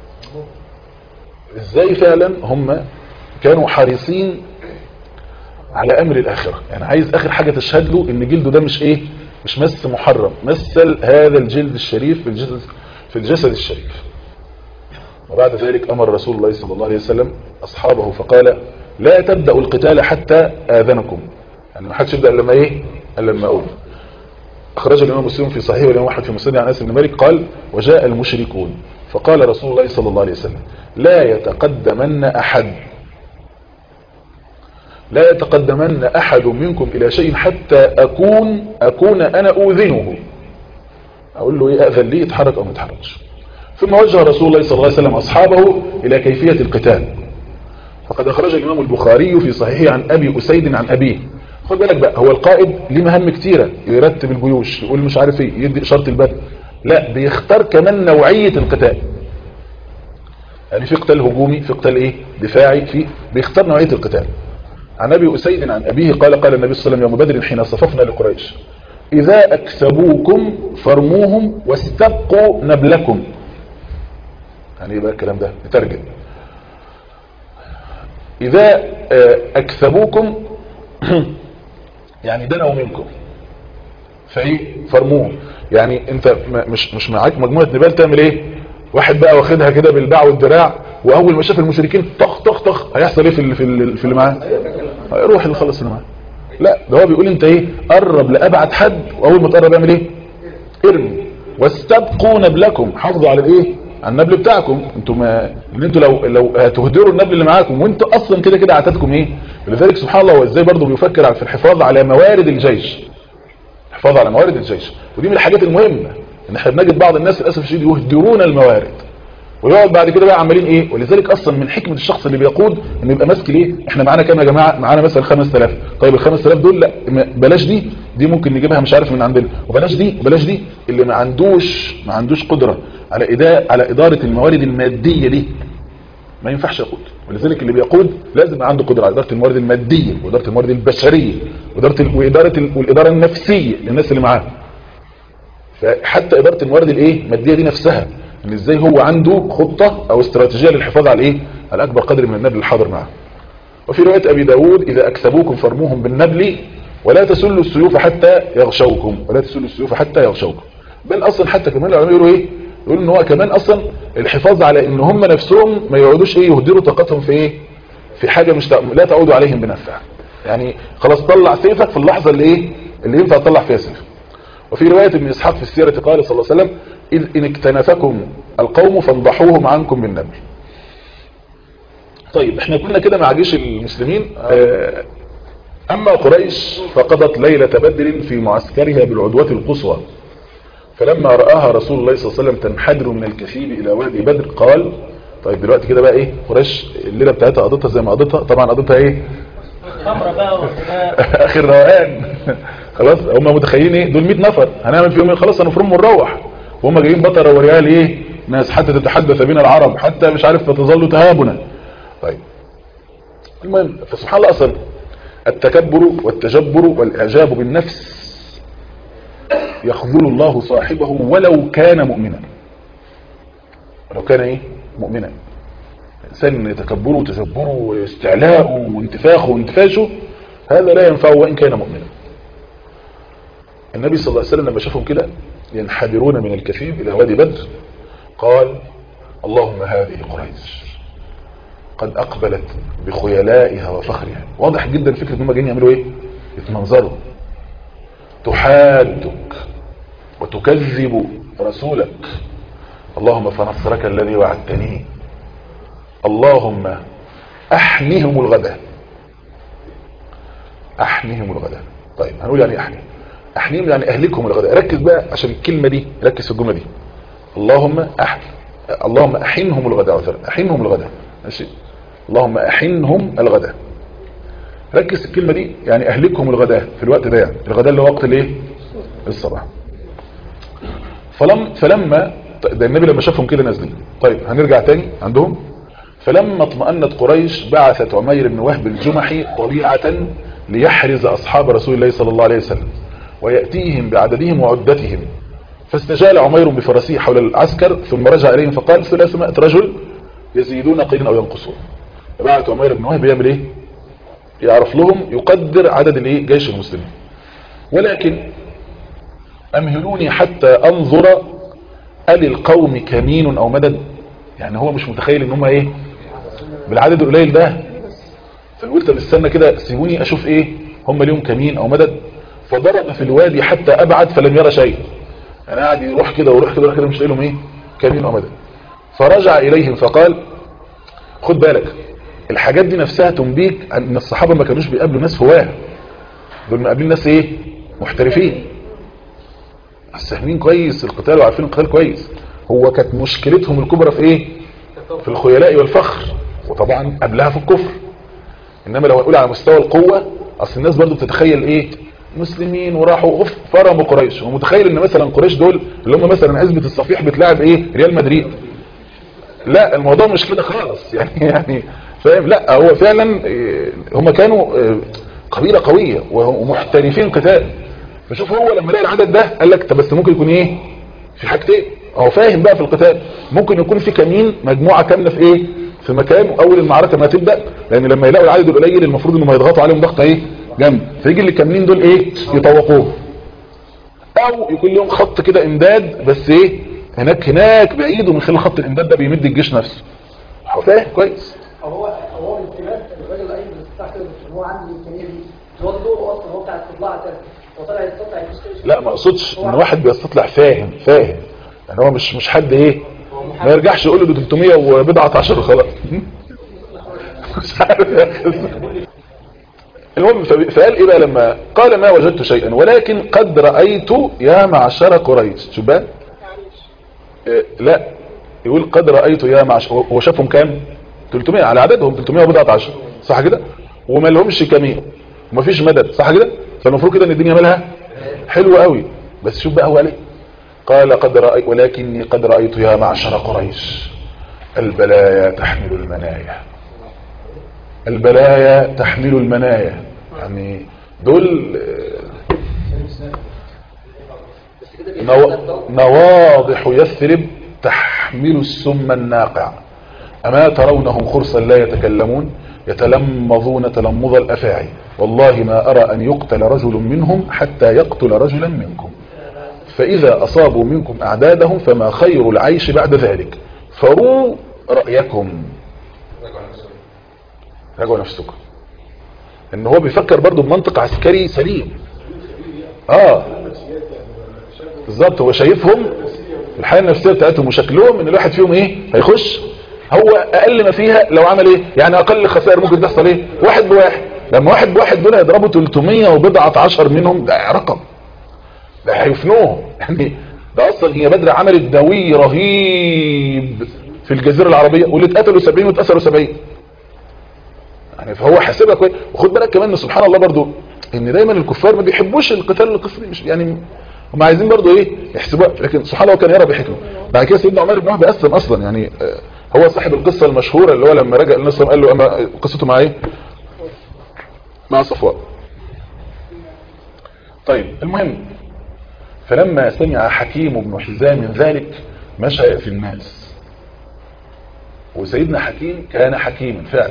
ازاي فعلا هم كانوا حريصين على امر الاخره يعني عايز اخر حاجه تشهد له ان جلده ده مش ايه مش مس محرم مثل هذا الجلد الشريف في الجسد في الجسد الشريف وبعد ذلك امر رسول الله صلى الله عليه وسلم اصحابه فقال لا تبداوا القتال حتى اذنكم يعني ما حدش يبدا الا لما ايه الا لما اقول اخرج الامام مسلم في صحيح والامام احمد في مسند عن انس بن مالك قال وجاء المشركون فقال رسول الله صلى الله عليه وسلم لا يتقدمن احد لا يتقدمن احد منكم الى شيء حتى اكون اكون انا اوذنه اقول له ايه اذن لي يتحرك او ما يتحركش ثم وجه رسول الله صلى الله عليه وسلم اصحابه الى كيفيه القتال فقد اخرج الامام البخاري في صحيحه عن ابي اسيد عن ابيه خد بالك بقى هو القائد ليه مهام كتيره يرتب الجيوش يقول مش عارف ايه يدي اشاره البدء لا بيختار كمان نوعيه القتال يعني في قتال هجومي في قتال ايه دفاعي في بيختار نوعيه القتال عن ابي اسيد عن ابيه قال قال النبي صلى الله عليه وسلم يوم بدر حين صففنا لقريش اذا اكسبوكم فرموهم واستبقوا نبلكم يعني ايه بقى الكلام ده نترجم اذا اكسبوكم يعني دنوا منكم فايه فرموهم يعني انت مش مش معاك مجموعه نبال تعمل ايه واحد بقى واخدها كده بالباع والدراع واول ما شاف المشركين طخ طخ طخ هيحصل ايه في اللي في اللي, في اللي معاه هيروح اللي خلص اللي معاه لا ده هو بيقول انت ايه قرب لابعد حد واول ما تقرب اعمل ايه ارمي واستبقوا نبلكم حافظوا على الايه على النبل بتاعكم انتوا ما ان انتوا لو لو هتهدروا النبل اللي معاكم وانتوا اصلا كده كده عتادكم ايه ولذلك سبحان الله هو ازاي برضه بيفكر في الحفاظ على موارد الجيش الحفاظ على موارد الجيش ودي من الحاجات المهمه ان احنا بنجد بعض الناس للاسف الشديد يهدرون الموارد ويقعد بعد كده بقى عمالين ايه ولذلك اصلا من حكمه الشخص اللي بيقود انه يبقى ماسك ليه احنا معانا كام يا جماعه معانا مثلا 5000 طيب ال 5000 دول لا بلاش دي دي ممكن نجيبها مش عارف من عندنا وبلاش دي وبلاش دي اللي ما عندوش ما عندوش قدره على اداء على اداره الموارد الماديه دي ما ينفعش يقود ولذلك اللي بيقود لازم يبقى عنده قدره على اداره الموارد الماديه واداره الموارد البشريه واداره واداره والاداره النفسيه للناس اللي معاه فحتى اداره الموارد الايه الماديه دي نفسها ان ازاي هو عنده خطة او استراتيجية للحفاظ على ايه على اكبر قدر من النبل الحاضر معه وفي رواية ابي داود اذا اكسبوكم فرموهم بالنبل ولا تسلوا السيوف حتى يغشوكم ولا تسلوا السيوف حتى يغشوكم بل اصلا حتى كمان العلماء يقولوا ايه يقولوا ان هو كمان اصلا الحفاظ على ان هم نفسهم ما يقعدوش ايه يهدروا طاقتهم في ايه في حاجة مش لا تعود عليهم بنفع يعني خلاص طلع سيفك في اللحظة اللي ايه اللي ينفع تطلع فيها سيفك وفي رواية ابن اسحاق في السيرة قال صلى الله عليه وسلم إذ إن اكتنفكم القوم فانضحوهم عنكم بالنبل طيب احنا كنا كده مع جيش المسلمين آه أما قريش فقضت ليلة بدر في معسكرها بالعدوة القصوى فلما رآها رسول الله صلى الله عليه وسلم تنحدر من الكثيب إلى وادي بدر قال طيب دلوقتي كده بقى ايه قريش الليلة بتاعتها قضتها زي ما قضتها طبعا قضتها ايه خمرة بقى وحمام اخر روقان خلاص هم متخيلين ايه دول 100 نفر هنعمل فيهم ايه خلاص هنفرم ونروح وهم جايين بطر وريال ايه ناس حتى تتحدث بنا العرب حتى مش عارف فتظل تهابنا طيب المهم فسبحان الله اصلا التكبر والتجبر والاعجاب بالنفس يخذل الله صاحبه ولو كان مؤمنا ولو كان ايه مؤمنا انسان تكبره وتجبره واستعلاءه وانتفاخه وانتفاشه هذا لا ينفعه وان كان مؤمنا النبي صلى الله عليه وسلم لما شافهم كده ينحدرون من الكثيب الى وادي بدر قال اللهم هذه قريش قد اقبلت بخيلائها وفخرها واضح جدا فكره ان هم جايين يعملوا ايه يتمنظروا تحادك وتكذب رسولك اللهم فنصرك الذي وعدتني اللهم احنهم الغداء احنهم الغداء طيب هنقول يعني احني احنهم يعني اهلكهم الغداء ركز بقى عشان الكلمة دي ركز في الجملة دي اللهم احن اللهم احنهم الغداء عذرا احنهم الغداء ماشي اللهم احنهم الغداء ركز في الكلمة دي يعني اهلكهم الغداء في الوقت ده يعني الغداء اللي هو وقت الايه الصباح فلم فلما ده النبي لما شافهم كده نازلين طيب هنرجع تاني عندهم فلما اطمأنت قريش بعثت عمير بن وهب الجمحي طليعة ليحرز أصحاب رسول الله صلى الله عليه وسلم ويأتيهم بعددهم وعدتهم فاستجال عمير بفرسه حول العسكر ثم رجع إليهم فقال ثلاثمائة رجل يزيدون قيلا أو ينقصون فبعث عمير بن وهب يعمل إيه يعرف لهم يقدر عدد الإيه جيش المسلمين ولكن أمهلوني حتى أنظر أل القوم كمين أو مدد يعني هو مش متخيل ان هم ايه بالعدد القليل ده فقلت طب استنى كده سيبوني اشوف ايه هم اليوم كمين او مدد فضرب في الوادي حتى ابعد فلم يرى شيء انا قاعد يروح كده ويروح كده ويروح كده مش لاقي لهم ايه كمين او مدد فرجع اليهم فقال خد بالك الحاجات دي نفسها تنبيك ان الصحابه ما كانوش بيقابلوا ناس هواه دول مقابلين ناس ايه محترفين فاهمين كويس القتال وعارفين القتال كويس هو كانت مشكلتهم الكبرى في ايه في الخيلاء والفخر وطبعا قبلها في الكفر انما لو نقول على مستوى القوة اصل الناس برضو بتتخيل ايه مسلمين وراحوا اوف فرموا قريش ومتخيل ان مثلا قريش دول اللي هم مثلا عزبة الصفيح بتلاعب ايه ريال مدريد لا الموضوع مش كده خالص يعني يعني فاهم لا هو فعلا إيه، هم كانوا إيه، قبيلة قوية ومحترفين قتال فشوف هو لما لقى العدد ده قال لك طب بس ممكن يكون ايه في حاجتين هو فاهم بقى في القتال ممكن يكون في كمين مجموعة كاملة في ايه في مكان واول المعركة ما تبدأ لان لما يلاقوا العدد القليل المفروض انهم يضغطوا عليهم ضغطة ايه جنب فيجي اللي الكاملين دول ايه يطوقوه او يكون لهم خط كده امداد بس ايه هناك هناك بعيد ومن خلال خط الامداد ده بيمد الجيش نفسه هو فاهم كويس هو هو الانتماس الراجل الايمن بتاع كده هو عنده الامكانيه دي هو الدور اصلا هو بتاع الاستطلاع ده هو طالع يستطلع يستطلع لا ما اقصدش ان واحد بيستطلع فاهم فاهم يعني هو مش مش حد ايه ما يرجعش يقول له ده 300 وبضعة عشر خلاص مش عارف يا أخي. المهم فب- فقال ايه بقى لما قال ما وجدت شيئا ولكن قد رأيت يا معشر قريش شوف بقى إيه، لا يقول قد رأيت يا معشر هو- هو شافهم كام 300 على عددهم 300 وبضعة عشر صح كده وما لهمش كمين ومفيش مدد صح كده فالمفروض كده ان الدنيا مالها حلوة قوي بس شوف بقى هو عليه قال قد رأيت ولكني قد رأيت يا معشر قريش البلايا تحمل المنايا البلايا تحمل المنايا يعني دول آه، بس كده نوا- بيحصل نواضح يثرب تحمل السم الناقع أما ترونهم خرصا لا يتكلمون يتلمظون تلمظ الأفاعي والله ما أرى أن يقتل رجل منهم حتى يقتل رجلا منكم فإذا أصابوا منكم أعدادهم فما خير العيش بعد ذلك فروا رأيكم راجعوا نفسكم ان هو بيفكر برضو بمنطق عسكري سليم اه بالظبط هو شايفهم الحالة النفسية بتاعتهم وشكلهم ان الواحد فيهم ايه هيخش هو اقل ما فيها لو عمل ايه يعني اقل خسائر ممكن تحصل ايه واحد بواحد لما واحد بواحد دول هيضربوا 300 وبضعة عشر منهم ده رقم ده هيفنوه يعني ده اصلا هي بدر عملت دوي رهيب في الجزيرة العربية واللي اتقتلوا 70 واتأثروا 70 يعني فهو حاسبها كويس وخد بالك كمان ان سبحان الله برضو ان دايما الكفار ما بيحبوش القتال القسري مش يعني هم عايزين برضو ايه يحسبوها لكن سبحان الله كان يرى بحكمه بعد كده سيدنا عمر بن وهب اسلم اصلا يعني آه، هو صاحب القصه المشهوره اللي هو لما رجع النبي صلى الله عليه وسلم قال له اما قصته مع ايه مع صفوان طيب المهم فلما سمع حكيم بن حزام ذلك مشى في الناس وسيدنا حكيم كان حكيما فعلا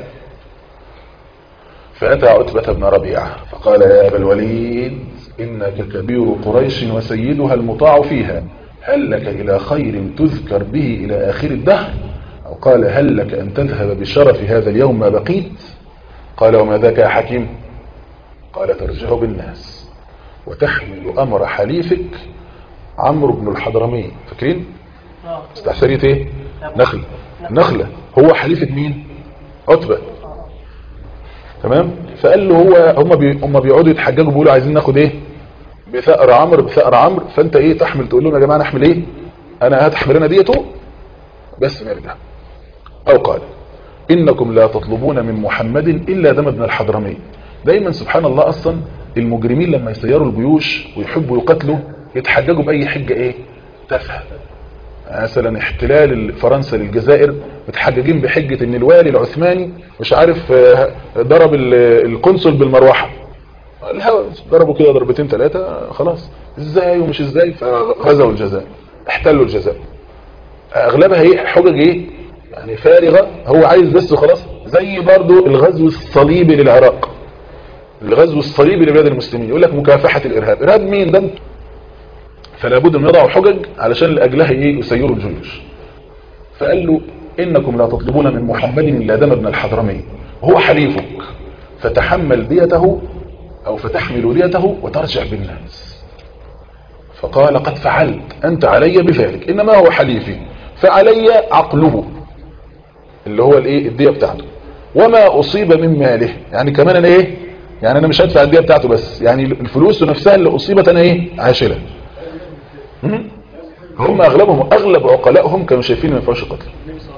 فأتى عتبة بن ربيعة فقال يا أبا الوليد إنك كبير قريش وسيدها المطاع فيها هل لك إلى خير تذكر به إلى آخر الدهر أو قال هل لك أن تذهب بشرف هذا اليوم ما بقيت قال وما ذاك يا حكيم قال ترجع بالناس وتحمل أمر حليفك عمرو بن الحضرمي فاكرين اه استعسرية ايه نخلة نخلة هو حليفة مين عتبة تمام فقال له هو هم بي هم بيقعدوا يتحججوا بيقولوا عايزين ناخد ايه بثأر عمرو بثأر عمرو فانت ايه تحمل تقول لهم يا جماعه نحمل ايه انا هتحمل انا ديته بس نرجع او قال انكم لا تطلبون من محمد الا دم ابن الحضرمي دايما سبحان الله اصلا المجرمين لما يسيروا الجيوش ويحبوا يقتلوا يتحججوا باي حجه ايه تافهه مثلا احتلال فرنسا للجزائر متحججين بحجة ان الوالي العثماني مش عارف آه، ضرب ال- القنصل بالمروحة الهوا ضربوا كده ضربتين ثلاثة خلاص ازاي ومش ازاي فغزوا الجزائر احتلوا الجزائر اغلبها ايه حجج ايه يعني فارغة هو عايز بس خلاص زي برضو الغزو الصليبي للعراق الغزو الصليبي لبلاد المسلمين يقول لك مكافحة الارهاب ارهاب مين ده انتوا. فلا بد ان يضعوا حجج علشان لاجلها ايه يسيروا الجيوش فقال له انكم لا تطلبون من محمد الا دم ابن الحضرمي وهو حليفك فتحمل ديته او فتحمل ديته وترجع بالناس فقال قد فعلت انت علي بذلك انما هو حليفي فعلي عقله اللي هو الايه الديه بتاعته وما اصيب من ماله يعني كمان انا ايه يعني انا مش هدفع الديه بتاعته بس يعني الفلوس نفسها اللي اصيبت انا ايه عاشله مم. هم اغلبهم اغلب عقلائهم كانوا شايفين ما ينفعش قتل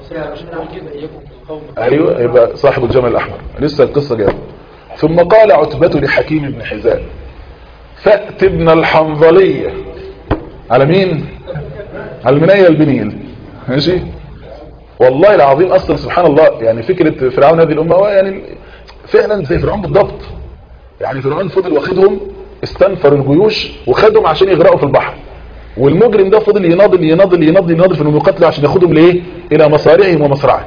ايوه يبقى صاحب الجمل الاحمر لسه القصه جايه ثم قال عتبة لحكيم بن حزام فأت ابن الحنظلية على مين على المنية البنيل ماشي والله العظيم اصلا سبحان الله يعني فكرة فرعون هذه الامة هو يعني فعلا زي فرعون بالضبط يعني فرعون فضل واخدهم استنفر الجيوش وخدهم عشان يغرقوا في البحر والمجرم ده فضل يناضل يناضل يناضل يناضل في انهم يقتلوا عشان ياخدهم لايه الى مصارعهم ومصرعهم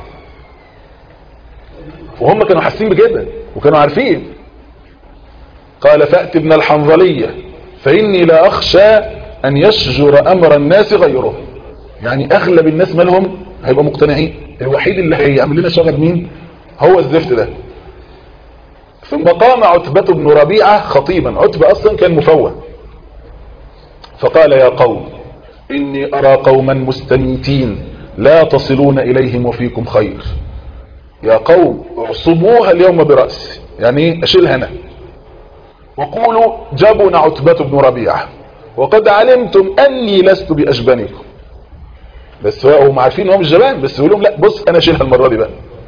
وهم كانوا حاسين بكده وكانوا عارفين قال فأت ابن الحنظلية فإني لا أخشى أن يشجر أمر الناس غيره يعني أغلب الناس مالهم هيبقى مقتنعين الوحيد اللي هيعمل لنا شغل مين هو الزفت ده ثم قام عتبة بن ربيعة خطيبا عتبة أصلا كان مفوه فقال يا قوم إني أرى قوما مستميتين لا تصلون إليهم وفيكم خير يا قوم اعصبوها اليوم برأسي يعني ايه اشيلها انا وقولوا جبن عتبة بن ربيعة وقد علمتم اني لست باشبنكم بس هو هم عارفين ان هو مش جبان بس يقول لهم لا بص انا اشيلها المرة دي بقى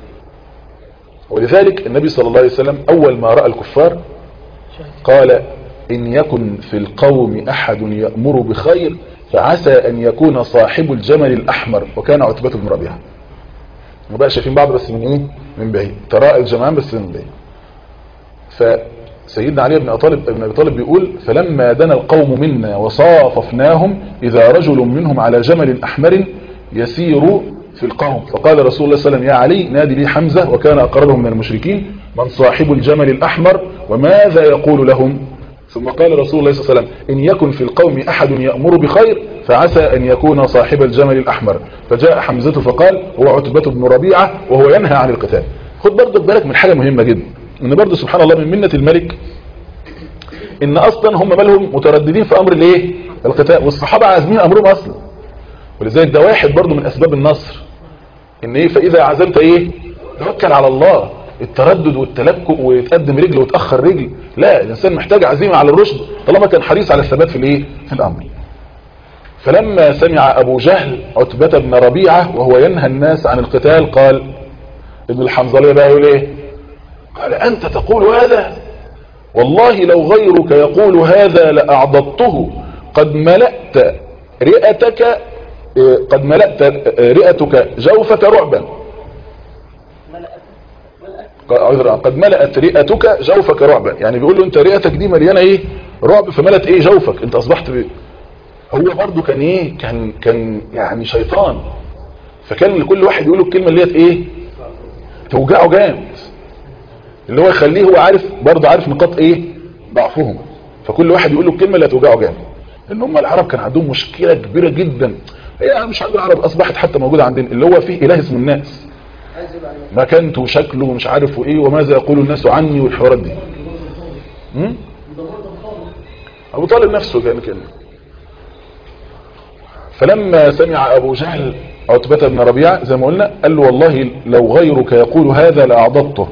ولذلك النبي صلى الله عليه وسلم اول ما رأى الكفار قال ان يكن في القوم احد يأمر بخير فعسى ان يكون صاحب الجمل الاحمر وكان عتبة بن ربيعة وبقى شايفين بعض بس من ايه من بعيد تراءى الجمعان بس من بعيد فسيدنا علي بن ابي طالب ابن ابي طالب بيقول فلما دنا القوم منا وصاففناهم اذا رجل منهم على جمل احمر يسير في القوم فقال رسول الله صلى الله عليه وسلم يا علي نادي لي حمزه وكان اقربهم من المشركين من صاحب الجمل الاحمر وماذا يقول لهم ثم قال رسول الله صلى الله عليه وسلم إن يكن في القوم أحد يأمر بخير فعسى أن يكون صاحب الجمل الأحمر فجاء حمزة فقال هو عتبة بن ربيعة وهو ينهى عن القتال خد برضه بالك من حاجة مهمة جدا إن برضه سبحان الله من منة الملك إن أصلا هم مالهم مترددين في أمر الإيه القتال والصحابة عازمين أمرهم أصلا ولذلك ده واحد برضه من أسباب النصر إن إيه فإذا عزمت إيه توكل على الله التردد والتلكؤ ويتقدم رجل ويتاخر رجل لا الانسان محتاج عزيمه على الرشد طالما كان حريص على الثبات في الايه في الامر فلما سمع ابو جهل عتبه بن ربيعه وهو ينهى الناس عن القتال قال ابن الحنظليه بقى يقول ايه قال انت تقول هذا والله لو غيرك يقول هذا لاعضدته قد ملأت رئتك قد ملأت رئتك جوفك رعبا قد ملأت رئتك جوفك رعبا يعني بيقول له انت رئتك دي مليانه ايه رعب فملأت ايه جوفك انت اصبحت ب... هو برضو كان ايه كان كان يعني شيطان فكان لكل واحد يقول له الكلمه اللي هي ايه توجعه جامد اللي هو يخليه هو عارف برضه عارف نقاط ايه ضعفهم فكل واحد يقول له الكلمه اللي هتوجعه جامد ان هم العرب كان عندهم مشكله كبيره جدا هي مش عند العرب اصبحت حتى موجوده عندنا اللي هو فيه اله اسمه الناس مكانته وشكله ومش عارف وايه وماذا يقول الناس عني والحوارات دي م? ابو طالب نفسه كان كده فلما سمع ابو جهل عتبة بن ربيعة زي ما قلنا قال له والله لو غيرك يقول هذا لأعضدته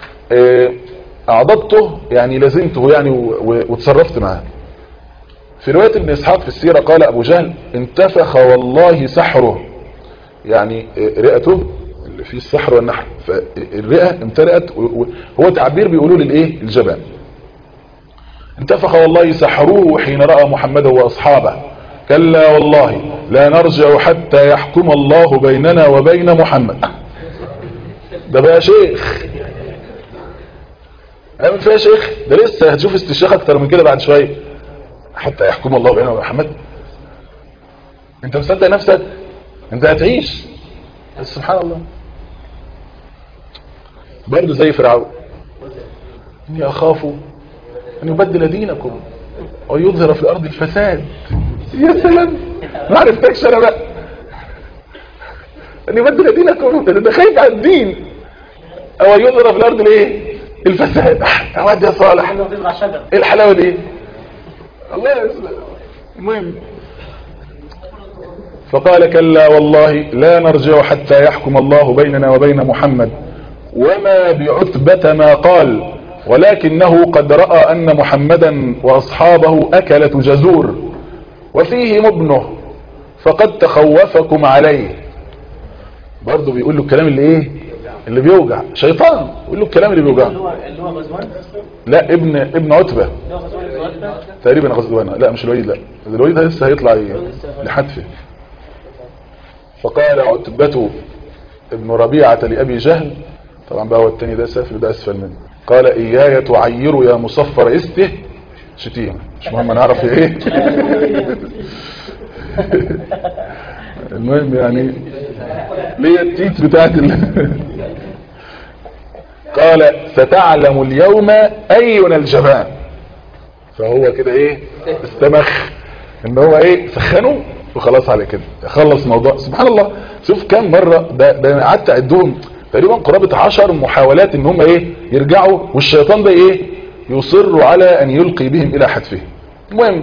أعضدته يعني لزمته يعني وتصرفت معاه في رواية ابن إسحاق في السيرة قال أبو جهل انتفخ والله سحره يعني رئته اللي فيه السحر والنحر فالرئة امتلأت هو تعبير بيقولوا للإيه الجبان انتفخ والله سحروه حين رأى محمدا وأصحابه كلا والله لا نرجع حتى يحكم الله بيننا وبين محمد ده بقى شيخ اعمل فيها شيخ ده لسه هتشوف استشياخ اكتر من كده بعد شوية حتى يحكم الله بيننا وبين محمد انت مصدق نفسك انت هتعيش سبحان الله برضه زي فرعون اني اخاف ان يبدل دينكم ويظهر في الارض الفساد يا سلام ما عرفتكش انا بقى ان يبدل دينكم ده خايف على الدين او يظهر في الارض الايه الفساد يا واد يا صالح ايه الحلاوه دي الله يسلم المهم فقال كلا والله لا نرجع حتى يحكم الله بيننا وبين محمد وما بعتبة ما قال ولكنه قد رأى أن محمدا وأصحابه أكلة جزور وفيهم ابنه فقد تخوفكم عليه برضه بيقول له الكلام اللي ايه اللي بيوجع شيطان يقول له الكلام اللي بيوجع اللي هو اللي هو غزوان لا ابن ابن عتبة اللي هو غزوان الغزوان تقريبا غزوانة لا مش الوليد لا الوليد ده لسه هيطلع ي- لحتفه فقال عتبة ابن ربيعة لأبي جهل طبعا بقى هو التاني ده سافل ده أسفل منه قال إياي تعير يا مصفر استه شتيمة مش مهم نعرف ايه المهم يعني ليه التيت بتاعت ال... قال ستعلم اليوم أينا الجبان فهو كده ايه استمخ ان هو ايه سخنه وخلاص على كده خلص موضوع سبحان الله شوف كم مرة ده, ده أنا قعدت اعدهم تقريبا قرابة عشر محاولات ان هم ايه يرجعوا والشيطان ده ايه يصر على ان يلقي بهم الى حتفه المهم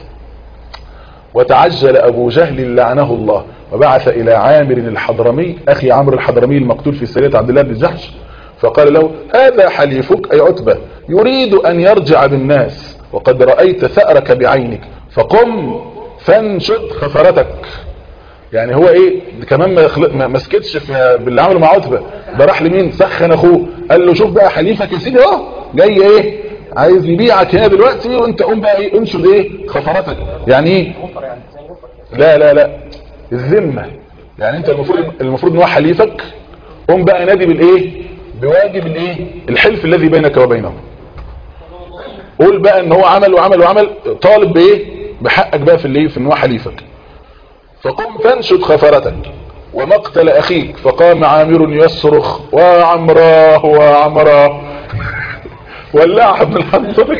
وتعجل ابو جهل لعنه الله وبعث الى عامر الحضرمي اخي عمرو الحضرمي المقتول في سرية عبد الله بن جحش فقال له هذا حليفك اي عتبة يريد ان يرجع بالناس وقد رأيت ثأرك بعينك فقم فانشد خفرتك يعني هو ايه كمان ما يخلق ما ما سكتش في باللي عمله مع عتبه ده راح لمين سخن اخوه قال له شوف بقى حليفك يا سيدي اهو جاي ايه عايز يبيعك هنا دلوقتي وانت قوم بقى ايه انشد ايه خفرتك يعني ايه لا لا لا الذمه يعني انت المفروض المفروض ان هو حليفك قوم بقى نادي بالايه بواجب الايه الحلف الذي بينك وبينه قول بقى ان هو عمل وعمل وعمل طالب بايه بحقك بقى في الايه في ان هو حليفك فقم فانشد خفرتك ومقتل اخيك فقام عامر يصرخ وعمراه وعمراه ولعها ابن الحنظل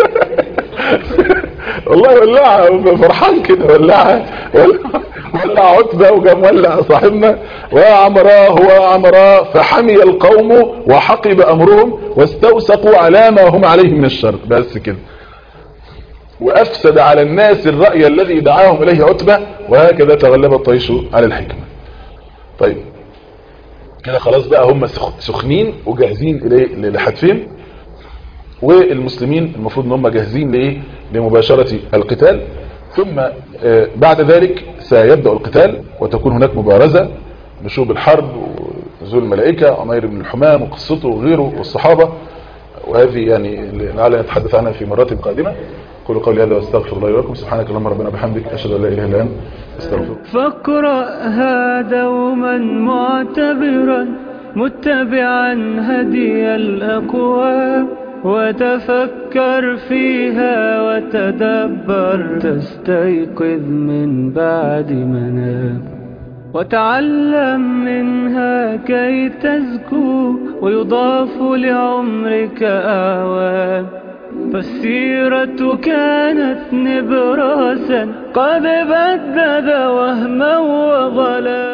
والله ولعها فرحان كده ولعها ولع عتبة وقام ولع صاحبنا وعمراه وعمراه فحمي القوم وحقب امرهم واستوسقوا على ما هم عليه من الشر بس كده وأفسد على الناس الرأي الذي دعاهم إليه عتبة وهكذا تغلب الطيش على الحكمة طيب كده خلاص بقى هم سخ- سخنين وجاهزين إليه لحتفهم والمسلمين المفروض ان هم جاهزين لايه لمباشرة القتال ثم آه، بعد ذلك سيبدأ القتال وتكون هناك مبارزة نشوب الحرب ونزول الملائكة عمير بن الحمام وقصته وغيره والصحابة وهذه يعني لعلنا نتحدث عنها في مرات قادمة قولوا قولي هذا واستغفر الله ولكم سبحانك اللهم ربنا بحمدك أشهد أن لا إله إلا أنت استغفرك فاقرأها دوما معتبرا متبعا هدي الأقوام وتفكر فيها وتدبر تستيقظ من بعد منام وتعلم منها كي تزكو ويضاف لعمرك أعوام فالسيرة كانت نبراسا قد بدد وهما وظلا